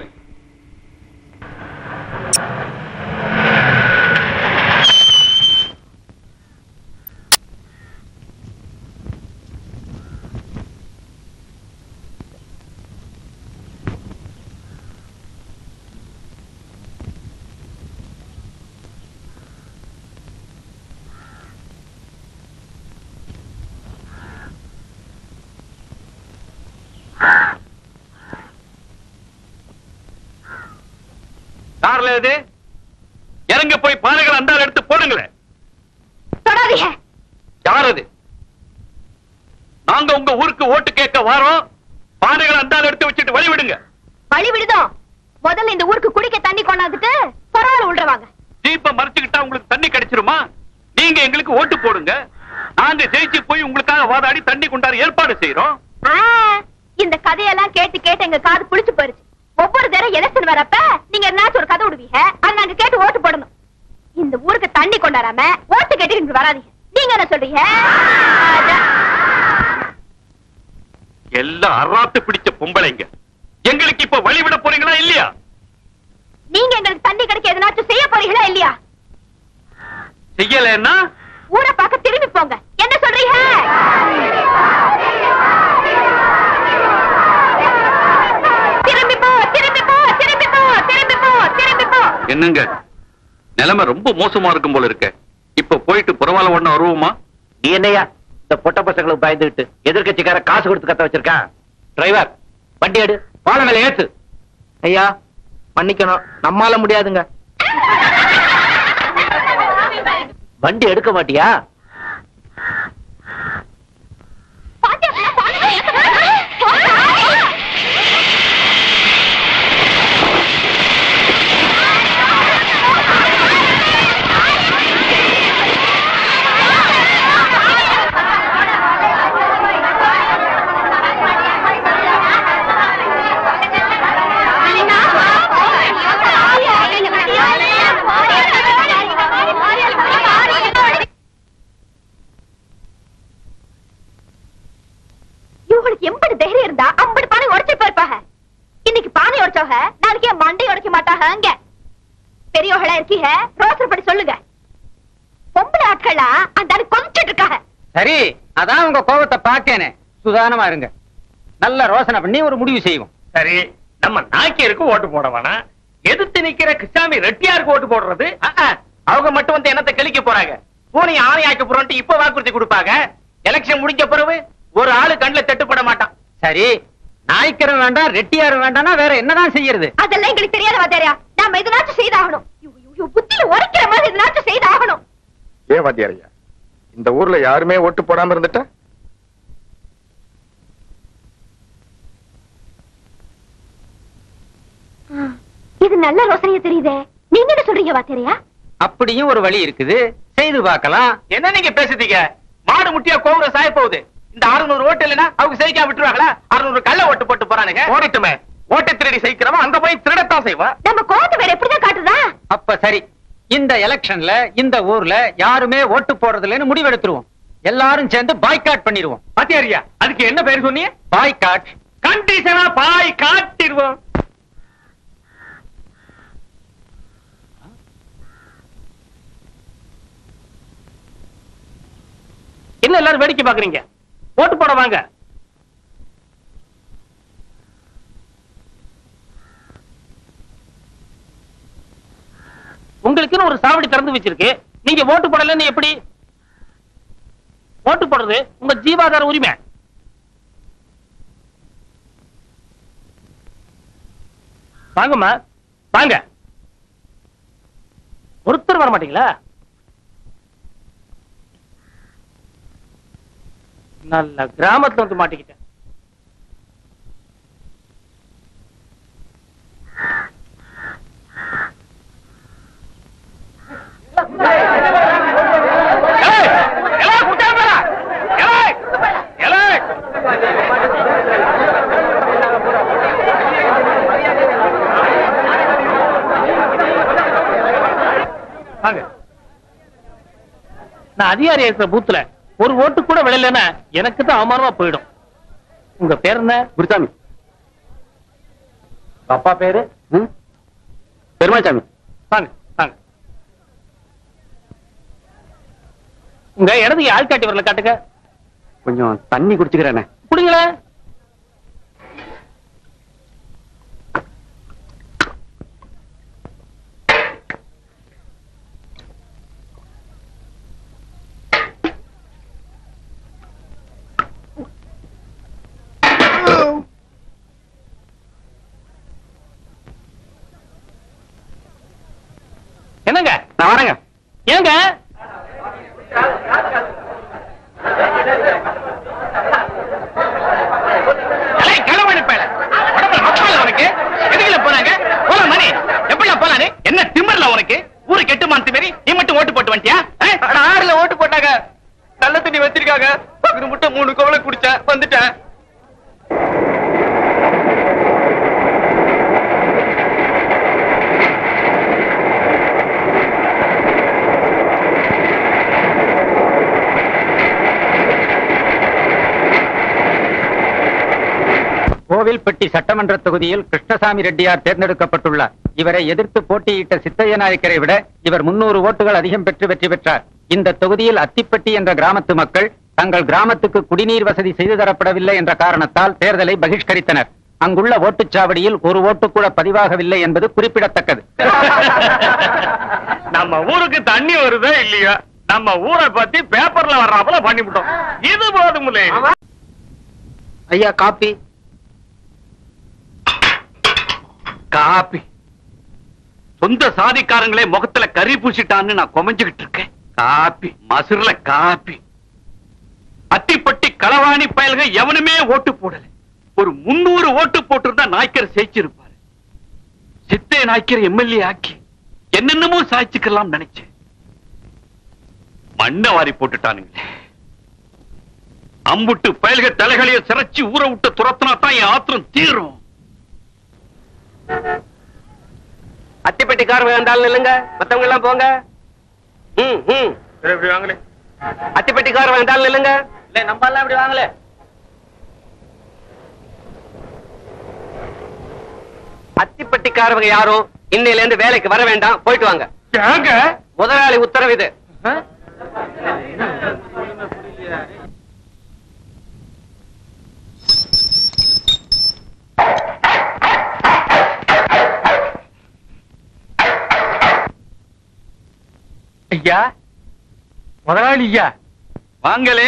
கார்ல இது இறங்க போய் பானைகள் அந்தாள் எடுத்து போடுங்களேன் தொடாதீங்க யார் அது நாங்க உங்க ஊருக்கு ஓட்டு கேட்க வாரோம் பானைகள் அந்தாள் எடுத்து வச்சுட்டு வழி விடுங்க வழி விடுதோம் முதல்ல இந்த ஊருக்கு குடிக்க தண்ணி கொண்டாந்துட்டு பரவாயில்ல உள்றவாங்க ஜீப்ப மறைச்சுக்கிட்டா உங்களுக்கு தண்ணி கிடைச்சிருமா நீங்க எங்களுக்கு ஓட்டு போடுங்க நாங்க ஜெயிச்சு போய் உங்களுக்காக வாதாடி தண்ணி கொண்டாட ஏற்பாடு செய்யறோம் ஆ, இந்த கதையெல்லாம் கேட்டு கேட்டு எங்க காது புளிச்சு போயிருச்சு ஒவ்வொரு தடவை எலெக்ஷன் வரப்ப நீங்க என்னாச்சும் ஒரு கதை விடுவீங்க அது நாங்க கேட்டு ஓட்டு போடணும் இந்த ஊருக்கு தண்ணி கொண்டாடாம ஓட்டு கேட்டு இங்க வராதீங்க நீங்க என்ன சொல்றீங்க அதான். எல்லாம் அராத்து பிடிச்ச பொம்பளைங்க எங்களுக்கு இப்ப வழி விட போறீங்களா இல்லையா நீங்க எங்களுக்கு தண்ணி கிடைக்க எதனாச்சும் செய்ய போறீங்களா இல்லையா செய்யலன்னா ஊரை பார்க்க திரும்பி போங்க என்ன சொல்றீங்க திரும்பி போ திரும்பி போ திரும்பி போ திரும்பி போ திரும்பி போ என்னங்க நிலைமை ரொம்ப மோசமா இருக்கும் போல இருக்க இப்ப போயிட்டு புறவால ஒண்ணு வருவோமா நீ என்னையா இந்த பொட்ட பசங்களுக்கு பயந்துகிட்டு எதிர்கட்சிக்கார காசு கொடுத்து கத்த வச்சிருக்கான் டிரைவர் வண்டி எடு பாலம் மேல ஏத்து ஐயா மன்னிக்கணும் நம்மால முடியாதுங்க வண்டி எடுக்க மாட்டியா பாத்தியா, பாத்தியா, பாத்தியா. இவங்களுக்கு எம்பது தைரியம் இருந்தா ஐம்பது பானை உடைச்சு போயிருப்பாங்க இன்னைக்கு பானை உடைச்சவங்க நாளைக்கு என் மண்டை உடைக்க மாட்டாங்க அங்க பெரியவங்களா இருக்கீங்க ரோசர் படி சொல்லுங்க பொம்பளை ஆட்களா அந்த ஆளு கொஞ்சிட்டு இருக்காங்க சரி அதான் உங்க கோபத்தை பாக்கேனே சுதானமா இருங்க நல்ல ரோசனை பண்ணி ஒரு முடிவு செய்வோம் சரி நம்ம நாய்க்கருக்கு ஓட்டு போட வேணாம் எதிர்த்து நிக்கிற கிருஷ்ணாமி ரெட்டியாருக்கு ஓட்டு போடுறது அவங்க மட்டும் வந்து என்னத்தை கழிக்க போறாங்க பூனை ஆணை ஆக்க போறோம்ட்டு இப்ப வாக்குறுதி கொடுப்பாங்க எலெக்ஷன் முடிஞ்ச பிறகு ஒரு ஆளு கண்ணுல தட்டுப்பட மாட்டான் சரி நாய்க்கரும் வேண்டாம் ரெட்டியாரும் வேண்டாம்னா வேற என்னதான் செய்யறது அதெல்லாம் எங்களுக்கு தெரியாத வாத்தியாரியா நாம எதனாச்சும் செய்தாகணும் ஐயோ, ஐயோ, ஐயோ, புத்தியில உரைக்கிற மாதிரி எதனாச்சும் செய்தாகணும் ஏன் வாத்தியாரையா இந்த ஊர்ல யாருமே ஓட்டு போடாம இருந்துட்டா இது நல்ல ரோசனையா தெரியுதே நீங்க என்ன சொல்றீங்க வாத்தியாரியா அப்படியும் ஒரு வழி இருக்குது செய்து பார்க்கலாம் என்ன நீங்க பேசுறீங்க மாடு முட்டியா கோபுர சாய போகுது இந்த 600 ஓட்டு இல்லைன்னா அவங்க செய்யா விட்டுருவாங்களா 600 கள்ள ஓட்டு போட்டு போறானுங்க ஓடிட்டுமே ஓட்டை திருடி செய்கிறவன் அங்க போய் திருடத்தான் செய்வான் நம்ம கோவத்தை வேற எப்படிதான் காட்டுதா அப்ப சரி இந்த எலெக்ஷன்ல இந்த ஊர்ல யாருமே ஓட்டு போடுறது இல்லைன்னு முடிவெடுத்துருவோம் எல்லாரும் சேர்ந்து பாய்காட் பண்ணிடுவோம் பாத்தியாரியா அதுக்கு என்ன பேர் சொன்னீங்க பாய்காட் கண்டிஷனா பாய் காட்டிடுவோம் என்ன எல்லாரும் வேடிக்கை பாக்குறீங்க ஓட்டு போட வாங்க உங்களுக்குன்னு ஒரு சாவடி திறந்து வச்சிருக்கு நீங்க ஓட்டு போடலன்னு எப்படி ஓட்டு போடுறது உங்க ஜீவாதார உரிமை வாங்கம்மா வாங்க ஒருத்தர் வர மாட்டீங்களா நல்ல கிராமத்துல வந்து மாட்டிக்கிட்டேன் ஏய், ஏலே, குட்டாம்பேரா, ஏலே, ஏலே. வாங்க நான் அதிகாரி இருக்கிற பூத்துல ஒரு ஓட்டு கூட விளையலன்னா எனக்கு தான் அவமானமா போயிடும் உங்க பேர் என்ன குருசாமி அப்பா பேரு பெருமாச்சாமி வாங்க வாங்க உங்க இடது ஆள்காட்டி வரல காட்டுங்க கொஞ்சம் தண்ணி குடிச்சுக்கிறேனே குடிங்களே என்னங்க நான் வரேங்க ஏங்க ஏலே, களவாணி பயலே. உடம்புல மக்கள் உனக்கு எதுக்குல போனாங்க போல மணி எப்படில போலானே என்ன திமிர்ல உனக்கு ஊரு கெட்டு மாத்து மாரி நீ மட்டும் ஓட்டு போட்டு வந்துட்டியா ஆறுல ஓட்டு போட்டாங்க நல்ல தண்ணி வச்சிருக்காங்க பக்கத்து முட்டை மூணு கோவலை குடிச்சேன் வந்துட்டேன் கோவில்பட்டி சட்டமன்ற தொகுதியில் கிருஷ்ணசாமி ரெட்டியார் தேர்ந்தெடுக்கப்பட்டுள்ளார் இவரை எதிர்த்து போட்டியிட்ட சித்தைய நாயக்கரை விட இவர் முன்னூறு ஓட்டுகள் அதிகம் பெற்று வெற்றி பெற்றார் இந்த தொகுதியில் அத்திப்பட்டி என்ற கிராமத்து மக்கள் தங்கள் கிராமத்துக்கு குடிநீர் வசதி செய்து தரப்படவில்லை என்ற காரணத்தால் தேர்தலை பகிஷ்கரித்தனர் அங்குள்ள ஓட்டுச்சாவடியில் ஒரு ஓட்டு கூட பதிவாகவில்லை என்பது குறிப்பிடத்தக்கது நம்ம ஊருக்கு தண்ணி வருதா இல்லையா நம்ம ஊரை பத்தி பேப்பர்ல வர்றாப்புல பண்ணிவிட்டோம் இது போதுமில்லை ஐயா காப்பி காப்பி சொந்த சாதிக்காரங்களே முகத்துல கறி பூசிட்டான்னு நான் குமைஞ்சுகிட்டு இருக்கேன் காப்பி மசுர்ல காப்பி அத்திப்பட்டி களவாணி பயல்க எவனுமே ஓட்டு போடல ஒரு முன்னூறு ஓட்டு போட்டிருந்தா நாய்க்கர் ஜெயிச்சிருப்பாரு சித்தே நாய்க்கர் எம்எல்ஏ ஆக்கி என்னென்னமோ சாய்ச்சிக்கலாம் நினைச்சேன் மண்ணை வாரி போட்டுட்டானுங்களே அம்புட்டு பயல்க தலைகளைய சிரைச்சு ஊற விட்டு துரத்துனா தான் என் ஆத்திரம் தீரும் அத்திப்பட்டிக்காரர் வந்தாலும் நில்லுங்க மத்தவங்க எல்லாம் போங்க ம் ம் வாங்களே அத்திப்பட்டிக்காரர் வந்தாலும் நில்லுங்க இல்ல நம்ம எல்லாம் இப்படி வாங்கல அத்திப்பட்டிக்காரவங்க யாரும் இன்னையில இருந்து வேலைக்கு வர வேண்டாம் போயிட்டு வாங்க ஏங்க முதலாளி உத்தரவு இது ஐயா முதலாளி ஐயா வாங்களே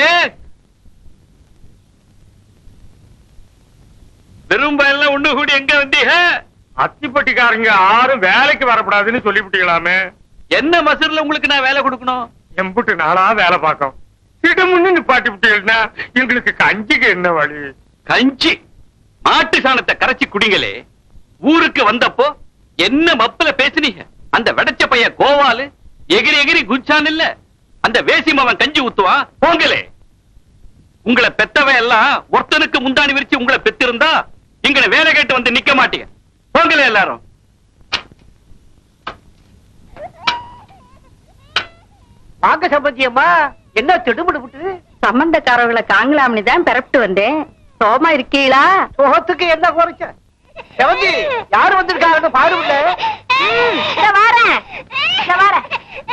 விரும்ப எல்லாம் ஒண்ணு கூடி எங்க வந்தீங்க அத்திப்பட்டிக்காரங்க யாரும் வேலைக்கு வரக்கூடாதுன்னு சொல்லிவிட்டீங்களாமே என்ன மசூர்ல உங்களுக்கு நான் வேலை கொடுக்கணும் எம்புட்டு நாளா வேலை பார்க்கோம் திடமுன்னு நிப்பாட்டி விட்டீங்கன்னா எங்களுக்கு கஞ்சிக்கு என்ன வழி கஞ்சி மாட்டு சாணத்தை கரைச்சி குடிங்களே ஊருக்கு வந்தப்போ என்ன மப்பல பேசுனீங்க அந்த வெடச்ச பையன் கோவாலு எகிரி எகிரி குச்சான் இல்ல அந்த வேசிமவன் கஞ்சி ஊத்துவான் போங்களே உங்களை பெத்தவன் எல்லாம் ஒருத்தனுக்கு முந்தாணி விரிச்சு உங்களை பெத்திருந்தா எங்களை வேலை கேட்டு வந்து நிக்க மாட்டீங்க போங்களே எல்லாரும் வாங்க சம்பந்தி அம்மா என்ன திடுமுடு விட்டு சம்பந்தக்காரர்களை காங்கலாம்னு தான் பிறப்பிட்டு வந்தேன் சோமா இருக்கீங்களா முகத்துக்கு என்ன குறைச்ச செவந்தி யாரு வந்திருக்காங்க பாருங்க வாரேன் வாரேன்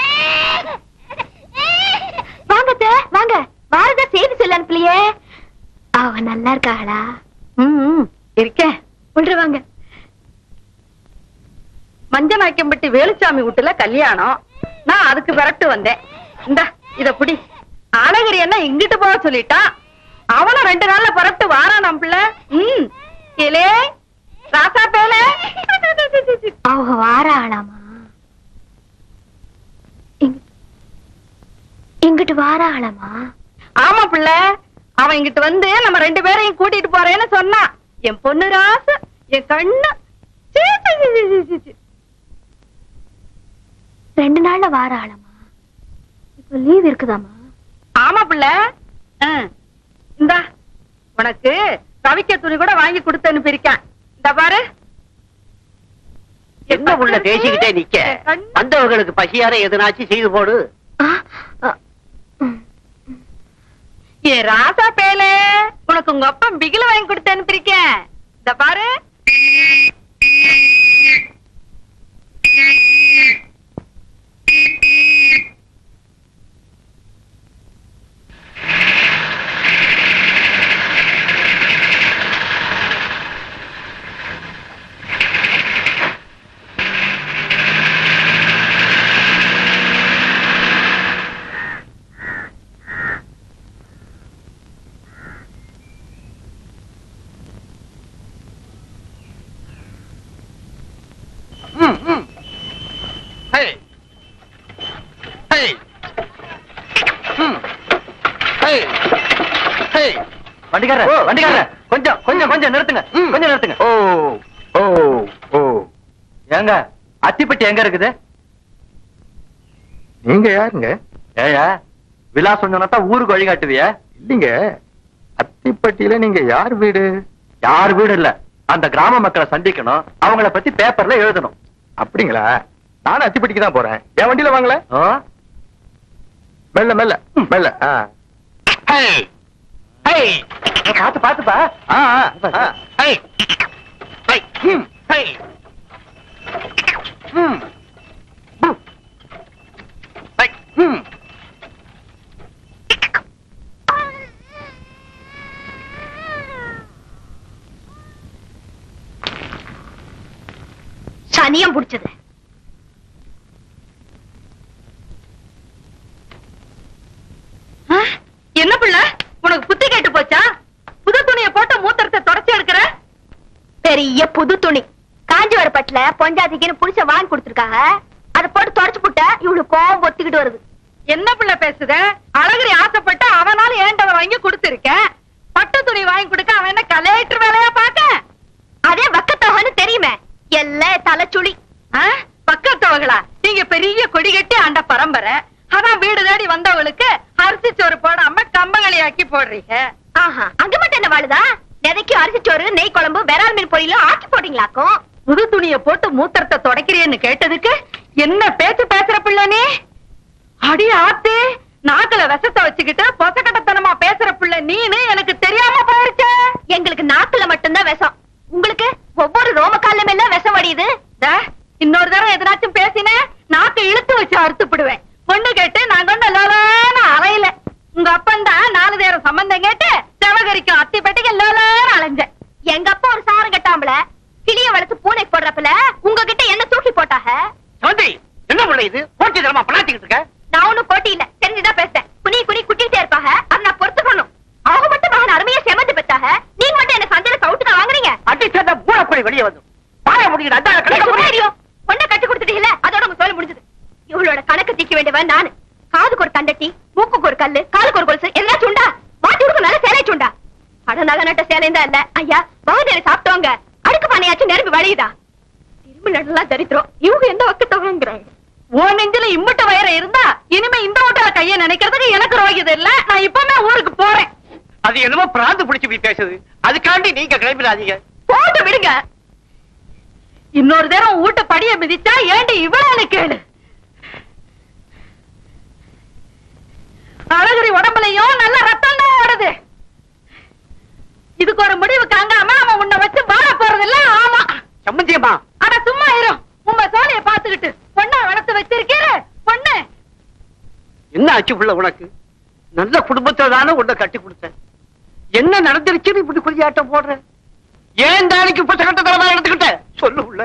வாங்க அத்தை, வாங்க வாரதா செய்தி சொல்ல அனுப்பலையே அவ நல்லா இருக்காளா ம் இருக்கேன் உள்ள வாங்க மஞ்ச நாய்க்கம்பட்டி வேலுச்சாமி வீட்டுல கல்யாணம் நான் அதுக்கு விரட்டு வந்தேன் இந்த இத புடி அழகிரி என்ன இங்கிட்டு போக சொல்லிட்டான் அவனும் ரெண்டு நாள்ல புறப்பட்டு வாரான் நம்ம பிள்ளை ம் ஏலே ராசா பேலே அவங்க வாராளாமா இங்கிட்டு வாராகலாமா ஆமா பிள்ளை அவன் இங்கிட்டு வந்து நம்ம ரெண்டு பேரையும் கூட்டிட்டு போறேன்னு சொன்னான் என் பொண்ணு ராசு என் கண்ணு சீ, சீ, சீ, சீ, சீ, சீ. ரெண்டு நாள்ல வாராகலாமா இப்ப லீவ் இருக்குதாமா ஆமா பிள்ளை ஆ, இந்தா உனக்கு கவிக்க துணி கூட வாங்கி கொடுத்து அனுப்பியிருக்கேன் இந்த பாரு என்ன உள்ள பேசிக்கிட்டே நிக்க வந்தவர்களுக்கு பசியார எதனாச்சும் செய்து போடு ஏ ராசா பேலே உனக்கு உங்க அப்பா பிகில வாங்கி கொடுத்து அனுப்பியிருக்கேன் இந்த பாரு வண்டிக்கார வண்டிக்கார கொஞ்சம் கொஞ்சம் கொஞ்சம் நிறுத்துங்க கொஞ்சம் நிறுத்துங்க ஓ ஓ ஓ ஏங்க அத்திப்பட்டி எங்க இருக்குது நீங்க யாருங்க ஏயா விலாசம் சொன்னா ஊருக்கு வழி காட்டுவிய இல்லீங்க அத்திப்பட்டியில நீங்க யார் வீடு யார் வீடு இல்ல அந்த கிராம மக்களை சந்திக்கணும் அவங்கள பத்தி பேப்பர்ல எழுதணும் அப்படிங்களா நானும் அத்திப்பட்டிக்கு தான் போறேன் என் வண்டியில வாங்கல ஆ? மெல்ல மெல்ல மெல்ல ஆ. பாத்து பாத்துப்பா ஆ, ஆ, ஆ. சனியம் புடிச்சது ஆ, என்ன பிள்ளை உனக்கு புத்தி கேட்டு போச்சா புது துணியை போட்டு மூத்திரத்தை தொடச்சி எடுக்கிற பெரிய புது துணி காஞ்சிவரப்பட்டுல பொஞ்சாதிக்குன்னு புடிச்ச வாங்கி கொடுத்துருக்காங்க அதை போட்டு தொடச்சு புட்ட இவளுக்கு கோவம் ஒத்திக்கிட்டு வருது என்ன பிள்ளை பேசுத அழகிரி ஆசைப்பட்டு அவனால ஏண்டவ வாங்கி கொடுத்திருக்கேன் பட்டு துணி வாங்கி கொடுக்க அவன் என்ன கலெக்டர் வேலையா பார்க்க அதே வக்கத்தவன்னு தெரியுமே எல்லாம் தலைச்சுளி ஆ? பக்கத்தவங்களா நீங்க பெரிய கொடி கட்டி ஆண்ட பரம்பரை அதான் வீடு தேடி வந்தவங்களுக்கு அரிசி சோறு போடாம கம்பங்களி ஆக்கி போடுறீங்க ஆஹா அங்க மட்டும் என்ன வாழுதா எதைக்கு அரிசி சோறு நெய் குழம்பு விரால் மீன் பொரியலும் ஆக்கி போட்டீங்களாக்கும் புது துணிய போட்டு மூத்திரத்தை தொடக்கிறேன்னு கேட்டதுக்கு என்ன பேச்சு பேசுற பிள்ளை நீ அடி ஆத்து நாக்குல விஷத்தை வச்சுக்கிட்டு பொசக்கட்டத்தனமா பேசுற பிள்ளை நீனு எனக்கு தெரியாம போயிருச்சே எங்களுக்கு நாக்குல மட்டும்தான் விஷம் உங்களுக்கு ஒவ்வொரு ரோமக்காலம் எல்லாம் விஷம் வடியுது டா, இன்னொரு தடவை எதனாச்சும் பேசினேன் நாக்கு இழுத்து வச்சு அறுத்துப்பிடுவேன் பொண்ணு கேட்டு நான் கொண்ட லோலான அலையில உங்க அப்பன் தான் நாலு நேரம் சம்பந்தம் கேட்டு செவகரிக்கும் அத்தி பெட்டிக்கு லோலான அலைஞ்சேன் எங்க அப்பா ஒரு சாரம் கட்டாமல கிளிய வளர்த்து பூனை போடுறப்பல உங்ககிட்ட என்ன தூக்கி போட்டாக சோந்தி என்ன உள்ள இது போட்டி தரமா பணாத்திக்கிட்டு இருக்க நான் ஒண்ணும் போட்டி இல்ல தெரிஞ்சுதான் பேசுறேன் குனி குனி குட்டிட்டே இருப்பாங்க அது நான் பொறுத்துக்கணும் அவங்க மட்டும் மகன் அருமையா செமந்து பெற்றாக நீங்க மட்டும் என்ன சந்தையில கவுட்டுதான் வாங்குறீங்க அடி சேர்ந்த பூரப்படி வெளியே வந்து பாய முடியுது அதான் எனக்கு கணக்கு ஒரே முடியும் அறியும். பொண்ணை கட்டி கொடுத்துட்டீங்கல்ல அதோட உங்க சொல்ல முடிஞ்சது இவளோட கணக்கு தீக்க வேண்டியவன் நானு காதுக்கு ஒரு தண்டட்டி மூக்குக்கு ஒரு கல்லு காலுக்கு ஒரு கொலுசு எல்லாம் சுண்டா மாட்டி உடுக்க நல்ல சேலை சுண்டா அட நகை நட்ட சேலையும் தான் இல்ல ஐயா பகுதியை சாப்பிட்டவங்க அடுக்கு பானையாச்சும் நிரம்பி வழியுதா திரும்ப நடலாம் தரித்திரம் இவங்க எந்த வக்கத்தவங்கிறாங்க உன் நெஞ்சில இம்புட்டு வயிறு இருந்தா இனிமே இந்த ஓட்டல கைய நினைக்கிறதுக்கு எனக்கு ரோகியது இல்ல நான் இப்பவுமே ஊருக்கு போறேன் அது என்னமோ பிராந்து பிடிச்சு இப்படி பேசுது அதுக்காண்டி நீங்க கிளம்பிடாதீங்க போட்டு விடுங்க இன்னொரு தரம் வீட்டு படிய மிதிச்சா ஏண்டி இவ்வளவு கேளு அழகிரி உடம்புலயும் நல்ல ரத்தம் தான் ஓடுது இதுக்கு ஒரு முடிவு காங்காம அவன் உன்னை வச்சு வாழ போறது இல்ல ஆமா சம்மந்தியம்மா அட சும்மா இரும் உங்க சோழிய பாத்துக்கிட்டு பொண்ணை வளர்த்து வச்சிருக்கீர பொண்ணு என்ன ஆச்சு புள்ள உனக்கு நல்ல குடும்பத்துல தானே உன்னை கட்டி கொடுத்தேன் என்ன நடந்துருச்சுன்னு இப்படி குறியாட்டம் போடுற ஏன் தானிக்கு புத்த கட்டத்தரமா எடுத்துக்கிட்ட சொல்லு உள்ள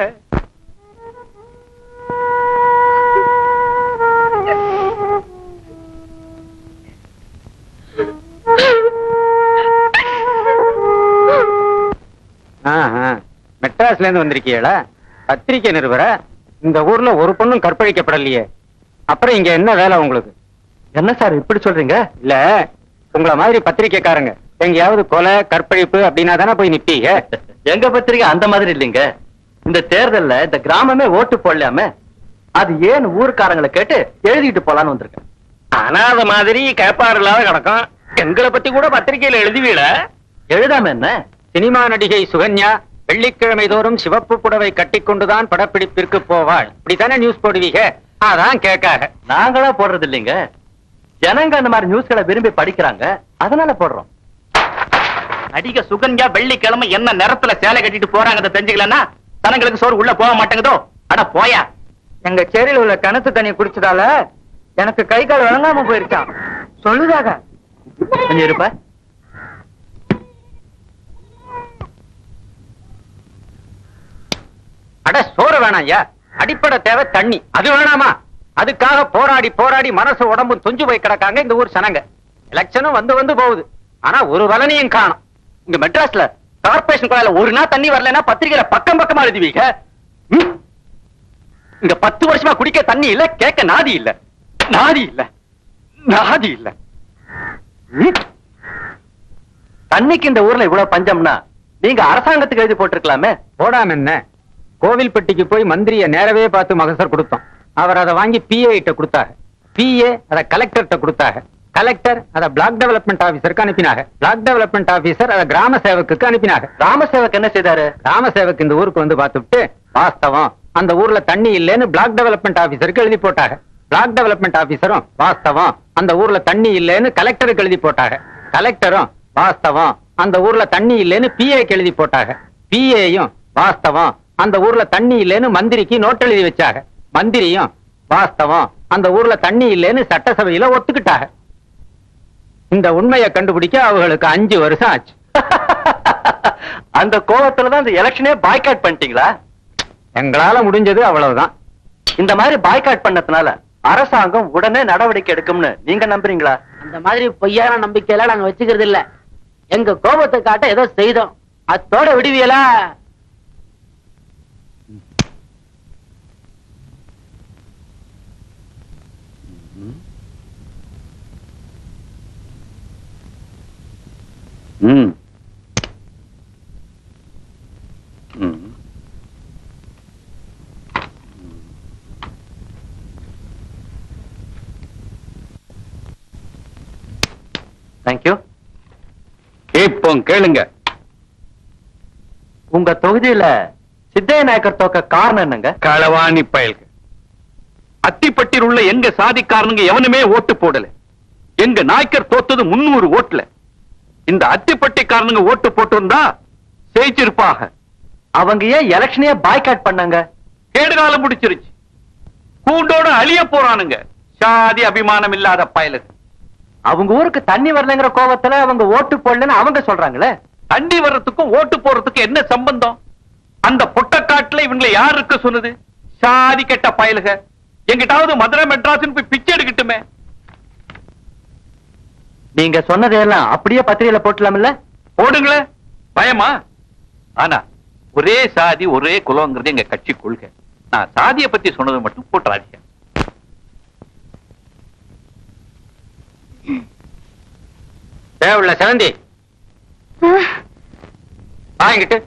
மெட்ராஸ்ல இருந்து வந்திருக்கீங்களா பத்திரிக்கை நிருபர இந்த ஊர்ல ஒரு பொண்ணும் கற்பழிக்கப்படலையே அப்புறம் இங்க என்ன வேலை உங்களுக்கு என்ன சார் இப்படி சொல்றீங்க இல்ல உங்கள மாதிரி பத்திரிக்கைக்காரங்க எங்கேயாவது கொலை கற்பழிப்பு அப்படின்னா தானே போய் நிப்பீங்க எங்க பத்திரிக்கை அந்த மாதிரி இல்லைங்க இந்த தேர்தல்ல இந்த கிராமமே ஓட்டு போடலாமே அது ஏன் ஊர்க்காரங்களை கேட்டு எழுதிட்டு போலான்னு வந்திருக்கேன் அனாத மாதிரி கேப்பார் இல்லாத கிடக்கும் எங்களை பத்தி கூட பத்திரிக்கையில எழுதுவீல எழுதாம என்ன சினிமா நடிகை சுகன்யா வெள்ளிக்கிழமை தோறும் சிவப்பு புடவை கட்டிக்கொண்டுதான் படப்பிடிப்பிற்கு போவாள் இப்படித்தானே நியூஸ் போடுவீங்க அதான் கேட்காக நாங்களா போடுறது இல்லைங்க ஜனங்க அந்த மாதிரி நியூஸ்களை விரும்பி படிக்கிறாங்க அதனால போடுறோம் நடிகை சுகன்யா வெள்ளிக்கிழமை என்ன நிறத்துல சேலை கட்டிட்டு போறாங்க தெரிஞ்சுக்கலன்னா தனங்களுக்கு சோறு உள்ள போக மாட்டேங்குதோ அட போயா எங்க சேரியில் உள்ள கிணத்து தண்ணி குடிச்சதால எனக்கு கை கால் வழங்காம போயிருச்சான் சொல்லுதாக கொஞ்சம் இருப்ப அட சோறு வேணாம் ஐயா அடிப்படை தேவை தண்ணி அது வேணாமா அதுக்காக போராடி போராடி மனசு உடம்பு துஞ்சு போய் கிடக்காங்க இந்த ஊர் சனங்க எலெக்ஷனும் வந்து வந்து போகுது ஆனா ஒரு பலனையும் காணும் இங்க மெட்ராஸ்ல கார்பரேஷன் குழாயில ஒரு நாள் தண்ணி வரலன்னா பத்திரிகையில பக்கம் பக்கமா எழுதுவீங்க ம்? இங்க பத்து வருஷமா குடிக்க தண்ணி இல்ல கேட்க நாதி இல்ல நாதி இல்ல நாதி இல்ல ம்? தண்ணிக்கு இந்த ஊர்ல இவ்வளவு பஞ்சம்னா நீங்க அரசாங்கத்துக்கு எழுதி போட்டிருக்கலாமே போடாம என்ன கோவில்பட்டிக்கு போய் மந்திரிய நேரவே பார்த்து மகசர் கொடுத்தோம் அவர் அதை வாங்கி பிஏ கிட்ட கொடுத்தாங்க பிஏ அதை கலெக்டர்கிட்ட கொடுத்தாங்க கலெக்டர் அதை பிளாக் டெவலப்மெண்ட் ஆபீசருக்கு அனுப்பினாங்க பிளாக் டெவலப்மெண்ட் ஆபீசர் அதை கிராம சேவக்குக்கு அனுப்பினாங்க ராம சேவக் என்ன செய்தாரு கிராம சேவக் இந்த ஊருக்கு வந்து பார்த்துட்டு வாஸ்தவம் அந்த ஊர்ல தண்ணி இல்லைன்னு பிளாக் டெவலப்மெண்ட் ஆபீசருக்கு எழுதி போட்டாங்க பிளாக் டெவலப்மெண்ட் ஆபீசரும் வாஸ்தவம் அந்த ஊர்ல தண்ணி இல்லைன்னு கலெக்டருக்கு எழுதி போட்டாங்க கலெக்டரும் வாஸ்தவம் அந்த ஊர்ல தண்ணி இல்லைன்னு பிஏக்கு எழுதி போட்டாங்க பிஏயும் வாஸ்தவம் அந்த ஊர்ல தண்ணி இல்லைன்னு மந்திரிக்கு நோட் எழுதி வச்சாங்க மந்திரியும் வாஸ்தவம் அந்த ஊர்ல தண்ணி இல்லைன்னு சட்டசபையில ஒத்துக்கிட்டாங்க இந்த உண்மையை கண்டுபிடிக்க அவங்களுக்கு அஞ்சு வருஷம் ஆச்சு அந்த கோவத்துலதான் இந்த எலெக்ஷனே பாய்காட் பண்ணிட்டீங்களா எங்களால முடிஞ்சது அவ்வளவுதான் இந்த மாதிரி பாய்காட் பண்ணதுனால அரசாங்கம் உடனே நடவடிக்கை எடுக்கும்னு நீங்க நம்புறீங்களா அந்த மாதிரி பொய்யான நம்பிக்கையெல்லாம் நாங்க வச்சுக்கிறது இல்ல எங்க கோபத்தை காட்ட ஏதோ செய்தோம் அத்தோட விடுவியலா ம் ம் தேங்க்யூ இப்போ கேளுங்க உங்க தொகுதியில சித்தைய நாயக்கர் தோக்க காரணம் என்னங்க களவாணி பயல்க அத்திப்பட்டில் உள்ள எங்க சாதிக்காரனுங்க எவனுமே ஓட்டு போடல எங்க நாய்க்கர் தோத்தது முன்னூறு ஓட்டுல இந்த அத்திப்பட்டிக்காரனுங்க ஓட்டு போட்டிருந்தா ஜெயிச்சிருப்பாக அவங்க ஏன் எலெக்ஷனே பாய்காட் பண்ணாங்க கேடுகாலம் முடிச்சிருச்சு கூண்டோட அழிய போறானுங்க சாதி அபிமானம் இல்லாத பயலுங்க அவங்க ஊருக்கு தண்ணி வரலங்கிற கோவத்துல அவங்க ஓட்டு போடலன்னு அவங்க சொல்றாங்களே தண்ணி வர்றதுக்கும் ஓட்டு போறதுக்கும் என்ன சம்பந்தம் அந்த பொட்டக்காட்டுல இவங்களை யார் இருக்க சொன்னது சாதி கெட்ட பயலுக எங்கிட்டாவது மதுரை மெட்ராஸ்னு போய் பிச்சை எடுக்கட்டுமே நீங்க சொன்னதையெல்லாம் அப்படியே பத்திரிகையில போட்டலாம்ல போடுங்களே பயமா ஆனா ஒரே சாதி ஒரே குலங்கிறது எங்க கட்சி கொள்கை நான் சாதியை பத்தி சொன்னது மட்டும் போட்டுறாதீங்க தேவையில்ல செவந்தி வாங்கிட்டு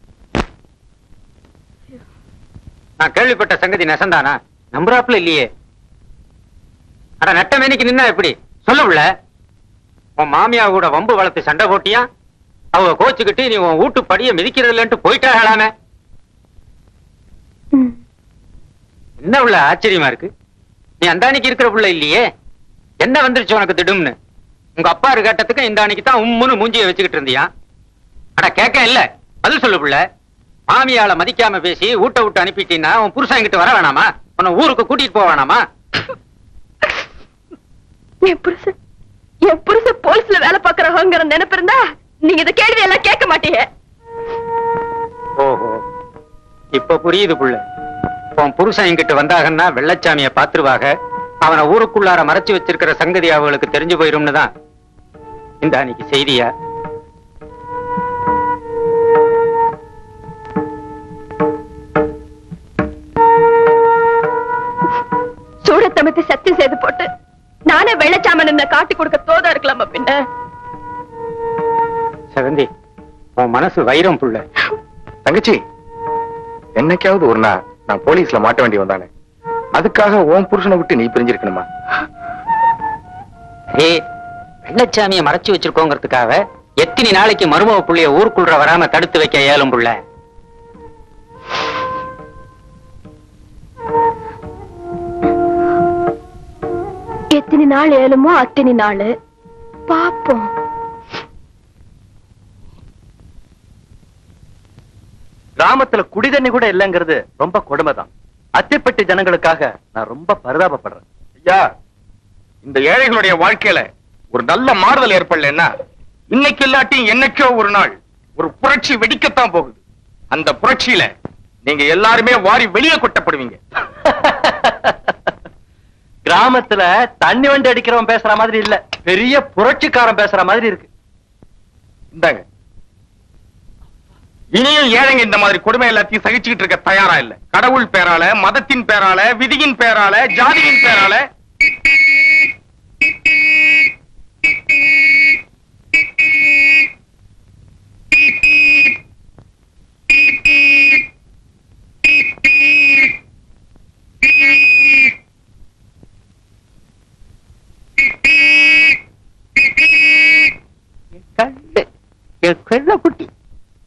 நான் கேள்விப்பட்ட சங்கதி நெசந்தானா நம்புறாப்புல இல்லையே அட நட்ட மேனிக்கு நின்னா எப்படி சொல்ல உள்ள உன் மாமியா கூட வம்பு வளர்த்து சண்டை போட்டியா அவங்க கோச்சுக்கிட்டு நீ உன் வீட்டு படிய மிதிக்கிறதுலன்ட்டு போயிட்டாகலாமே என்ன உள்ள ஆச்சரியமா இருக்கு நீ அந்த அன்னைக்கு இருக்கிற புள்ள இல்லையே என்ன வந்துருச்சு உனக்கு திடும்னு உங்க அப்பா கேட்டதுக்கு இந்த அன்னைக்கு தான் உம்முன்னு மூஞ்சிய வச்சுக்கிட்டு இருந்தியா அட கேட்க இல்ல பதில் சொல்லு புள்ள மாமியால மதிக்காம பேசி ஊட்ட விட்டு அனுப்பிட்டீன்னா உன் புருஷன் என்கிட்ட வர வேணாமா உன்னை ஊருக்கு கூட்டிட்டு போக வேணாமா என் புருஷன் என் புருஷன் போலீஸ்ல வேலை பாக்குறவங்கிற நினைப்பு இருந்தா நீங்க இந்த கேள்வி எல்லாம் கேட்க மாட்டீங்க ஓஹோ இப்ப புரியுது புள்ள உன் புருஷன் என்கிட்ட வந்தாங்கன்னா வெள்ளச்சாமிய பாத்துருவாக அவனை ஊருக்குள்ளார மறைச்சு வச்சிருக்கிற சங்கதி அவங்களுக்கு தெரிஞ்சு போயிரும்னு தான் இந்த அன்னைக்கு செய்தியா சூட தமிழ்த்து சத்தியம் செய்து போட்டு நானே வெள்ளச்சாமன் என்ன காட்டி கொடுக்க தோதா இருக்கலாமா பின்ன செவந்தி உன் மனசு வைரம் புள்ள தங்கச்சி என்னைக்காவது ஒரு நாள் நான் போலீஸ்ல மாட்ட வேண்டி வந்தானே அதுக்காக உன் புருஷனை விட்டு நீ பிரிஞ்சிருக்கணுமா ஏ வெள்ளச்சாமிய மறைச்சு வச்சிருக்கோங்கிறதுக்காக எத்தனை நாளைக்கு மருமக புள்ளைய ஊருக்குள்ள வராம தடுத்து வைக்க இயலும் புள்ள எத்தனை நாள் ஏழுமோ அத்தனை நாள் பாப்போம் கிராமத்துல குடிதண்ணி கூட இல்லைங்கிறது ரொம்ப கொடுமைதான் அத்திப்பட்டி ஜனங்களுக்காக நான் ரொம்ப பரிதாபப்படுறேன் ஐயா இந்த ஏழைகளுடைய வாழ்க்கையில ஒரு நல்ல மாறுதல் ஏற்படலைன்னா இன்னைக்கு இல்லாட்டியும் என்னைக்கோ ஒரு நாள் ஒரு புரட்சி வெடிக்கத்தான் போகுது அந்த புரட்சியில நீங்க எல்லாருமே வாரி வெளியே கொட்டப்படுவீங்க கிராமத்துல தண்ணி வண்டி அடிக்கிறவன் பேசுற மாதிரி இல்ல பெரிய புரட்சிக்காரன் பேசுற மாதிரி இருக்கு இந்தாங்க இனியும் ஏழைங்க இந்த மாதிரி கொடுமை எல்லாத்தையும் சகிச்சுக்கிட்டு இருக்க தயாரா இல்ல கடவுள் பேரால மதத்தின் பேரால விதியின் பேரால ஜாதியின் பேரால குட்டி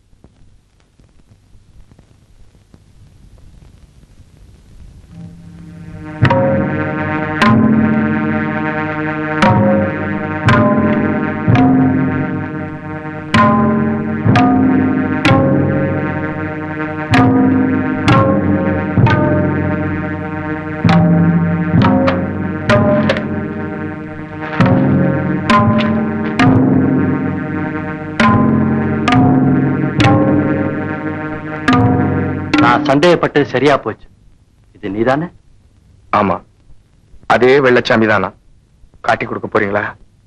நான் சந்தேகப்பட்டது சரியா போச்சு இது நீதானே ஆமா அதே வெள்ளச்சாமி தானா காட்டி கொடுக்க போறீங்களா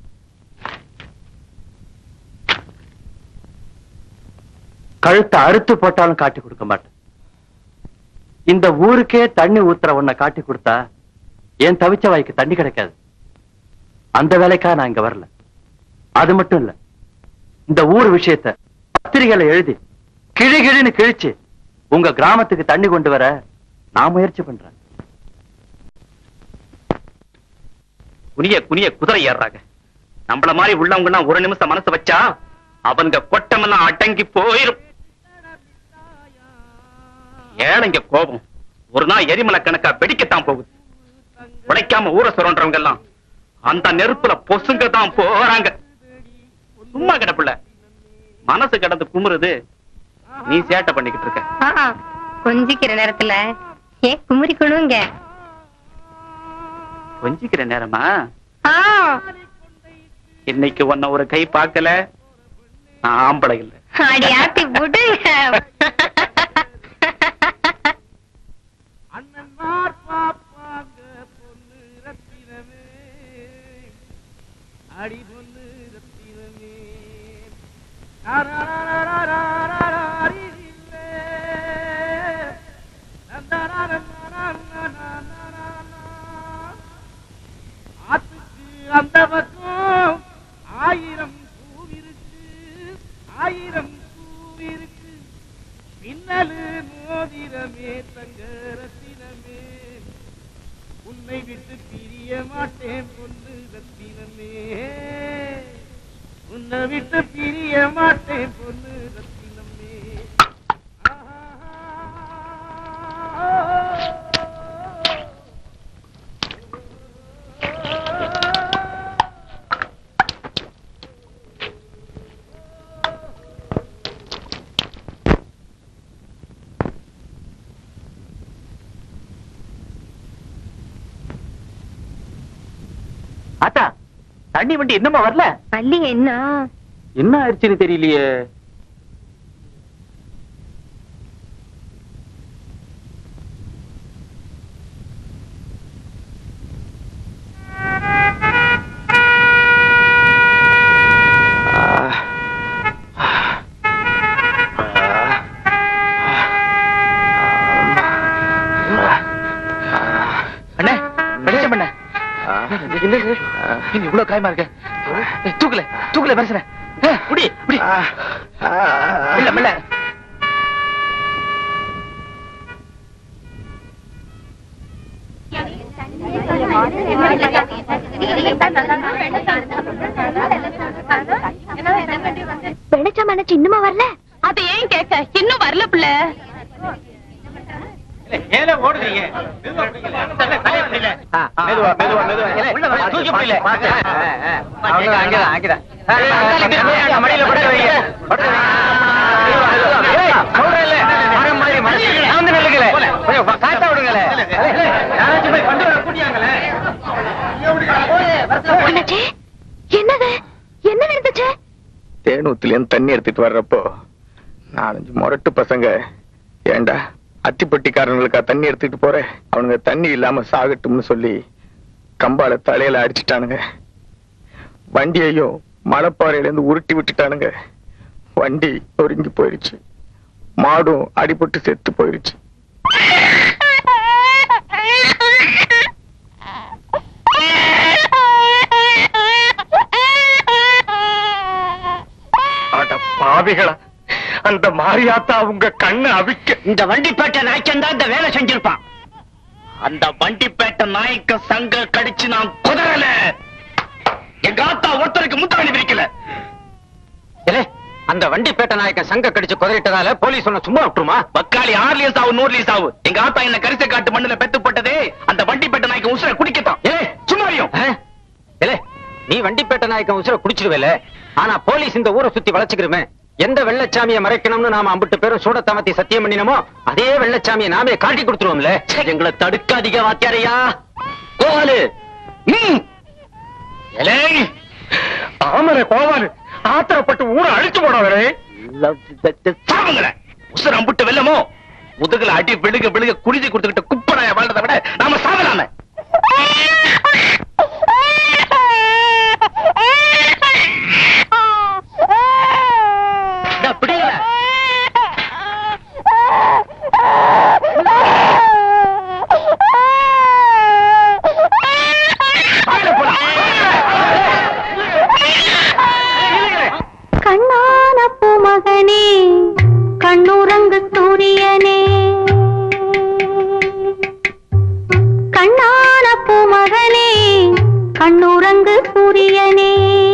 கழுத்தை அறுத்து போட்டாலும் காட்டி கொடுக்க மாட்டேன் இந்த ஊருக்கே தண்ணி ஊத்துற உன்னை காட்டி கொடுத்தா என் தவிச்ச வாய்க்கு தண்ணி கிடைக்காது அந்த வேலைக்கா நான் இங்க வரல அது மட்டும் இல்ல இந்த ஊர் விஷயத்த பத்திரிகையில எழுதி கிழி கிழின்னு கிழிச்சு உங்க கிராமத்துக்கு தண்ணி கொண்டு வர நான் முயற்சி பண்றேன் குனிய குனிய குதிரை ஏறாங்க நம்மள மாதிரி உள்ளவங்க ஒரு நிமிஷம் மனசு வச்சா அவங்க கொட்டமெல்லாம் அடங்கி போயிரும் ஏழைங்க கோபம் ஒரு நாள் எரிமலை கணக்கா வெடிக்கத்தான் போகுது உடைக்காம ஊரை சுரண்டவங்க எல்லாம் அந்த நெருப்புல பொசுங்க தான் போறாங்க சும்மா கிடப்புல மனசு கிடந்து குமுறுது நீ சேட்டை பண்ணிக்கிட்டு இருக்க கொஞ்சிக்கிற நேரத்துல ஏன் குமரி கொழுவுங்க கொஞ்சிக்கிற நேரமா இன்னைக்கு உன்னை ஒரு கை பார்க்கல நான் ஆம்பளை இல்ல அடி ஆத்தி விடுங்க அண்ணன்மார் பாப்பாங்க பொண்ணு ரத்தினமே அடி பொண்ணு ரத்தினமே நாராராராராராரிரில்லே. நந்தனாரனாரனாரனாரனா. ஆத்துக்கு அந்த பக்கம் ஆயிரம் பூவிருக்கு ஆயிரம் பூவிருக்கு மின்னலு மோதிரமே தங்க ரத்தினமே உன்னை விட்டு பிரிய மாட்டேன் பொண்ணு ரத்தினமே உன்னை விட்டு பிரிய மாட்டேன் பொண்ணு ரத்தினமே ஆத்தா தண்ணி வண்டி இன்னுமா வரல பள்ளி என்ன என்ன ஆயிடுச்சுன்னு தெரியலையே அண்ணே வெளிச்சம் பண்ண இல்ல நீ இவ்வளவு காயமா இருக்க ஏய், தூக்கல தூக்கல மனுஷன புடி புடி இல்ல இல்ல வெளிச்சம் அணைச்சு இன்னுமா வரல அது ஏன் கேட்க இன்னும் வரல பிள்ளை மேல ஓடுறீங்க மெதுவா மெதுவா மெதுவா தூக்கி முடியல அங்கதான் அங்கதான் அங்கதான் மடியில போட்டு வைங்க போட்டு வைங்க. ஏய், சொல்றேன்ல, மரம் மாதிரி மரம். நான் வந்து நில்லுங்களே. கொஞ்சம் காத்தா விடுங்களே. யாராச்சும் போய் கொண்டு வர கூட்டியாங்களே. அண்ணாச்சி என்னது என்ன நடந்துச்சு தேனூத்துல இருந்து தண்ணி எடுத்துட்டு வர்றப்போ நாலஞ்சு முரட்டு பசங்க ஏண்டா அத்திப்பட்டிக்காரங்களுக்கா தண்ணி எடுத்துட்டு போற அவனுங்க தண்ணி இல்லாம சாகட்டும்னு சொல்லி கம்பால தலையில அடிச்சிட்டானுங்க வண்டியையும் மலைப்பாறையில இருந்து உருட்டி விட்டுட்டானுங்க வண்டி நொறுங்கி போயிருச்சு மாடும் அடிபட்டு செத்து போயிருச்சு அட பாவிகளா அந்த மாரியாத்தா உங்க கண்ணு அவிக்க இந்த வண்டிப்பேட்டை நாய்க்கன் தான் இந்த வேலை செஞ்சிருப்பான் அந்த வண்டிப்பேட்டை நாய்க்கு சங்க கடிச்சு நான் குதறல எங்க ஆத்தா ஒருத்தருக்கு முத்தாணி விரிக்கல அந்த வண்டிப்பேட்டை நாயக்க சங்க கடிச்சு குதறிட்டதால போலீஸ் உன்னை சும்மா விட்டுருமா பக்காளி ஆறுலயும் சாவு நூறுலயும் சாவு எங்க ஆத்தா என்ன கரிசை காட்டு மண்ணுல பெத்து போட்டதே அந்த வண்டிப்பேட்டை நாய்க்கு உசுர குடிக்கத்தான் ஏ சும்மாரியும் ஏலே நீ வண்டிப்பேட்டை நாயக்க உசுர குடிச்சிருவேல ஆனா போலீஸ் இந்த ஊரை சுத்தி வளைச்சுக்கிறோமே எந்த வெள்ளச்சாமியை மறைக்கணும்னு நாம அம்பிட்டு பேரும் சூட தமத்தி சத்தியம் பண்ணினோமோ அதே வெள்ளச்சாமியை நாமே காட்டி கொடுத்துருவோம்ல எங்களை தடுக்காதீங்க வாத்தியாரையா கோவாலு ம். ஏலே ஆமரே கோவாலு ஆத்திரப்பட்டு ஊரை அழிச்சு போனவரே சாவுங்களே உசுர அம்புட்டு வெல்லமோ முதுகுல அடி விழுக விழுக குடிச்சு கொடுத்துக்கிட்டு குப்பனாய வாழ்றதை விட நாம சாவலாமே இந்தா பிடிங்களே. வாயில போலாம். கண்ணான பூமகனே கண்ணுறங்கு சூரியனே கண்ணான பூமகனே கண்ணுறங்கு சூரியனே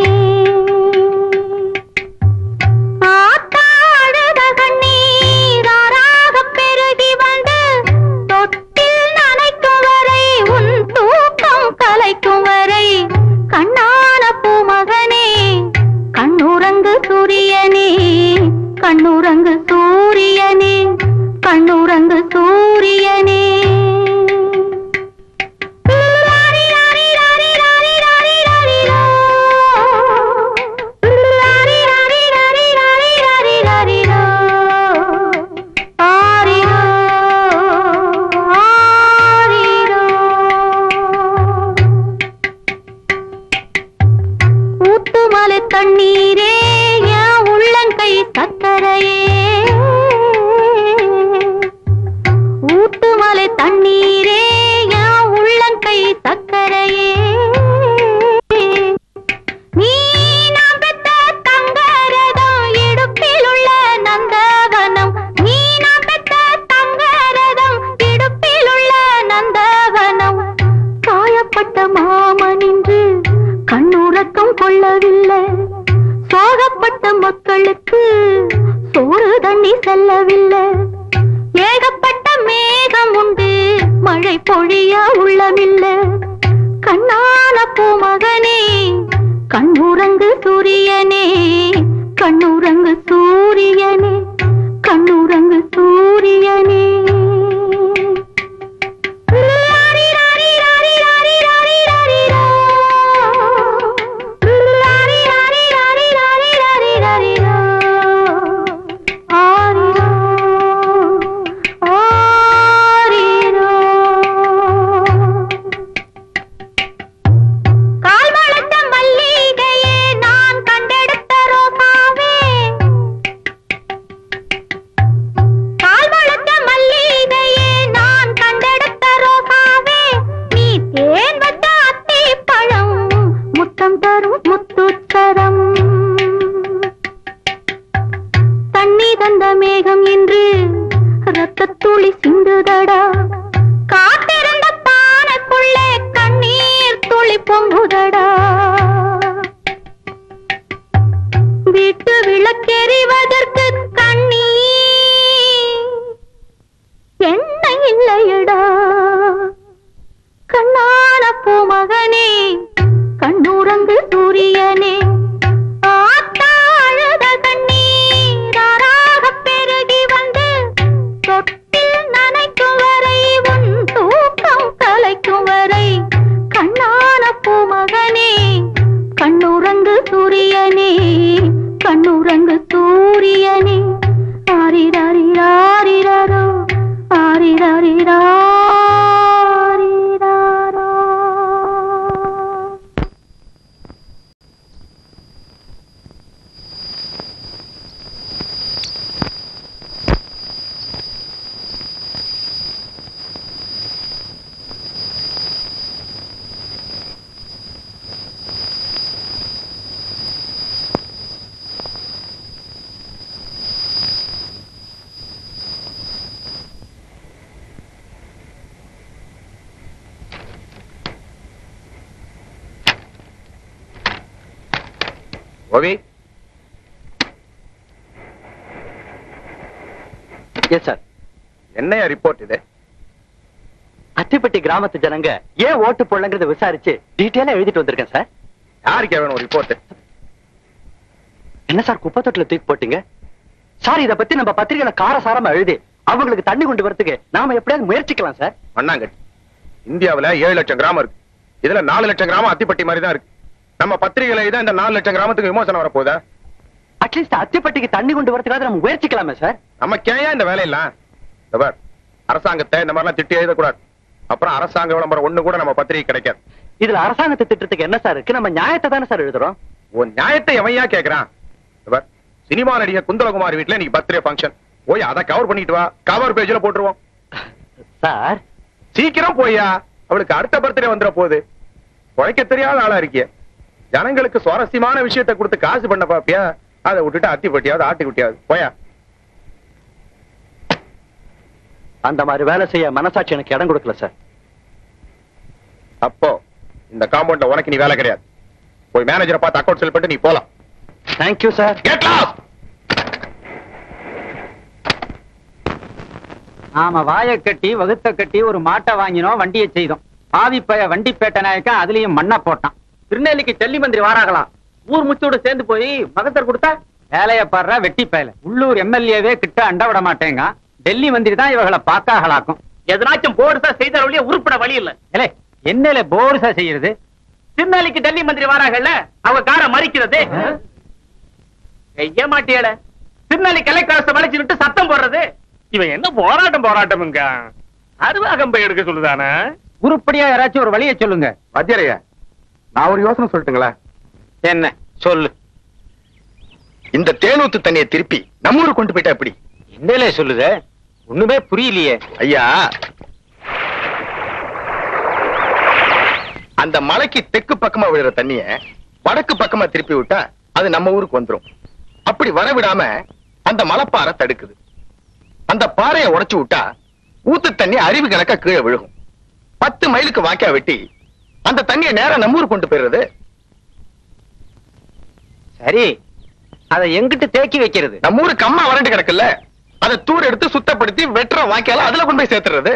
ஆத்தாடுத கண்ணீர் ஆறாகப் பெருகி வந்து தொட்டில் நனைக்கும் வரை உன் தூக்கம் கலைக்கும் வரை கண்ணான பூமகனே கண்ணுறங்கு சூரியனே கண்ணுறங்கு சூரியனே கண்ணுறங்கு சூரியனே லாரி லாரி லாரி லாரி லாரி லாரி லோ. லாரி லாரி லாரி லாரி லாரி லாரி லோ. ஆரிரோ, ஆரிரோ. ஊத்துமலை தண்ணீரே என் உள்ளங்கை சக்கரையே ஊத்துமலை தண்ணீரே என் உள்ளங்கை சக்கரையே நீ நாம் பெத்த தங்கரதம் இடுப்பில் உள்ள நந்தவனம் நீ நாம் பெத்த தங்கரதம் இடுப்பில் உள்ள நந்தவனம் காயப்பட்ட மாமனின்று கண்ணுறக்கம் கொள்ளவில்லை சோகப்பட்ட மக்களுக்கு சோறு தண்ணி செல்லவில்லை ஏகப்பட்ட மேகம் உண்டு மழை பொழிய உள்ளமில்லை கண்ணான பூமகனே கண்ணுறங்கு சூரியனே கண்ணுறங்கு சூரியனே கண்ணுறங்கு சூரியனே லாரி லாரி லாரி லாரி லாரி லாரி லோ. லாரி லாரி லாரி லாரி லாரி லாரி லோ. ஆரிரோ, ஆரிரோ. கால் வளர்த்த மல்லிகையே நான் கண்டெடுத்த ரோசாவே கால் வளர்த்த கண்ணுறங்கு சூரியனே ஆத்தாழத கண்ணீராக பெருகி வந்து தொட்டில் நனைக்கும் வரை உன் தூக்கம் கலைக்கும் வரை கண்ணான பூமகனே கண்ணுறங்கு சூரியனே கண்ணுறங்கு சூரியனே ஆரிராரிராரிரோ ஆரிராரிராரிராரோ கோவி எஸ் சார் என்னையா ரிப்போர்ட் இது அத்திப்பட்டி கிராமத்து ஜனங்க ஏன் ஓட்டு போடலங்கிறத விசாரிச்சு டீட்டெயிலா எழுதிட்டு வந்திருக்கேன் சார் யாருக்கு வேணும் ரிப்போர்ட் என்ன சார் குப்பை தொட்டில தூக்கி போட்டீங்க சார் இத பத்தி நம்ம பத்திரிகையில காரசாரமா எழுதி அவங்களுக்கு தண்ணி கொண்டு வரதுக்கு நாம எப்படியாவது முயற்சிக்கலாம் சார் மண்ணாங்கட்டி இந்தியாவுல ஏழு லட்சம் கிராமம் இருக்கு இதுல நாலு லட்சம் கிராமம் அத்திப்பட்டி மாதிரி தான் இருக்கு நம்ம பத்திரிகையில தான் இந்த நாலு லட்சம் கிராமத்துக்கு விமோசனம் வரப்போதா அட்லீஸ்ட் அத்திப்பட்டிக்கு தண்ணி கொண்டு வரதுக்காக நம்ம முயற்சிக்கலாமே சார் நமக்கு ஏன் இந்த வேலையெல்லாம் இந்த பார், அரசாங்கத்தை இந்த மாதிரிலாம் திட்டி எழுதக்கூடாது அப்புறம் அரசாங்க விளம்பரம் ஒண்ணு கூட நம்ம பத்திரிகை கிடைக்காது இதுல அரசாங்கத்தை திட்டத்துக்கு என்ன சார் இருக்கு நம்ம நியாயத்தை தானே சார் எழுதுறோம் உன் நியாயத்தை எவையா கேக்குறான் இந்த பார், சினிமா நடிகர் குந்தலகுமார் வீட்டுல இன்னைக்கு பர்த்டே ஃபங்க்ஷன் போய் அதை கவர் பண்ணிட்டு வா கவர் பேஜ்ல போட்டுருவோம் சார் சீக்கிரம் போய்யா அவளுக்கு அடுத்த பர்த்டே வந்துட போகுது உழைக்க தெரியாத ஆளா இருக்கிய ஜனங்களுக்கு சுவாரஸ்யமான விஷயத்தை கொடுத்து காசு பண்ண பாப்பியா அதை விட்டுட்டு அத்தி பட்டியாவது ஆட்டி குட்டியாவது போயா அந்த மாதிரி வேலை செய்ய மனசாட்சி எனக்கு இடம் கொடுக்கல சார் அப்போ இந்த காம்பவுண்ட்ல உனக்கு நீ வேலை கிடையாது போய் மேனேஜரை பார்த்து அக்கௌண்ட் செல் பண்ணிட்டு நீ போலாம் தேங்க்யூ சார் கெட் லாஸ்ட் நாம வாயை கட்டி வகுத்த கட்டி ஒரு மாட்டை வாங்கினோம் வண்டியை செய்தோம் பாவிப்பய வண்டி பேட்ட நாயக்கன் அதுலயும் மண்ணை போட்டான் திருநெல்லிக்கு செல்லி மந்திரி வாராகலாம் ஊர் முச்சோடு சேர்ந்து போய் மகத்தர் கொடுத்தா வேலைய பாடுற வெட்டி பயல உள்ளூர் எம்எல்ஏவே கிட்ட அண்ட விட மாட்டேங்க டெல்லி மந்திரி தான் இவகளை பார்க்காகலாக்கும் எதனாச்சும் போர்டுசா செய்த வழியே உருப்பட வழி இல்ல ஏலே என்னல போர்ஸா செய்யறது திருநாளைக்கு டெல்லி மந்திரி வராங்கல்ல அவங்க காரை மறிக்கிறது செய்ய மாட்டியல திருநாளி கலைக்கரச வளைச்சு விட்டு சத்தம் போடுறது இவன் என்ன போராட்டம் போராட்டம்ங்க அருவாகம்பை எடுக்க சொல்லுதானே உருப்படியா யாராச்சும் ஒரு வழியை சொல்லுங்க வத்தியரையா நான் ஒரு யோசனை சொல்லட்டுங்களா என்ன சொல்லு இந்த தேனூத்து தண்ணியை திருப்பி நம்ம ஊருக்கு கொண்டு போயிட்டா எப்படி என்னலே சொல்லுத ஒண்ணுமே புரியலையே ஐயா அந்த மலைக்கு தெற்கு பக்கமா விழுற தண்ணிய வடக்கு பக்கமா திருப்பி விட்டா அது நம்ம ஊருக்கு வந்துரும் அப்படி வர விடாம அந்த மலைப்பாறை தடுக்குது அந்த பாறையை உடைச்சு விட்டா ஊத்து தண்ணி அருவி கணக்கா கீழே விழுகும் பத்து மைலுக்கு வாக்கியா வெட்டி அந்த தண்ணியை நேரா நம்ம ஊருக்கு கொண்டு போயிடுறது சரி அதை எங்கிட்டு தேக்கி வைக்கிறது நம்ம ஊருக்கு அம்மா வறண்டு கிடக்குல்ல அதை தூர் எடுத்து சுத்தப்படுத்தி வெட்டுற வாக்கியால அதுல கொண்டு போய் சேர்த்துறது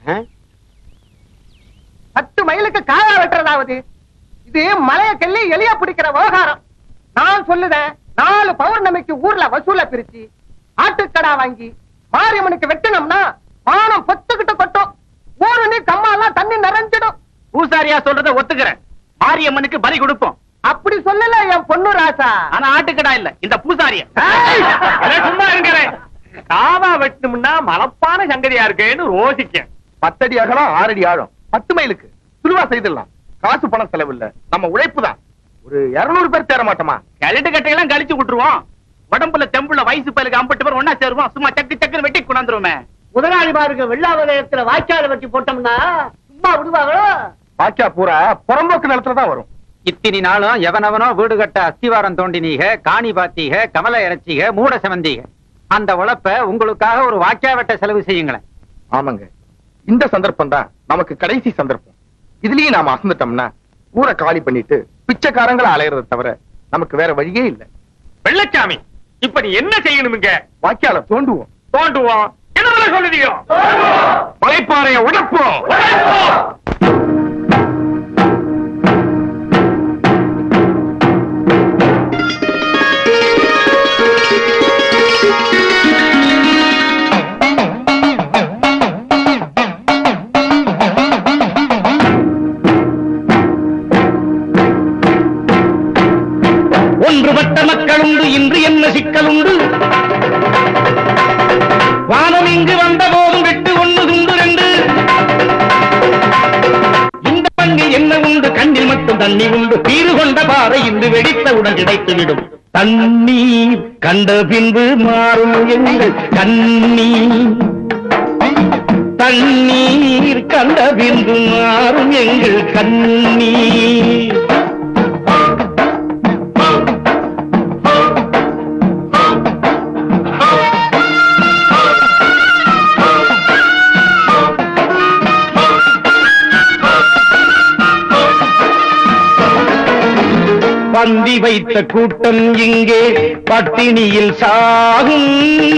பத்து மைலுக்கு காயா வெட்டுறதாவது இது மலைய கல்லி எலியா பிடிக்கிற விவகாரம் நான் சொல்லுதேன் நாலு பௌர்ணமிக்கு ஊர்ல வசூல பிரிச்சு ஆட்டுக்கடா வாங்கி மாரியம்மனுக்கு வெட்டினோம்னா மானம் பொத்துக்கிட்டு கொட்டும் ஊரு நீ கம்மாலாம் தண்ணி நிறைஞ்சிடும் பூசாரியா சொல்றத ஒத்துக்கிறேன் மாரியம்மனுக்கு பலி கொடுப்போம் அப்படி சொல்லல என் பொண்ணு ராசா ஆனா ஆட்டுக்கடா இல்ல இந்த பூசாரிய ஏய்! சும்மா இருக்கிறேன் காவா வெட்டணும்னா மலப்பான சங்கதியா இருக்கேன்னு ரோசிக்கேன் பத்தடி அகலம் ஆறடி ஆழம் பத்து மைலுக்கு சுலுவா செய்திடலாம் காசு பணம் செலவு இல்ல நம்ம உழைப்பு தான் ஒரு இருநூறு பேர் தேர மாட்டோமா கழுட்டு கட்டையெல்லாம் கழிச்சு விட்டுருவோம் உடம்புல தெம்புல வயசு பயலுக்கு அம்பட்டு பேர் ஒன்னா சேருவோம் சும்மா சக்கு சக்குன்னு வெட்டி கொண்டாந்துருவோமே முதலாளிமாருக்கு வெள்ளாவதயத்துல வாய்க்கால வெட்டி போட்டோம்னா சும்மா விடுவாங்களோ பாக்கியா பூரா புறம்போக்கு நிலத்துல தான் வரும் இத்தினி நாளும் எவனவனோ வீடு கட்ட அஸ்திவாரம் தோண்டினீக காணி பாத்தீக கமல இறைச்சிக மூட செவந்தீக அந்த உழைப்ப உங்களுக்காக ஒரு வாக்கியா வெட்ட செலவு செய்யுங்களேன் ஆமாங்க இந்த சந்தர்ப்பம் தான் நமக்கு கடைசி சந்தர்ப்பம் இதுலயும் நாம அசந்துட்டோம்னா ஊரை காலி பண்ணிட்டு பிச்சைக்காரங்களை அலையறதை தவிர நமக்கு வேற வழியே இல்ல வெள்ளச்சாமி இப்ப நீ என்ன செய்யணுமுங்க வாக்கியால தோண்டுவோம் தோண்டுவோம் என்ன சொல்லுதியோ மலைப்பாறைய உடப்போம் இங்கு என்ன உண்டு கண்ணில் மட்டும் தண்ணி உண்டு பீறு கொண்ட பாறை இன்று வெடித்தவுடன் கிடைத்துவிடும் தண்ணீர் கண்ட பின்பு மாறும் எங்கள் கண்ணீர் தண்ணீர் கண்ட பின்பு மாறும் எங்கள் கண்ணீர் பந்தி வைத்த கூட்டம் இங்கே பட்டினியில் சாகும்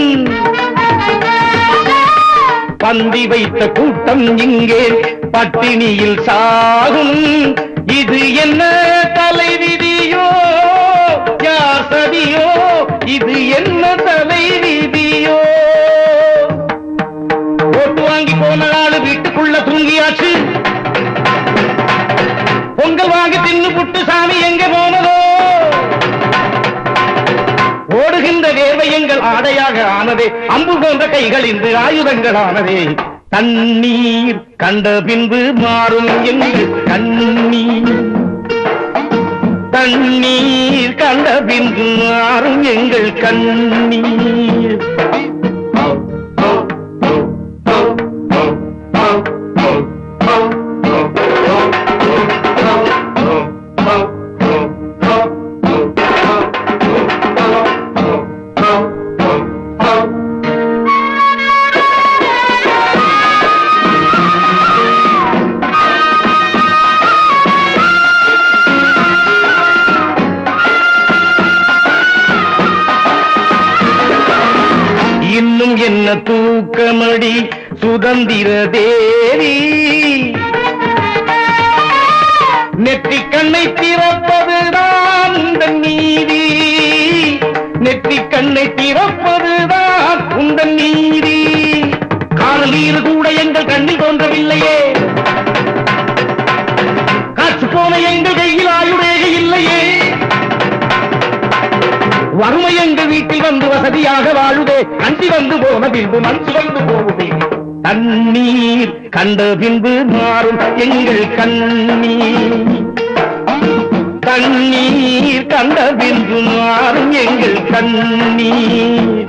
பந்தி வைத்த கூட்டம் இங்கே பட்டினியில் சாகும் இது என்ன தலைவிதியோ யார் சதியோ இது என்ன தலைவிதியோ ஓட்டு வாங்கி போன ஆளு வீட்டுக்குள்ள தூங்கியாச்சு பொங்கல் வாங்கி தின்னு புட்டு சாமி எங்க போனதோ ஓடுகின்ற வேர்வை எங்கள் ஆடையாக ஆனதே அம்பு போன்ற கைகள் இன்று ஆயுதங்கள் ஆனதே தண்ணீர் கண்ட பின்பு மாறும் எங்கு கண்ணீர் தண்ணீர் கண்ட பின்பு மாறும் எங்கள் கண்ணீர் இன்னும் என்ன தூக்கமடி சுதந்திர தேவி நெற்றி கண்ணை திறப்பதுதான் உந்தன் நீதி நெற்றி கண்ணை திறப்பதுதான் உந்தன் நீதி காதல் நீர் கூட எங்கள் கண்ணில் தோன்றவில்லையே காற்று போன எங்கள் கையில் ஆயுடேக இல்லையே வறுமை எங்கள் வீட்டில் வந்து வசதியாக வாழுதே அஞ்சி வந்து போன பின்பு மஞ்சு வந்து போகுதே தண்ணீர் கண்ட பின்பு மாறும் எங்கள் கண்ணீர் தண்ணீர் கண்ட பின்பு மாறும் எங்கள் கண்ணீர்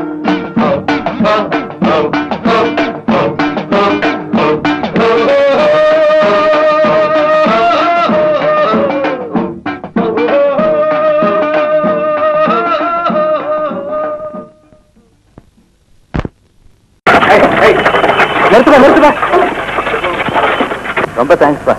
நிறுத்துப்பா நிறுத்துப்பா ரொம்ப தேங்க்ஸ்ப்பா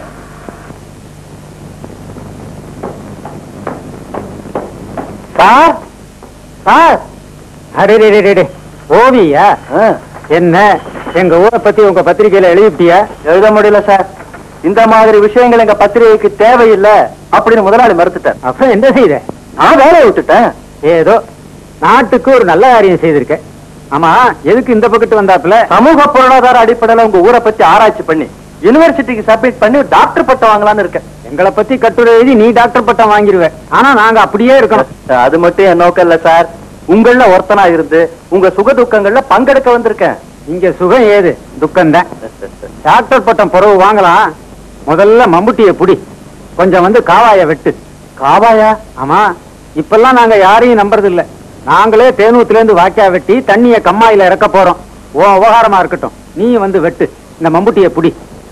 சார் சார் அரே ரே ரே ரே ஓவியா என்ன எங்க ஊரை பத்தி உங்க பத்திரிகையில எழுதிட்டியா எழுத முடியல சார் இந்த மாதிரி விஷயங்கள் எங்க பத்திரிகைக்கு தேவையில்லை அப்படின்னு முதலாளி மறுத்துட்டார் அப்புறம் என்ன செய்த நான் வேலையை விட்டுட்டேன் ஏதோ நாட்டுக்கு ஒரு நல்ல காரியம் செய்திருக்கேன் ஆமா எதுக்கு இந்த பக்கத்து வந்தாப்புல சமூக பொருளாதார அடிப்படையில உங்க ஊரை பத்தி ஆராய்ச்சி பண்ணி யூனிவர்சிட்டிக்கு சப்மிட் பண்ணி டாக்டர் பட்டம் வாங்கலாம்னு இருக்கேன் எங்களை பத்தி கட்டுரை எழுதி நீ டாக்டர் பட்டம் வாங்கிருவேன் ஆனா நாங்க அப்படியே இருக்கணும் அது மட்டும் என் நோக்கம் இல்ல சார் உங்கள ஒருத்தனா இருந்து உங்க சுக துக்கங்கள்ல பங்கெடுக்க வந்திருக்கேன் இங்க சுகம் ஏது துக்கம் தான் டாக்டர் பட்டம் பிறகு வாங்கலாம் முதல்ல மம்புட்டிய புடி கொஞ்சம் வந்து காவாய வெட்டு காவாயா ஆமா இப்பெல்லாம் நாங்க யாரையும் நம்புறது இல்ல நாங்களே தேனூத்துல இருந்து வாக்கியா வெட்டி தண்ணிய கம்மாயில இறக்க போறோம் ஓ உபகாரமா இருக்கட்டும் நீ வந்து வெட்டு இந்த மம்புட்டிய புடி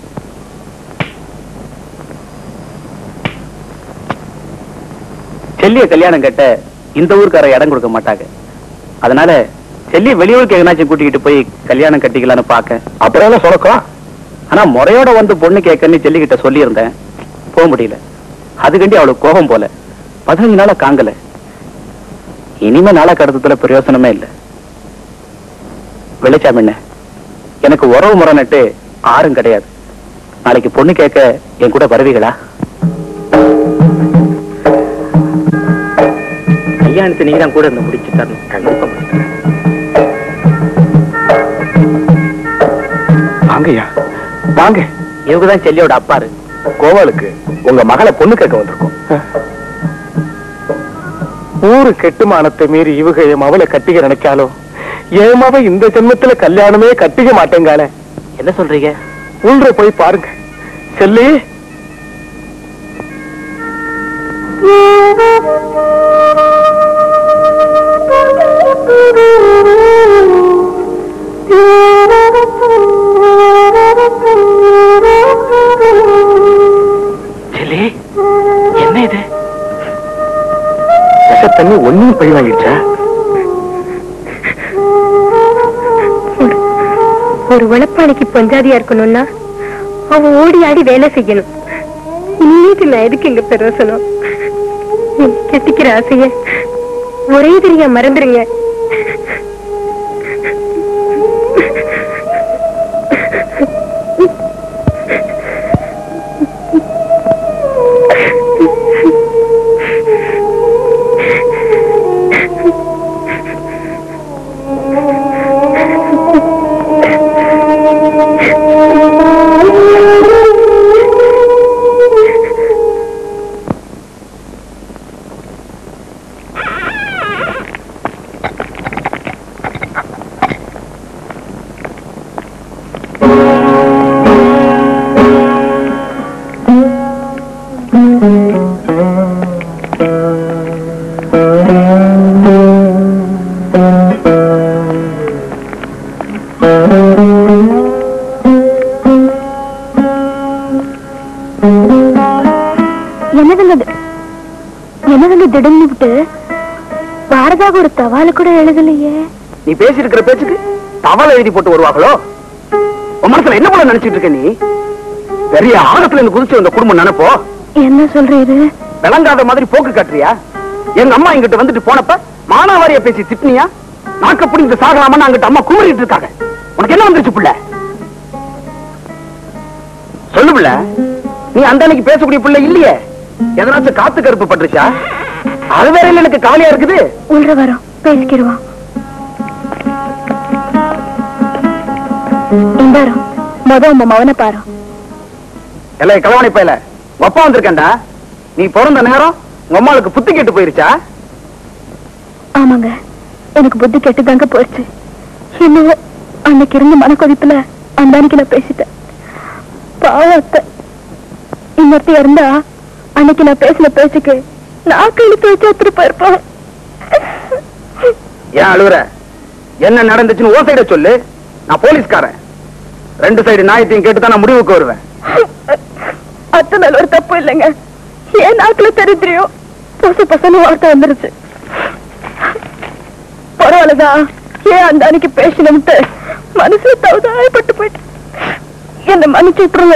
செல்லிய கல்யாணம் கட்ட இந்த ஊருக்கார இடம் கொடுக்க மாட்டாங்க அதனால செல்லிய வெளியூருக்கு எங்கனாச்சும் கூட்டிக்கிட்டு போய் கல்யாணம் கட்டிக்கலாம்னு பாக்க அப்புறம் என்ன சொலக்கம் ஆனா முறையோட வந்து பொண்ணு கேட்கன்னு செல்லிக்கிட்ட சொல்லியிருந்தேன் போக முடியல அதுக்கண்டி அவளுக்கு கோபம் போல பதினஞ்சு நாளா காங்கல இனிமே நாளா கடத்தத்துல பிரயோசனமே இல்ல வெளிச்சாமின்ன எனக்கு உறவு முறை நட்டு ஆறும் கிடையாது நாளைக்கு பொண்ணு கேட்க என் கூட வருவீங்களா கல்யாணத்தை நீங்க தான் கூட இருந்து முடிச்சு தரணும் கண்டிப்பா முடிச்சு வாங்கய்யா வாங்க இவங்க தான் செல்லியோட அப்பாரு கோவாலுக்கு உங்க மகளை பொண்ணு கேட்க வந்திருக்கோம் ஊரு கெட்டுமானத்தை மீறி இவங்க என் மவளை கட்டிக்க நினைச்சாலும் என் மவ இந்த ஜென்மத்துல கல்யாணமே கட்டிக்க மாட்டேங்கால என்ன சொல்றீங்க உள்ள போய் பாருங்க செல்லி செல்லி என்ன இது விஷ தண்ணி ஒன்னும் பழி வாங்கிடுச்சா ஒரு உழைப்பாளிக்கு பொஞ்சாதியா இருக்கணும்னா அவ ஓடி ஆடி வேலை செய்யணும் இன்னைக்கு நான் எதுக்கு இங்க பிரயோசனம் என் கெட்டிக்கிற ஆசைய ஒரே தெரியா மறந்துருங்க என்னதுங்க இது? என்னதுங்க திடம்னு விட்டு பாரதாக ஒரு தவால கூட எழுதலையே நீ பேசி இருக்கிற பேச்சுக்கு தவளை எழுதி போட்டு வருவாங்களோ உன் மனசுல என்ன போல நினைச்சிட்டு இருக்க நீ பெரிய ஆழத்துல இருந்து குதிச்சு வந்த குடும்பம் நினைப்போ என்ன சொல்றீரு விளங்காத மாதிரி போக்கு காட்டுறியா எங்க அம்மா இங்கிட்ட வந்துட்டு போனப்ப மானாவாரிய பேசி திட்டினியா நாக்க பிடிங்கிட்டு சாகலாமா அங்கிட்ட அம்மா குமரிட்டு இருக்காங்க உனக்கு என்ன வந்துருச்சு புள்ள சொல்லு புள்ள நீ அந்த அன்னைக்கு பேசக்கூடிய புள்ள இல்லையே எதனாச்சும் காத்து கருப்பு பட்டுருச்சா அது வேற இல்ல எனக்கு கவலையா இருக்குது உள்ள வரோம் பேசிக்கிடுவோம் இந்தாரோ மொத உங்க மவனை பாரு எல்லாம் கலவாணி பையல உங்க அப்பா வந்திருக்கேன்டா நீ பிறந்த நேரம் உங்க அம்மாளுக்கு புத்தி கெட்டு போயிருச்சா ஆமாங்க எனக்கு புத்தி கெட்டுதாங்க போயிடுச்சு என்னவோ அன்னைக்கு இருந்த மனக்கொதிப்புல அந்த அன்னைக்கு நான் பேசிட்டேன் பாவம் அத்தை இன்னொருத்தி இருந்தா அன்னைக்கு நான் பேசின பேச்சுக்கு நாக்கு இழுத்து வச்சு ஒத்துட்டு போயிருப்பேன் ஏன் அழுவுற என்ன நடந்துச்சுன்னு ஓ சைட சொல்லு நான் போலீஸ்காரன் ரெண்டு சைடு நியாயத்தையும் கேட்டு தான் நான் முடிவுக்கு வருவேன் அத்தை மேல ஒரு தப்பு இல்லைங்க ஏன் நாக்குல தெரிஞ்சிரியும் பொசு பொசன்னு வார்த்தை வந்துருச்சு பரவாயில்லதான் ஏன் அந்த அன்னைக்கு பேசணும்ட்டு மனசுல தவதாயப்பட்டு போயிட்டு என்ன மன்னிச்சு விட்டுருங்க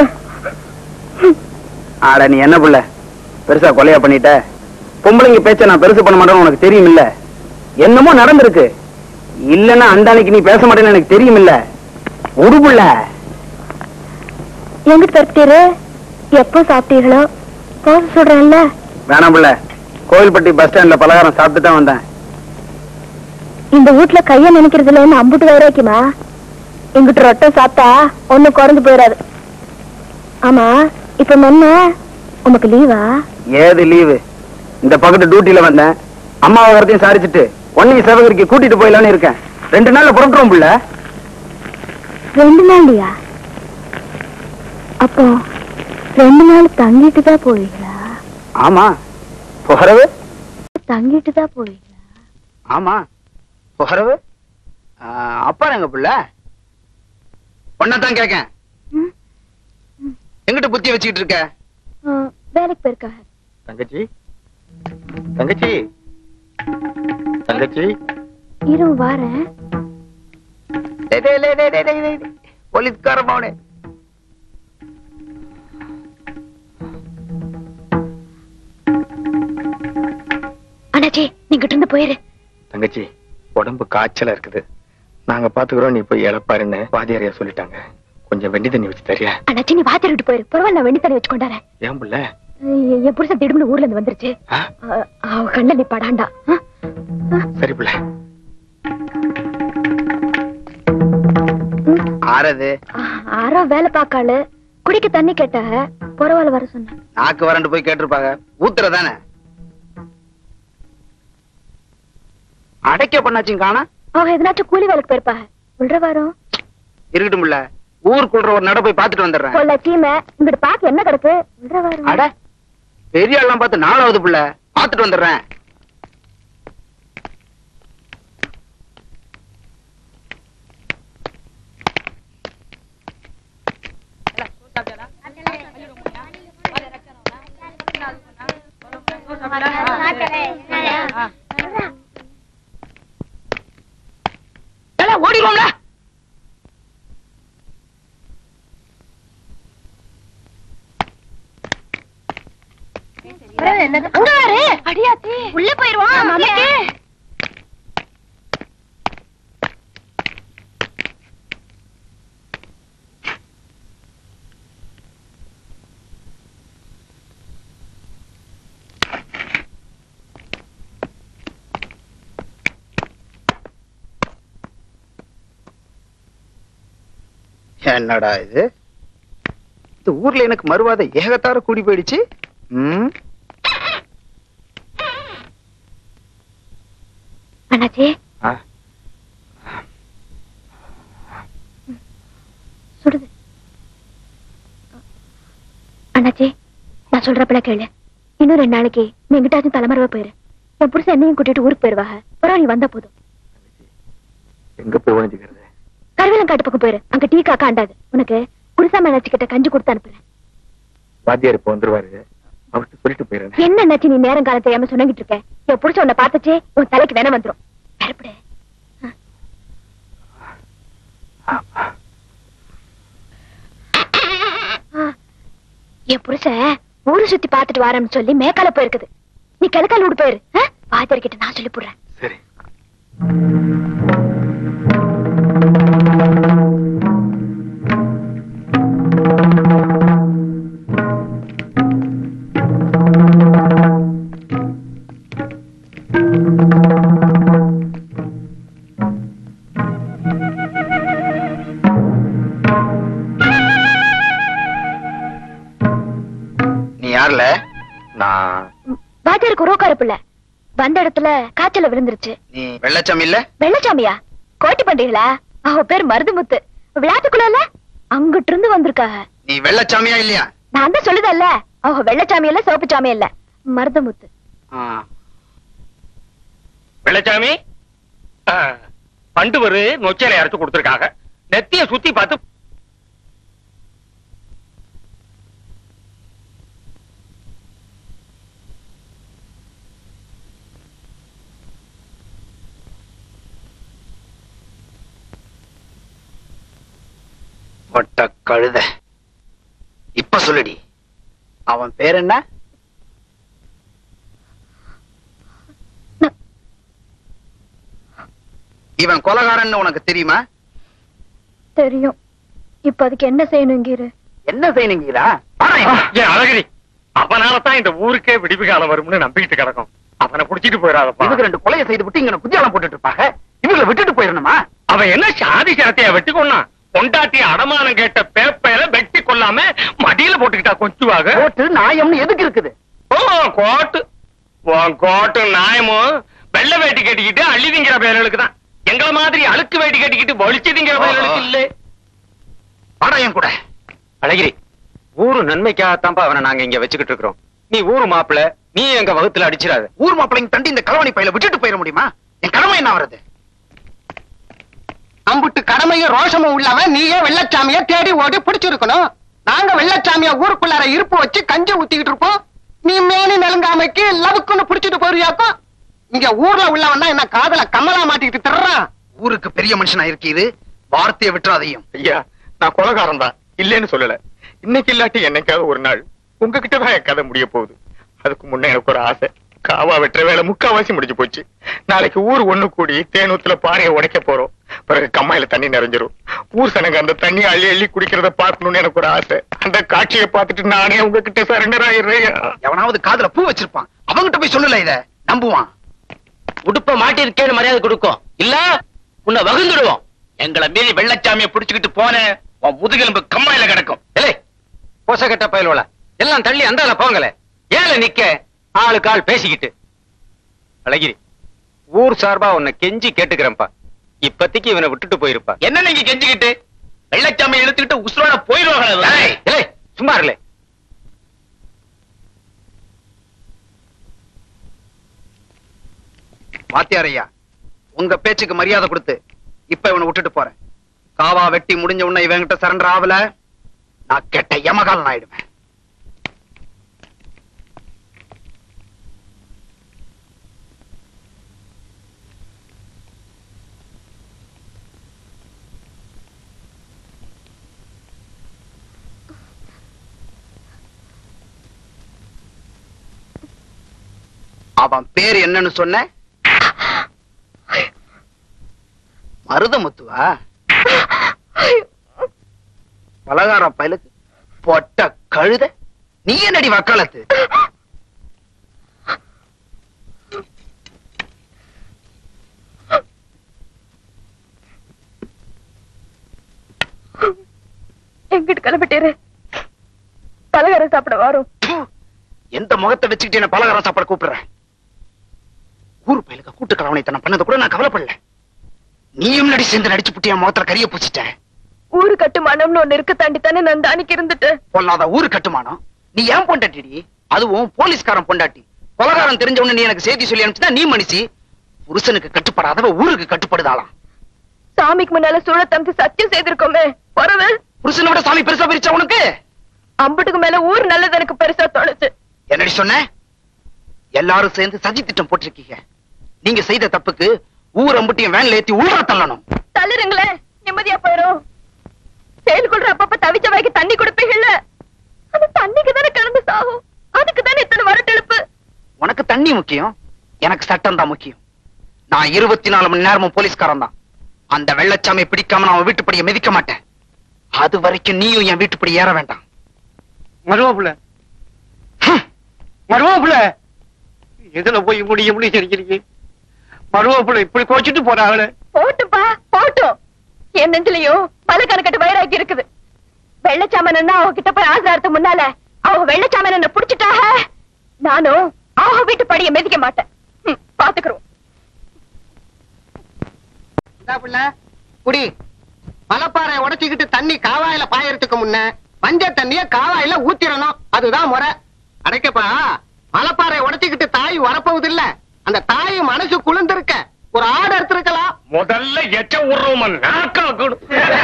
ஆட நீ என்ன புள்ள பெருசா கொலையா பண்ணிட்ட பொம்பளைங்க பேச்ச நான் பெருசு பண்ண மாட்டேன்னு உனக்கு தெரியும் இல்ல என்னமோ நடந்திருக்கு இல்லன்னா அந்த அன்னைக்கு நீ பேச மாட்டேன்னு எனக்கு தெரியும் இல்ல உடுப்புள்ள எங்கிட்டு தரத்தீரு எப்போ சாப்பிட்டீர்களோ போக சொல்றேன்ல வேணாம் புள்ள கோயில்பட்டி பஸ் ஸ்டாண்ட்ல பலகாரம் சாப்பிட்டு தான் வந்தேன் இந்த வீட்ல கைய நினைக்கிறதுல என்ன அம்புட்டு வைராக்கியமா எங்கிட்ட ரொட்டை சாப்பிட்டா ஒண்ணும் குறைஞ்சு போயிடாது ஆமா இப்ப என்ன உனக்கு லீவா ஏது லீவு இந்த பக்கத்து டியூட்டில வந்தேன் அம்மாவை வரத்தையும் சாரிச்சுட்டு ஒன்னையும் சிவகரிக்கு கூட்டிட்டு போயிடலான்னு இருக்கேன் ரெண்டு நாள்ல புறப்பட்டுரும் புள்ள ரெண்டு நாள்லயா அப்போ ரெண்டு நாள் தங்கிட்டு தான் போவீங்களா ஆமா புகரவு தங்கிட்டு தான் போவீங்களா ஆமா புகரவு அப்பா எங்க புள்ள ஒன்னதான் கேக்கேன் ம், எங்கிட்ட புத்தி வச்சுக்கிட்டு இருக்க ஆ, வேலைக்கு போயிருக்காங்க தங்கச்சி தங்கச்சி தங்கச்சி இரவு வாரேன் டேய், டேய், டேய், டேய், டேய், டேய், டேய். போலீஸ்கார மவனே அண்ணாச்சி நீங்க இருந்து போயிரு தங்கச்சி உடம்பு காய்ச்சலா இருக்குது நாங்க பாத்துக்கிறோம் நீ போய் இழப்பாருன்னு வாதியாரியா சொல்லிட்டாங்க கொஞ்சம் வெண்ணி தண்ணி வச்சு தரியா அண்ணாச்சி நீ வாத்தியார் விட்டு போயிரு பரவாயில்ல நான் வெண்ணி தண்ணி வச்சு கொண்டாரேன் ஏன் புள்ள எ- என் புருஷன் திடுமுன்னு ஊர்ல இருந்து வந்துருச்சு ஆ? ஆ, அவ கண்ணில் நீ படாண்டா ஆ? சரி புள்ள ஆறது ஆ, ஆரோ வேலை பார்க்காளு குடிக்க தண்ணி கேட்டாக பரவாயில்ல வர சொன்னேன் நாக்கு வறண்டு போய் கேட்டிருப்பாங்க ஊத்துறதானே அடைக்க பண்ணாச்சும் காணா அவ எதனாச்சும் கூலி வேலைக்கு போயிருப்பாக உள்ள வரோம் இருக்கட்டும் புள்ள ஊருக்குள்ள ஒரு நட போய் பாத்துட்டு வந்துடுறேன் கொள்ள சீமை இங்கிட்டு பாக்க என்ன கிடக்கு உள்ள வரோம் அட பெரிய எல்லாம் பார்த்து நாலாவது புள்ள பாத்துட்டு வந்துடுறேன் ஓடிடுவோம்ல அங்க வாரு அடியாத்தி உள்ள போயிருவான் மாமிக்கு என்னடா இது இந்த ஊர்ல எனக்கு மறுவாத ஏகத்தார கூடி போயிடுச்சு ம் அண்ணாச்சி ஆ. சுடுது அண்ணாச்சி நான் சொல்றப்பல கேளு இன்னும் ரெண்டு நாளைக்கு நீ எங்கிட்டாச்சும் தலைமறைவா போயிரு என் புருஷன் என்னையும் கூட்டிட்டு ஊருக்கு போயிருவாங்க அப்புறம் நீ வந்தா போதும் எங்க போய் ஒழிஞ்சுக்கிறது கருவேலங்காட்டு பக்கம் போயிரு அங்க டீ காக்கா அண்டாது உனக்கு குருசா மேலாச்சி கிட்ட கஞ்சி கொடுத்து அனுப்புறேன் வாத்தியார் இப்ப வந்துருவாரு அவர்கிட்ட சொல்லிட்டு போயிடுறேன் என்ன அண்ணாச்சி நீ நேரம் காலம் தெரியாம சொன்னங்கிட்டு இருக்க என் புருஷன் உன்னை பார்த்துச்சு உன் தலைக்கு வேணா வந்துரும் பெறப்படு என் புருஷன் ஊரு சுத்தி பார்த்துட்டு வாரேன்னு சொல்லி மேக்கால போயிருக்குது நீ கிழக்கால விடு போயிரு வாத்தியார் கிட்ட நான் சொல்லி போடுறேன் சரி நீ யாருல நான் வாத்தியாருக்கு உரோக்கார பிள்ளை வந்த இடத்துல காய்ச்சல விழுந்துருச்சு நீ வெள்ளச்சாமி இல்ல வெள்ளச்சாமியா கோட்டி பண்டிகளா அவ பேர் மருதுமுத்து விளையாட்டுக்குள்ள இல்ல அங்கிட்டு இருந்து வந்திருக்காங்க நீ வெள்ளச்சாமியா இல்லையா நான் தான் சொல்லுதல்ல அவ வெள்ளச்சாமி இல்ல சிவப்பு சாமி இல்ல மருதமுத்து வெள்ளச்சாமி ஆ, பண்டுவரு நொச்சலை அரைச்சு கொடுத்திருக்காங்க நெத்திய சுத்தி பார்த்து ஒட்ட கழுத இப்ப சொல்லுடி அவன் பேர் என்ன இவன் கொலகாரன்னு உனக்கு தெரியுமா தெரியும் இப்ப அதுக்கு என்ன செய்யணுங்கிற என்ன செய்யணுங்கிறா ஏன் அழகிரி அவனாலதான் இந்த ஊருக்கே விடிவு காலம் வரும்னு நம்பிக்கிட்டு கிடக்கும் அவனை புடிச்சிட்டு போயிடாதப்பா இவங்க ரெண்டு கொலையை செய்து விட்டு இங்க குத்தியாலம் போட்டுட்டு இருப்பாங்க இவங்களை விட்டுட்டு போயிடணுமா அவன் என்ன சாதி சரத்தைய வெட்டி கொண்டான் பொண்டாட்டி அடமானம் கேட்ட பேப்பையில வெட்டி கொள்ளாம மடியில போட்டுக்கிட்டா கொஞ்சுவாக கோட்டு நாயம்னு எதுக்கு இருக்குது ஓ கோட்டு உன் கோட்டு நாயமும் வெள்ளை வேட்டி கட்டிக்கிட்டு அள்ளி திங்கிற பயலுக்கு தான் எங்கள மாதிரி அழுக்கு வேட்டி கட்டிக்கிட்டு ஒளிச்சு திங்கிற பயலுக்கு இல்ல வாடா என் கூட அழகிரி ஊரு நன்மைக்காகத்தான்ப்பா அவனை நாங்க இங்க வச்சுக்கிட்டு இருக்கிறோம் நீ ஊரு மாப்பிள நீ எங்க வகுத்துல அடிச்சிடாத ஊர் மாப்பிள்ளைங்க தண்டி இந்த களவாணி பையில விட்டுட்டு போயிட முடியுமா என் கடமை என்ன வருது அம்புட்டு கடமையும் ரோஷமும் உள்ளவன் நீயே வெள்ளச்சாமிய தேடி ஓடி பிடிச்சிருக்கணும் நாங்க வெள்ளச்சாமிய ஊருக்குள்ளார இருப்பு வச்சு கஞ்சி ஊத்திக்கிட்டு இருப்போம் நீ மேனி நெலுங்காமைக்கு லவுக்குன்னு பிடிச்சிட்டு போறியாக்கும் இங்க ஊர்ல உள்ளவன் தான் என்ன காதல கமலா மாட்டிக்கிட்டு திர்றான் ஊருக்கு பெரிய மனுஷனா இருக்கீது வார்த்தையை விட்டுறாதையும் ஐயா நான் கொலகாரன் தான் இல்லைன்னு சொல்லல இன்னைக்கு இல்லாட்டி என்னைக்காவது ஒரு நாள் உங்ககிட்ட தான் என் கதை முடிய போகுது அதுக்கு முன்ன எனக்கு ஒரு ஆசை காவா வெட்டுற வேலை முக்காவாசி முடிஞ்சு போச்சு நாளைக்கு ஊர் ஒண்ணு கூடி தேனூத்துல பாறையை உடைக்க போறோம் பிறகு கம்மாயில தண்ணி நிறைஞ்சிரும் ஊர் சனங்க அந்த தண்ணி அள்ளி அள்ளி குடிக்கிறத பார்க்கணும்னு எனக்கு ஒரு ஆசை அந்த காட்சியை பார்த்துட்டு நானே உங்ககிட்ட சரண்டர் ஆயிடுறேன் எவனாவது காதுல பூ வச்சிருப்பான் அவங்கிட்ட போய் சொல்லல இத நம்புவான் உடுப்ப மாட்டிருக்கேன்னு மரியாதை கொடுக்கும் இல்ல உன்னை வகுந்துடுவோம் எங்களை மீறி வெள்ளச்சாமியை புடிச்சுக்கிட்டு போன உன் முதுகெலும்பு கம்மாயில கிடக்கும் ஏலே போசகட்ட பயல்வல எல்லாம் தள்ளி அந்தால போங்களே ஏல நிக்க ஆளுக்கு ஆள் பேசிக்கிட்டு அழகிரி ஊர் சார்பா உன்னை கெஞ்சி கேட்டுக்கிறேன்ப்பா இப்பத்திக்கு இவனை விட்டுட்டு போயிருப்பா என்ன நீங்க கெஞ்சிக்கிட்டு வெள்ளச்சாமியை இழுத்துக்கிட்டு உசுரோட போயிடுவாங்க ஏலே சும்மா இருலே வாத்தியாரையா உங்க பேச்சுக்கு மரியாதை கொடுத்து இப்ப இவனை விட்டுட்டு போறேன் காவா வெட்டி முடிஞ்ச உடனே இவன்கிட்ட சரண்டர் ஆகல நான் கெட்ட யமகாலன் ஆயிடுவேன் அவன் பேர் என்னன்னு சொன்ன மருதமுத்துவா பலகாரம் பயலுக்கு பொட்ட கழுத நீ என்னடி வக்காலத்து எங்கிட்டு கிளம்பிட்டேரு பலகாரம் சாப்பிட வரும் எந்த முகத்தை வச்சுக்கிட்டு என்ன பலகாரம் சாப்பாடு கூப்பிடுறேன் ஊர் பயலுக்கு கூட்டு கலவணைத்தனம் பண்ணது கூட நான் கவலைப்படல நீயும் நடி சேர்ந்து நடிச்சு புட்டி என் முகத்துல கரிய பூச்சிட்ட ஊரு கட்டுமானம்னு ஒண்ணு இருக்கு தாண்டி தானே நான் தானிக்கு இருந்துட்டு பொல்லாத ஊரு கட்டுமானம் நீ ஏன் பொண்டாட்டிடி அதுவும் போலீஸ்காரன் பொண்டாட்டி கொலகாரம் தெரிஞ்ச உடனே நீ எனக்கு செய்தி சொல்லி அனுப்பிச்சுனா நீ மனுஷி புருஷனுக்கு கட்டுப்படாதவ ஊருக்கு கட்டுப்படுதாளாம் சாமிக்கு முன்னால சூழ தம்பி சத்தியம் செய்திருக்கோமே பொறவு புருஷனோட சாமி பெருசா பிரிச்சா உனக்கு அம்புட்டுக்கு மேல ஊர் நல்லது எனக்கு பெருசா தோணுச்சு என்னடி சொன்ன எல்லாரும் சேர்ந்து சதி திட்டம் போட்டிருக்கீங்க நீங்க செய்த தப்புக்கு ஊர் அம்புட்டியும் வேன்ல ஏத்தி உள்ள தள்ளணும் தள்ளுறீங்களே நிம்மதியா போயிரும் செயல் கொள்ற அப்பப்ப தவிச்ச வாய்க்கு தண்ணி கொடுப்பீங்கல்ல அந்த தண்ணிக்கு தானே கிடந்து சாகும் அதுக்கு தானே இத்தனை வரட்டெழுப்பு உனக்கு தண்ணி முக்கியம் எனக்கு சட்டம் தான் முக்கியம் நான் இருபத்தி நாலு மணி நேரமும் போலீஸ்காரன் தான் அந்த வெள்ளச்சாமியை பிடிக்காம நான் அவன் வீட்டுப்படியை மிதிக்க மாட்டேன் அது வரைக்கும் நீயும் என் வீட்டுப்படி ஏற வேண்டாம் மருவாப்புல மருவாப்புல எதுல போய் முடிய முடிய நினைக்கிறீங்க மருவாப்புல இப்படி கோச்சிட்டு போறாங்களே போட்டுப்பா போட்டும் என் நெஞ்சிலையும் பல கணக்கட்டு வயிறாக்கி இருக்குது வெள்ளச்சாமன் அவங்க கிட்ட போய் ஆசிரியத்துக்கு முன்னால அவங்க வெள்ளச்சாமன் என்ன புடிச்சிட்டாக நானும் அவங்க வீட்டு படிய மிதிக்க மாட்டேன் ம், பாத்துக்கிறோம் இந்தா புள்ள, குடி மலைப்பாறை உடைச்சுக்கிட்டு தண்ணி காவாயில பாயறதுக்கு முன்ன மஞ்ச தண்ணிய காவாயில ஊத்திரணும் அதுதான் முறை அடைக்கப்பா மலைப்பாறை உடைச்சுக்கிட்டு தாய் வரப்போகுது இல்ல அந்த தாய் மனசு குளிர்ந்திருக்க ஒரு ஆடு எடுத்திருக்கலாம் முதல்ல எச்ச உருவம் நாக்கா கொடு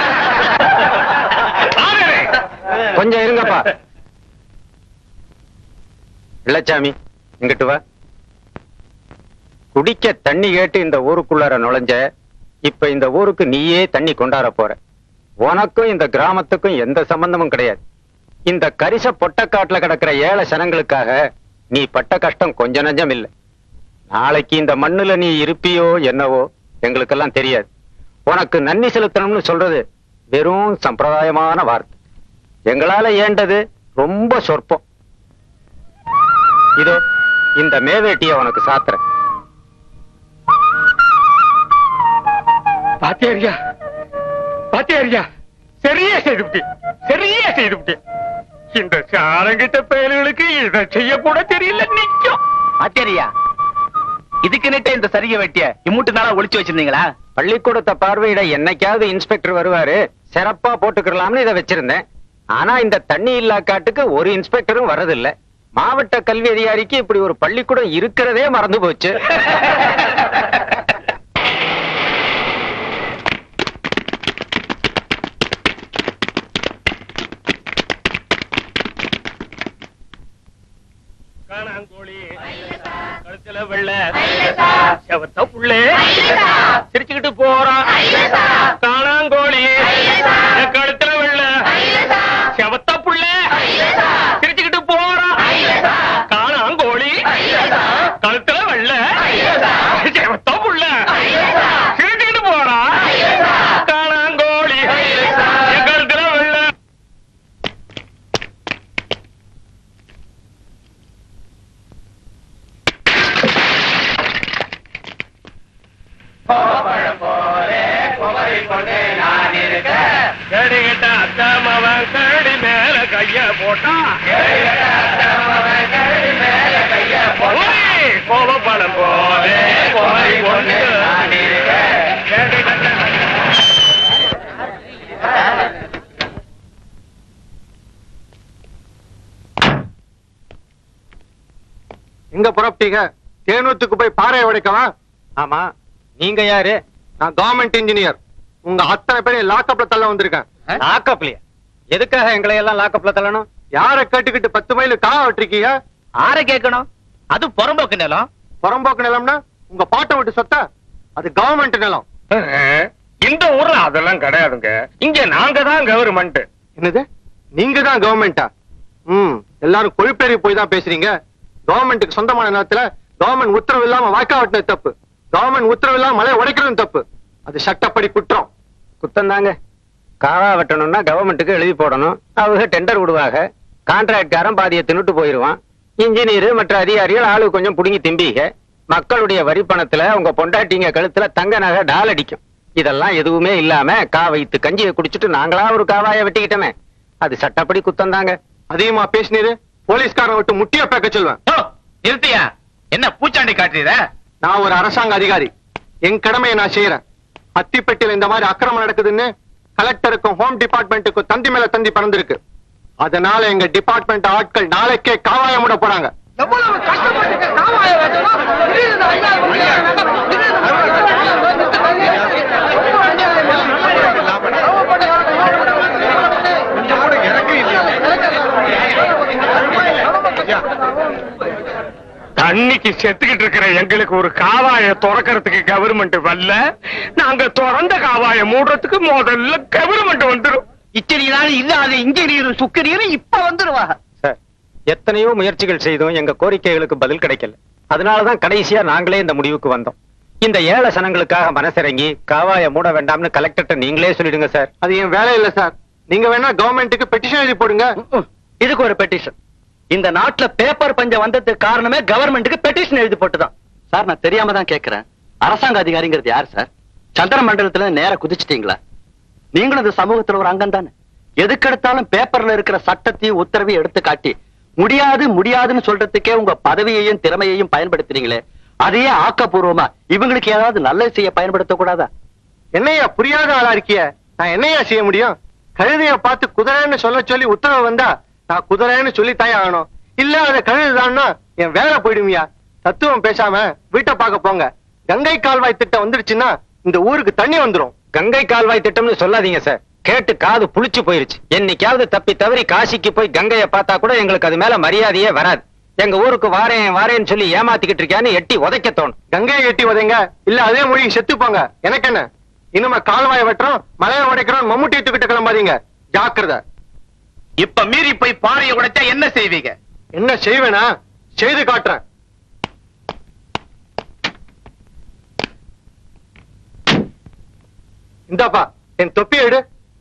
கொஞ்சம் இருங்கப்பா இல்லச்சாமி இங்கிட்டு வா குடிக்க தண்ணி கேட்டு இந்த ஊருக்குள்ளார நுழைஞ்ச இப்ப இந்த ஊருக்கு நீயே தண்ணி கொண்டாட போற உனக்கும் இந்த கிராமத்துக்கும் எந்த சம்பந்தமும் கிடையாது இந்த கரிச பொட்டக்காட்டுல கிடக்கிற ஏழை சனங்களுக்காக நீ பட்ட கஷ்டம் கொஞ்ச நஞ்சம் இல்ல நாளைக்கு இந்த மண்ணுல நீ இருப்பியோ என்னவோ எங்களுக்கெல்லாம் தெரியாது உனக்கு நன்றி செலுத்தணும்னு சொல்றது வெறும் சம்பிரதாயமான வார்த்தை எங்களால ஏண்டது ரொம்ப சொற்பம் இதோ இந்த மேவேட்டிய உனக்கு சாத்துறேன் பாத்தியாரியா பாத்தியாரியா சரியா செய்துவிட்டேன் சரியா செய்துவிட்டேன் இந்த சாரங்கிட்ட பயல்களுக்கு இதை செய்ய கூட தெரியல நிக்கும் ஆச்சரியா இதுக்கு நட்ட இந்த சரிக வெட்டிய இம்மூட்டு நாளா ஒளிச்சு வச்சிருந்தீங்களா பள்ளிக்கூடத்தை பார்வையிட என்னைக்காவது இன்ஸ்பெக்டர் வருவாரு சிறப்பா போட்டுக்கலாம்னு இதை வச்சிருந்தேன் ஆனா இந்த தண்ணி இல்லா காட்டுக்கு ஒரு இன்ஸ்பெக்டரும் வரதில்ல மாவட்ட கல்வி அதிகாரிக்கு இப்படி ஒரு பள்ளிக்கூடம் இருக்கிறதே மறந்து போச்சு காணாங்கோழி கழுத்துல வெள்ள செவத்த புள்ளே சிரிச்சுக்கிட்டு போறான் காணாங்கோழி என் கழுத்துல வெள்ள செவத்த புள்ளே சிரிச்சுக்கிட்டு போறான் காணாங்கோழி கழுத்துல வெள்ள செவத்த புள்ள சிரிச்சுக்கிட்டு போறான் காணாங்கோழி என் கழுத்துல வெள்ள கேடுகட்ட அத்தாமவன் கேடி மேல கைய போட்டான் ஓய், கோபப்படம் போலே கோவை ஒன்று கேடுகட்ட எங்க புறப்பட்டீங்க தேனூத்துக்கு போய் பாறை உடைக்கவா ஆமா நீங்க யாரு நான் கவர்மெண்ட் இன்ஜினியர் உங்க அத்தனை பேரையும் லாக்அப்ல தள்ள வந்திருக்கேன் லாக்கப்லயா எதுக்காக எங்களை எல்லாம் லாக்கப்ல தள்ளணும் யார கேட்டுக்கிட்டு பத்து மைல் கா விட்டுருக்கீங்க ஆர கேட்கணும் அது புறம்போக்கு நிலம் புறம்போக்கு நிலம்னா உங்க பாட்டை விட்டு சொத்த அது கவர்மெண்ட் நிலம் இந்த ஊர்ல அதெல்லாம் கிடையாதுங்க இங்க நாங்க தான் கவர்மெண்ட் என்னது நீங்க தான் கவர்மெண்டா ம் எல்லாரும் கொழுப்பேறி போய் தான் பேசுறீங்க கவர்மெண்ட்டுக்கு சொந்தமான நேரத்துல கவர்மெண்ட் உத்தரவு இல்லாம வாய்க்கா வெட்டினது தப்பு கவர்மெண்ட் உத்தரவு இல்லாம மலையை உடைக்கிறதும் தப்பு அது சட்டப்படி குற்றம் குத்தம் தாங்க காவா வெட்டணும்னா கவர்மெண்ட்டுக்கு எழுதி போடணும் அவங்க டெண்டர் விடுவாங்க கான்ட்ராக்ட்காரன் பாதியை தின்னுட்டு போயிருவான் இன்ஜினியர் மற்ற அதிகாரிகள் ஆளு கொஞ்சம் புடுங்கி திம்பிக மக்களுடைய வரி பணத்துல உங்க பொண்டாட்டிங்க கழுத்துல தங்க நகை டால் அடிக்கும் இதெல்லாம் எதுவுமே இல்லாம கா வைத்து கஞ்சியை குடிச்சிட்டு நாங்களா ஒரு காவாய வெட்டிக்கிட்டோமே அது சட்டப்படி குத்தம் தாங்க அதிகமா பேசினீரு போலீஸ்காரன் விட்டு முட்டிய பேக்க சொல்வேன் நிறுத்தியா என்ன பூச்சாண்டி காட்டுறீர நான் ஒரு அரசாங்க அதிகாரி என் கடமையை நான் செய்யறேன் அத்திப்பட்டியில இந்த மாதிரி அக்கிரமம் நடக்குதுன்னு கலெக்டருக்கும் ஹோம் டிபார்ட்மெண்ட்டுக்கும் தந்தி மேல தந்தி பறந்திருக்கு அதனால எங்க டிபார்ட்மெண்ட் ஆட்கள் நாளைக்கே காவாயம் விட போறாங்க எவ்வளவு கஷ்டப்பட்டு காவாய வெட்டணும் திடீர்னு ஐயா முடியாது. தண்ணிக்கு செத்துக்கிட்டு இருக்கிற எங்களுக்கு ஒரு காவாய திறக்கிறதுக்கு கவர்மெண்ட் வரல நாங்க திறந்த காவாய மூடுறதுக்கு முதல்ல கவர்மெண்ட் வந்துரும் இத்தனை நாள் இல்லாத இன்ஜினியர் சுக்கரியர் இப்ப வந்துருவாங்க சார் எத்தனையோ முயற்சிகள் செய்தும் எங்க கோரிக்கைகளுக்கு பதில் கிடைக்கல அதனாலதான் கடைசியா நாங்களே இந்த முடிவுக்கு வந்தோம் இந்த ஏழை சனங்களுக்காக மனசிறங்கி காவாய மூட வேண்டாம்னு கலெக்டர்ட்ட நீங்களே சொல்லிடுங்க சார் அது என் வேலை இல்ல சார் நீங்க வேணா கவர்மெண்ட்டுக்கு பெட்டிஷன் எழுதி போடுங்க இதுக்கு ஒரு பெட்டிஷன் இந்த நாட்டுல பேப்பர் பஞ்சம் வந்ததுக்கு காரணமே கவர்மெண்ட்டுக்கு பெட்டிஷன் எழுதி போட்டுதான் சார் நான் தெரியாம தான் கேக்குறேன் அரசாங்க அதிகாரிங்கிறது யார் சார் சந்திர மண்டலத்துல நேர குதிச்சிட்டீங்களா நீங்களும் இந்த சமூகத்துல ஒரு அங்கம் தானே எதுக்கெடுத்தாலும் பேப்பர்ல இருக்கிற சட்டத்தையும் உத்தரவையும் எடுத்து காட்டி முடியாது முடியாதுன்னு சொல்றதுக்கே உங்க பதவியையும் திறமையையும் பயன்படுத்துறீங்களே அதையே ஆக்கப்பூர்வமா இவங்களுக்கு ஏதாவது நல்லது செய்ய பயன்படுத்த கூடாதா என்னையா புரியாத ஆளா இருக்கிய நான் என்னையா செய்ய முடியும் கழுதைய பார்த்து குதிரைன்னு சொல்ல சொல்லி உத்தரவு வந்தா நான் குதிரைன்னு சொல்லி தாய் ஆகணும் இல்ல அத கழுதுதான்னா என் வேலை போயிடுமியா தத்துவம் பேசாம வீட்டை பார்க்க போங்க கங்கை கால்வாய் திட்டம் வந்துருச்சுன்னா இந்த ஊருக்கு தண்ணி வந்துரும் கங்கை கால்வாய் திட்டம்னு சொல்லாதீங்க சார் கேட்டு காது புளிச்சு போயிருச்சு என்னைக்காவது தப்பி தவறி காசிக்கு போய் கங்கைய பார்த்தா கூட எங்களுக்கு அது மேல மரியாதையே வராது எங்க ஊருக்கு வாரேன் வாரேன்னு சொல்லி ஏமாத்திக்கிட்டு இருக்கியான்னு எட்டி உதைக்க தோணும் கங்கையை எட்டி உதைங்க இல்ல அதே மொழி செத்து போங்க எனக்கு என்ன இனிமே கால்வாய் வெட்டுறோம் மலையை உடைக்கிறோம் மம்முட்டி தூக்கிட்டு கிளம்பாதீங்க ஜாக்கிரதை இப்ப மீறி போய் பாறையை உடைச்சா என்ன செய்வீங்க என்ன செய்வேனா செய்து காட்டுறேன் இந்தாப்பா என் தொப்பி எடு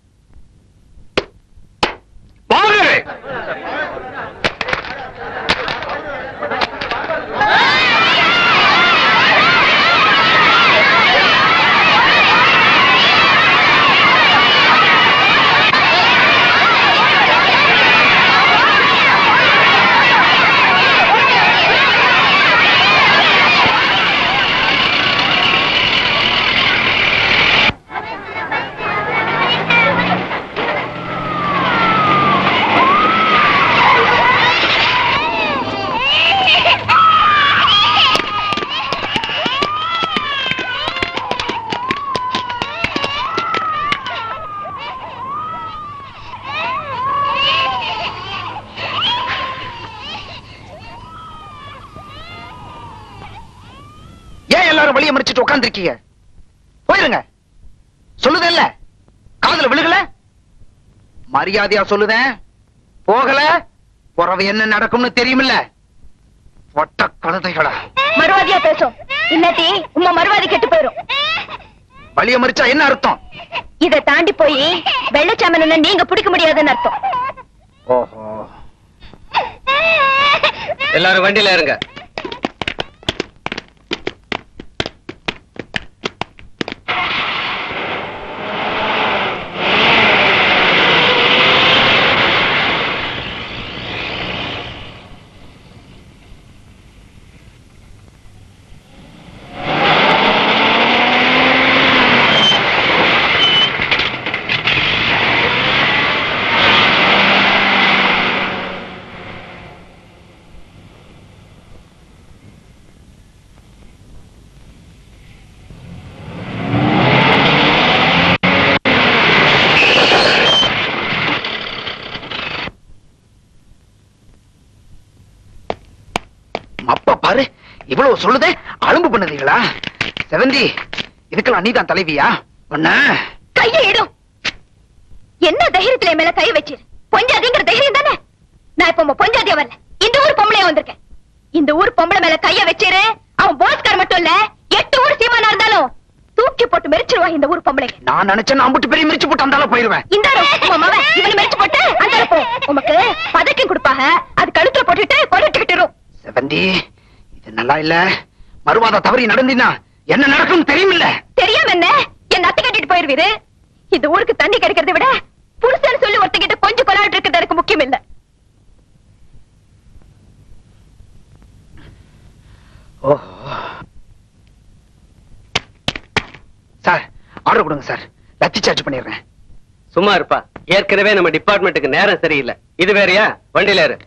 ஏன் எல்லாரும் வழிய மறிச்சிட்டு உட்கார்ந்திருக்கீங்க போயிருங்க சொல்லுதேல்ல காதுல விழுகல மரியாதையா சொல்லுதேன் போகல புறவு என்ன நடக்கும்னு தெரியுமில்ல ஒட்ட கழுதைகளா மறுவாதியா பேசும் இல்லாட்டி உங்க மறுவாதி கெட்டு போயிரும் வழிய மறிச்சா என்ன அர்த்தம் இத தாண்டி போய் வெள்ளச்சாமன நீங்க பிடிக்க முடியாதுன்னு அர்த்தம் ஓஹோ எல்லாரும் வண்டியில இருங்க இப்ப பாரு இவ்வளவு சொல்லுதே அலும்பு பண்ணுதீங்களா செவந்தி இதுக்கெல்லாம் நீதான் தலைவியா ஒண்ணு கையை இடும் என்ன தைரியத்துல என் மேல கை வச்சு பொஞ்சாதிங்கிற தைரியம் தானே நான் இப்ப உங்க பொஞ்சாதியா வரல இந்த ஊர் பொம்பளையா வந்திருக்கேன் இந்த ஊர் பொம்பளை மேல கைய வச்சிரு அவன் போஸ்கார் மட்டும் இல்ல எட்டு ஊர் சீமானா இருந்தாலும் தூக்கி போட்டு மெரிச்சிருவா இந்த ஊர் பொம்பளைங்க நான் நினைச்சேன் நான் மட்டும் பெரிய மிரிச்சு போட்டு அந்தால போயிருவேன் இந்த இவனை மெரிச்சு போட்டு அந்த போ உமக்கு பதக்கம் கொடுப்பாக அது கழுத்துல போட்டுட்டு கொண்டுட்டுக்கிட்டு செவந்தி இது நல்லா இல்ல மறுவாத தவறி நடந்தினா என்ன நடக்கும் தெரியுமில்ல தெரியாம என்ன என் அத்தை கட்டிட்டு போயிருவீரு இந்த ஊருக்கு தண்ணி கிடைக்கிறதை விட புருஷன் சொல்லி ஒருத்தங்கிட்ட கொஞ்சம் கொலாட்டு இருக்கிறது எனக்கு முக்கியம் இல்ல ஓஹோ சார் ஆர்டர் கொடுங்க சார் லத்தி சார்ஜ் பண்ணிடுறேன் சும்மா இருப்பா ஏற்கனவே நம்ம டிபார்ட்மெண்ட்டுக்கு நேரம் சரியில்லை இது வேறயா வண்டியில இரு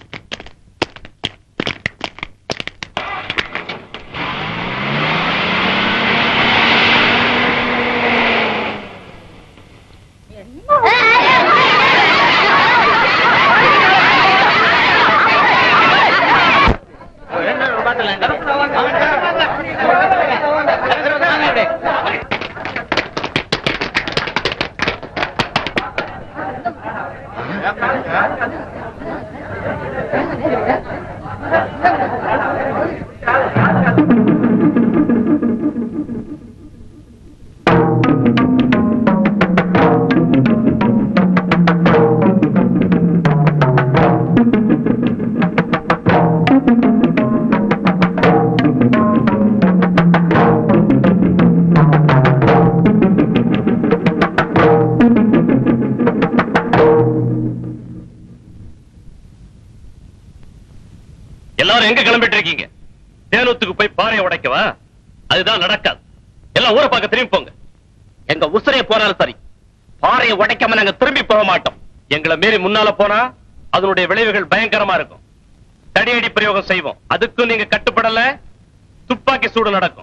எல்லாரும் எங்க கிளம்பிட்டு இருக்கீங்க தேனூத்துக்கு போய் பாறையை உடைக்கவா அதுதான் நடக்காது எல்லாம் ஊரை பார்க்க திரும்பி போங்க எங்க உசுரைய போனாலும் சரி பாறையை உடைக்காம நாங்க திரும்பி போக மாட்டோம் எங்களை மீறி முன்னால போனா அதனுடைய விளைவுகள் பயங்கரமா இருக்கும் தடியடி பிரயோகம் செய்வோம் அதுக்கும் நீங்க கட்டுப்படல துப்பாக்கி சூடு நடக்கும்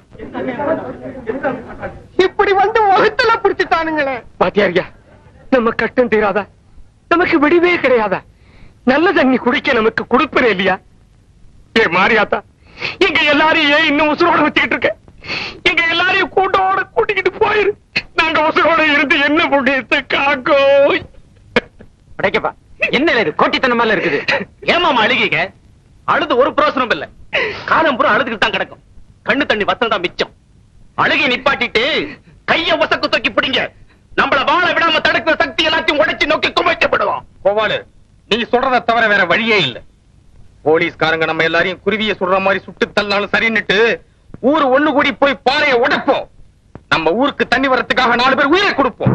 இப்படி வந்து வகுத்துல பிடிச்சிட்டானுங்களே பாத்தியாரியா நம்ம கட்டம் தீராதா நமக்கு விடிவே கிடையாதா நல்ல தண்ணி குடிக்க நமக்கு கொடுப்பறே இல்லையா ஏ மாரியாத்தா எங்க எல்லாரையும் ஏன் இன்னும் உசுரோட வச்சுக்கிட்டு இருக்க எங்க எல்லாரையும் கூட்டோட கூட்டிக்கிட்டு போயிரு நாங்க உசுரோட இருந்து என்ன புண்ணியத்தை காக்கோ உடைக்கப்பா என்ன இது கோட்டித்தனமால இருக்குது ஏமாமா அழுகிங்க அழுது ஒரு பிரோசனம் இல்ல காலம் பூரா அழுதுகிட்டு தான் கிடக்கும் கண்ணு தண்ணி வசம் தான் மிச்சம் அழுகி நிப்பாட்டிட்டு கைய வசக்கு தூக்கி பிடிங்க நம்மள வாழ விடாம தடுக்கிற சக்தி எல்லாத்தையும் உடைச்சு நோக்கி குமைக்கப்படுவோம் கோவாலு நீ சொல்றத தவிர வேற வழியே இல்ல போலீஸ்காரங்க நம்ம எல்லாரையும் குருவிய சுடுற மாதிரி சுட்டு தள்ளாலும் சரின்னுட்டு ஊர் ஒண்ணு கூடி போய் பாறைய உடைப்போம் நம்ம ஊருக்கு தண்ணி வரத்துக்காக நாலு பேர் உயிரை கொடுப்போம்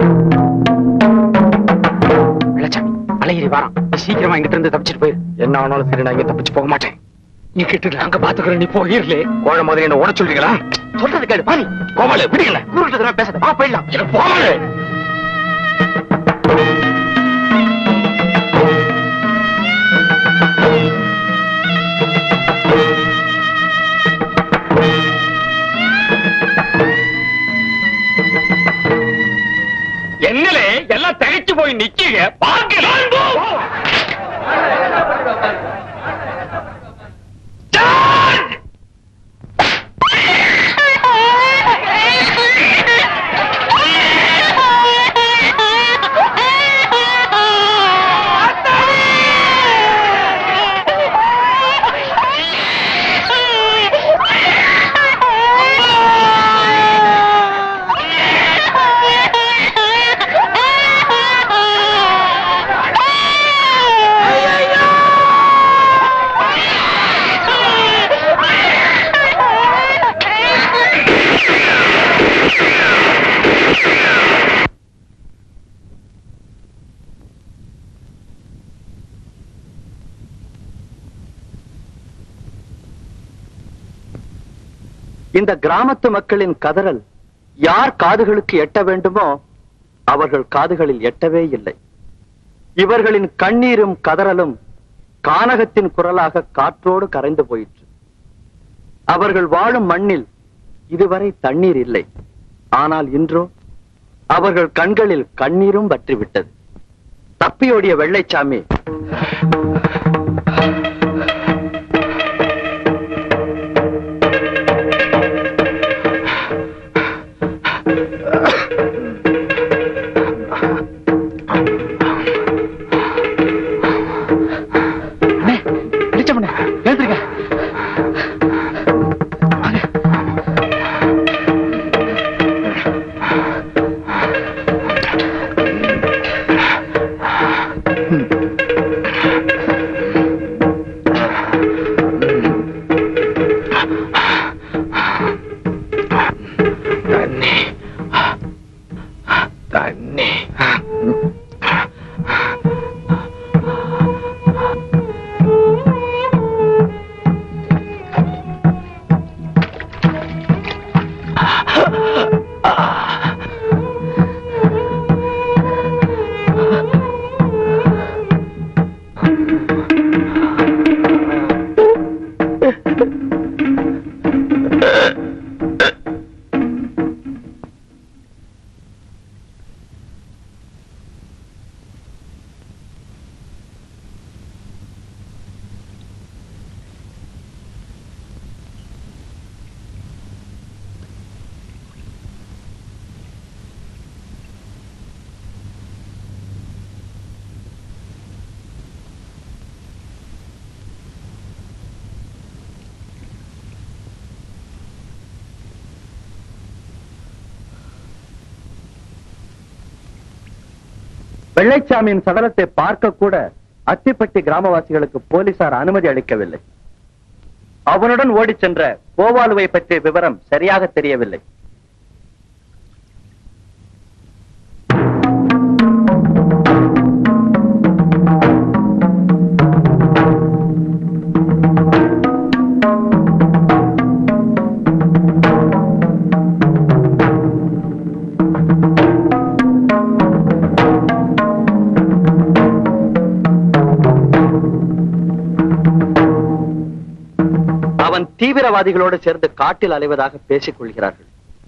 வெள்ளச்சாமி அழகிரி வாரம் நீ சீக்கிரமா இங்கிட்ட இருந்து தப்பிச்சிட்டு போயிரு என்ன ஆனாலும் சரி நான் இங்க தப்பிச்சு போக மாட்டேன் நீ கிட்ட நாங்க பாத்துக்கிறோம் நீ போயிரலே கோழ மாதிரி என்ன உட சொல்றீங்களா சொல்றது கேடு பாரு கோபாலு விடுங்கள ஊருட்டு பேசாத வா போயிடலாம் போகல என்னலே எல்லாம் தகைச்சு போய் நிக்கீங்க பார்க்கலாம் இந்த கிராமத்து மக்களின் கதறல் யார் காதுகளுக்கு எட்ட வேண்டுமோ அவர்கள் காதுகளில் எட்டவே இல்லை இவர்களின் கண்ணீரும் கதறலும் கானகத்தின் குரலாக காற்றோடு கரைந்து போயிற்று அவர்கள் வாழும் மண்ணில் இதுவரை தண்ணீர் இல்லை ஆனால் இன்றோ அவர்கள் கண்களில் கண்ணீரும் வற்றிவிட்டது தப்பியோடிய வெள்ளைச்சாமி வெள்ளைச்சாமியின் சடலத்தை பார்க்க கூட அத்திப்பட்டி கிராமவாசிகளுக்கு போலீசார் அனுமதி அளிக்கவில்லை அவனுடன் ஓடிச் சென்ற கோவாலுவை பற்றிய விவரம் சரியாக தெரியவில்லை அவன் தீவிரவாதிகளோடு சேர்ந்து காட்டில் அலைவதாக பேசிக் கொள்கிறார்கள்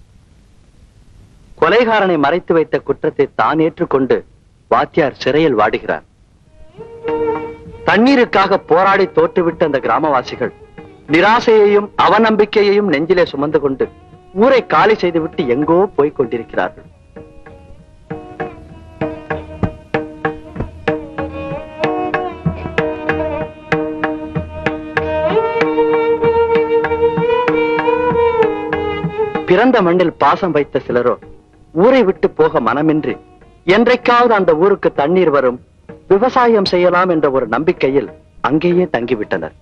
கொலைகாரனை மறைத்து வைத்த குற்றத்தை தான் ஏற்றுக்கொண்டு வாத்தியார் சிறையில் வாடுகிறார் தண்ணீருக்காக போராடி தோற்றுவிட்ட அந்த கிராமவாசிகள் நிராசையையும் அவநம்பிக்கையையும் நெஞ்சிலே சுமந்து கொண்டு ஊரை காலி செய்துவிட்டு எங்கோ போய்க் கொண்டிருக்கிறார்கள் பிறந்த மண்ணில் பாசம் வைத்த சிலரோ ஊரை விட்டு போக மனமின்றி என்றைக்காவது அந்த ஊருக்கு தண்ணீர் வரும் விவசாயம் செய்யலாம் என்ற ஒரு நம்பிக்கையில் அங்கேயே தங்கிவிட்டனர்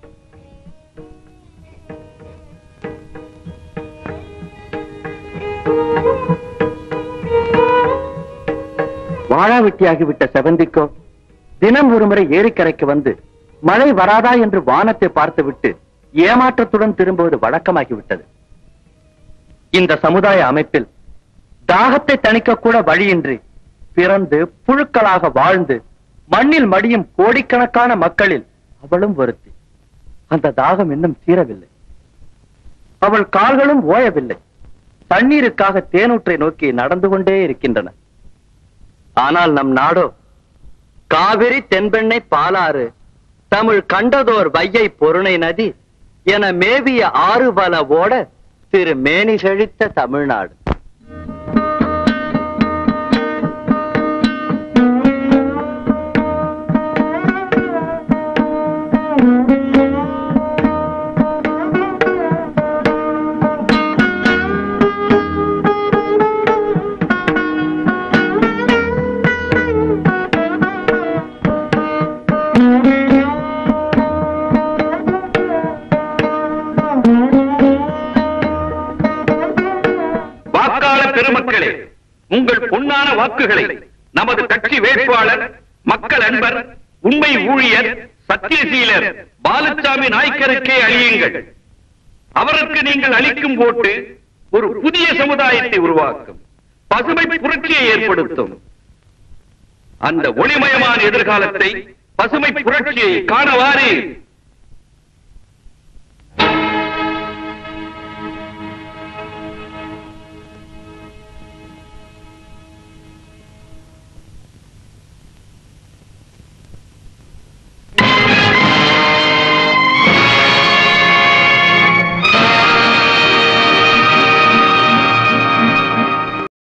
வாழாவெட்டியாகிவிட்ட செவந்திக்கோ தினம் ஒருமுறை ஏரிக்கரைக்கு வந்து மழை வராதா என்று வானத்தை பார்த்துவிட்டு ஏமாற்றத்துடன் திரும்புவது வழக்கமாகிவிட்டது இந்த சமுதாய அமைப்பில் தாகத்தை தணிக்க கூட வழியின்றி பிறந்து புழுக்களாக வாழ்ந்து மண்ணில் மடியும் கோடிக்கணக்கான மக்களில் அவளும் ஒருத்தி அந்த தாகம் இன்னும் தீரவில்லை அவள் கால்களும் ஓயவில்லை தண்ணீருக்காக தேனூற்றை நோக்கி நடந்து கொண்டே இருக்கின்றன ஆனால் நம் நாடோ காவிரி தென்பெண்ணை பாலாறு தமிழ் கண்டதோர் வையை பொருணை நதி என மேவிய ஆறு பல ஓட திரு மேனி செழித்த தமிழ்நாடு வாக்காளர் பெருமக்களே உங்கள் பொன்னான வாக்குகளை நமது கட்சி வேட்பாளர் மக்கள் அன்பர் உண்மை ஊழியர் சத்தியசீலர் பாலசாமி நாய்க்கருக்கே அழியுங்கள் அவருக்கு நீங்கள் அளிக்கும் ஓட்டு ஒரு புதிய சமுதாயத்தை உருவாக்கும் பசுமை புரட்சியை ஏற்படுத்தும் அந்த ஒளிமயமான எதிர்காலத்தை பசுமை புரட்சியை காணவாறு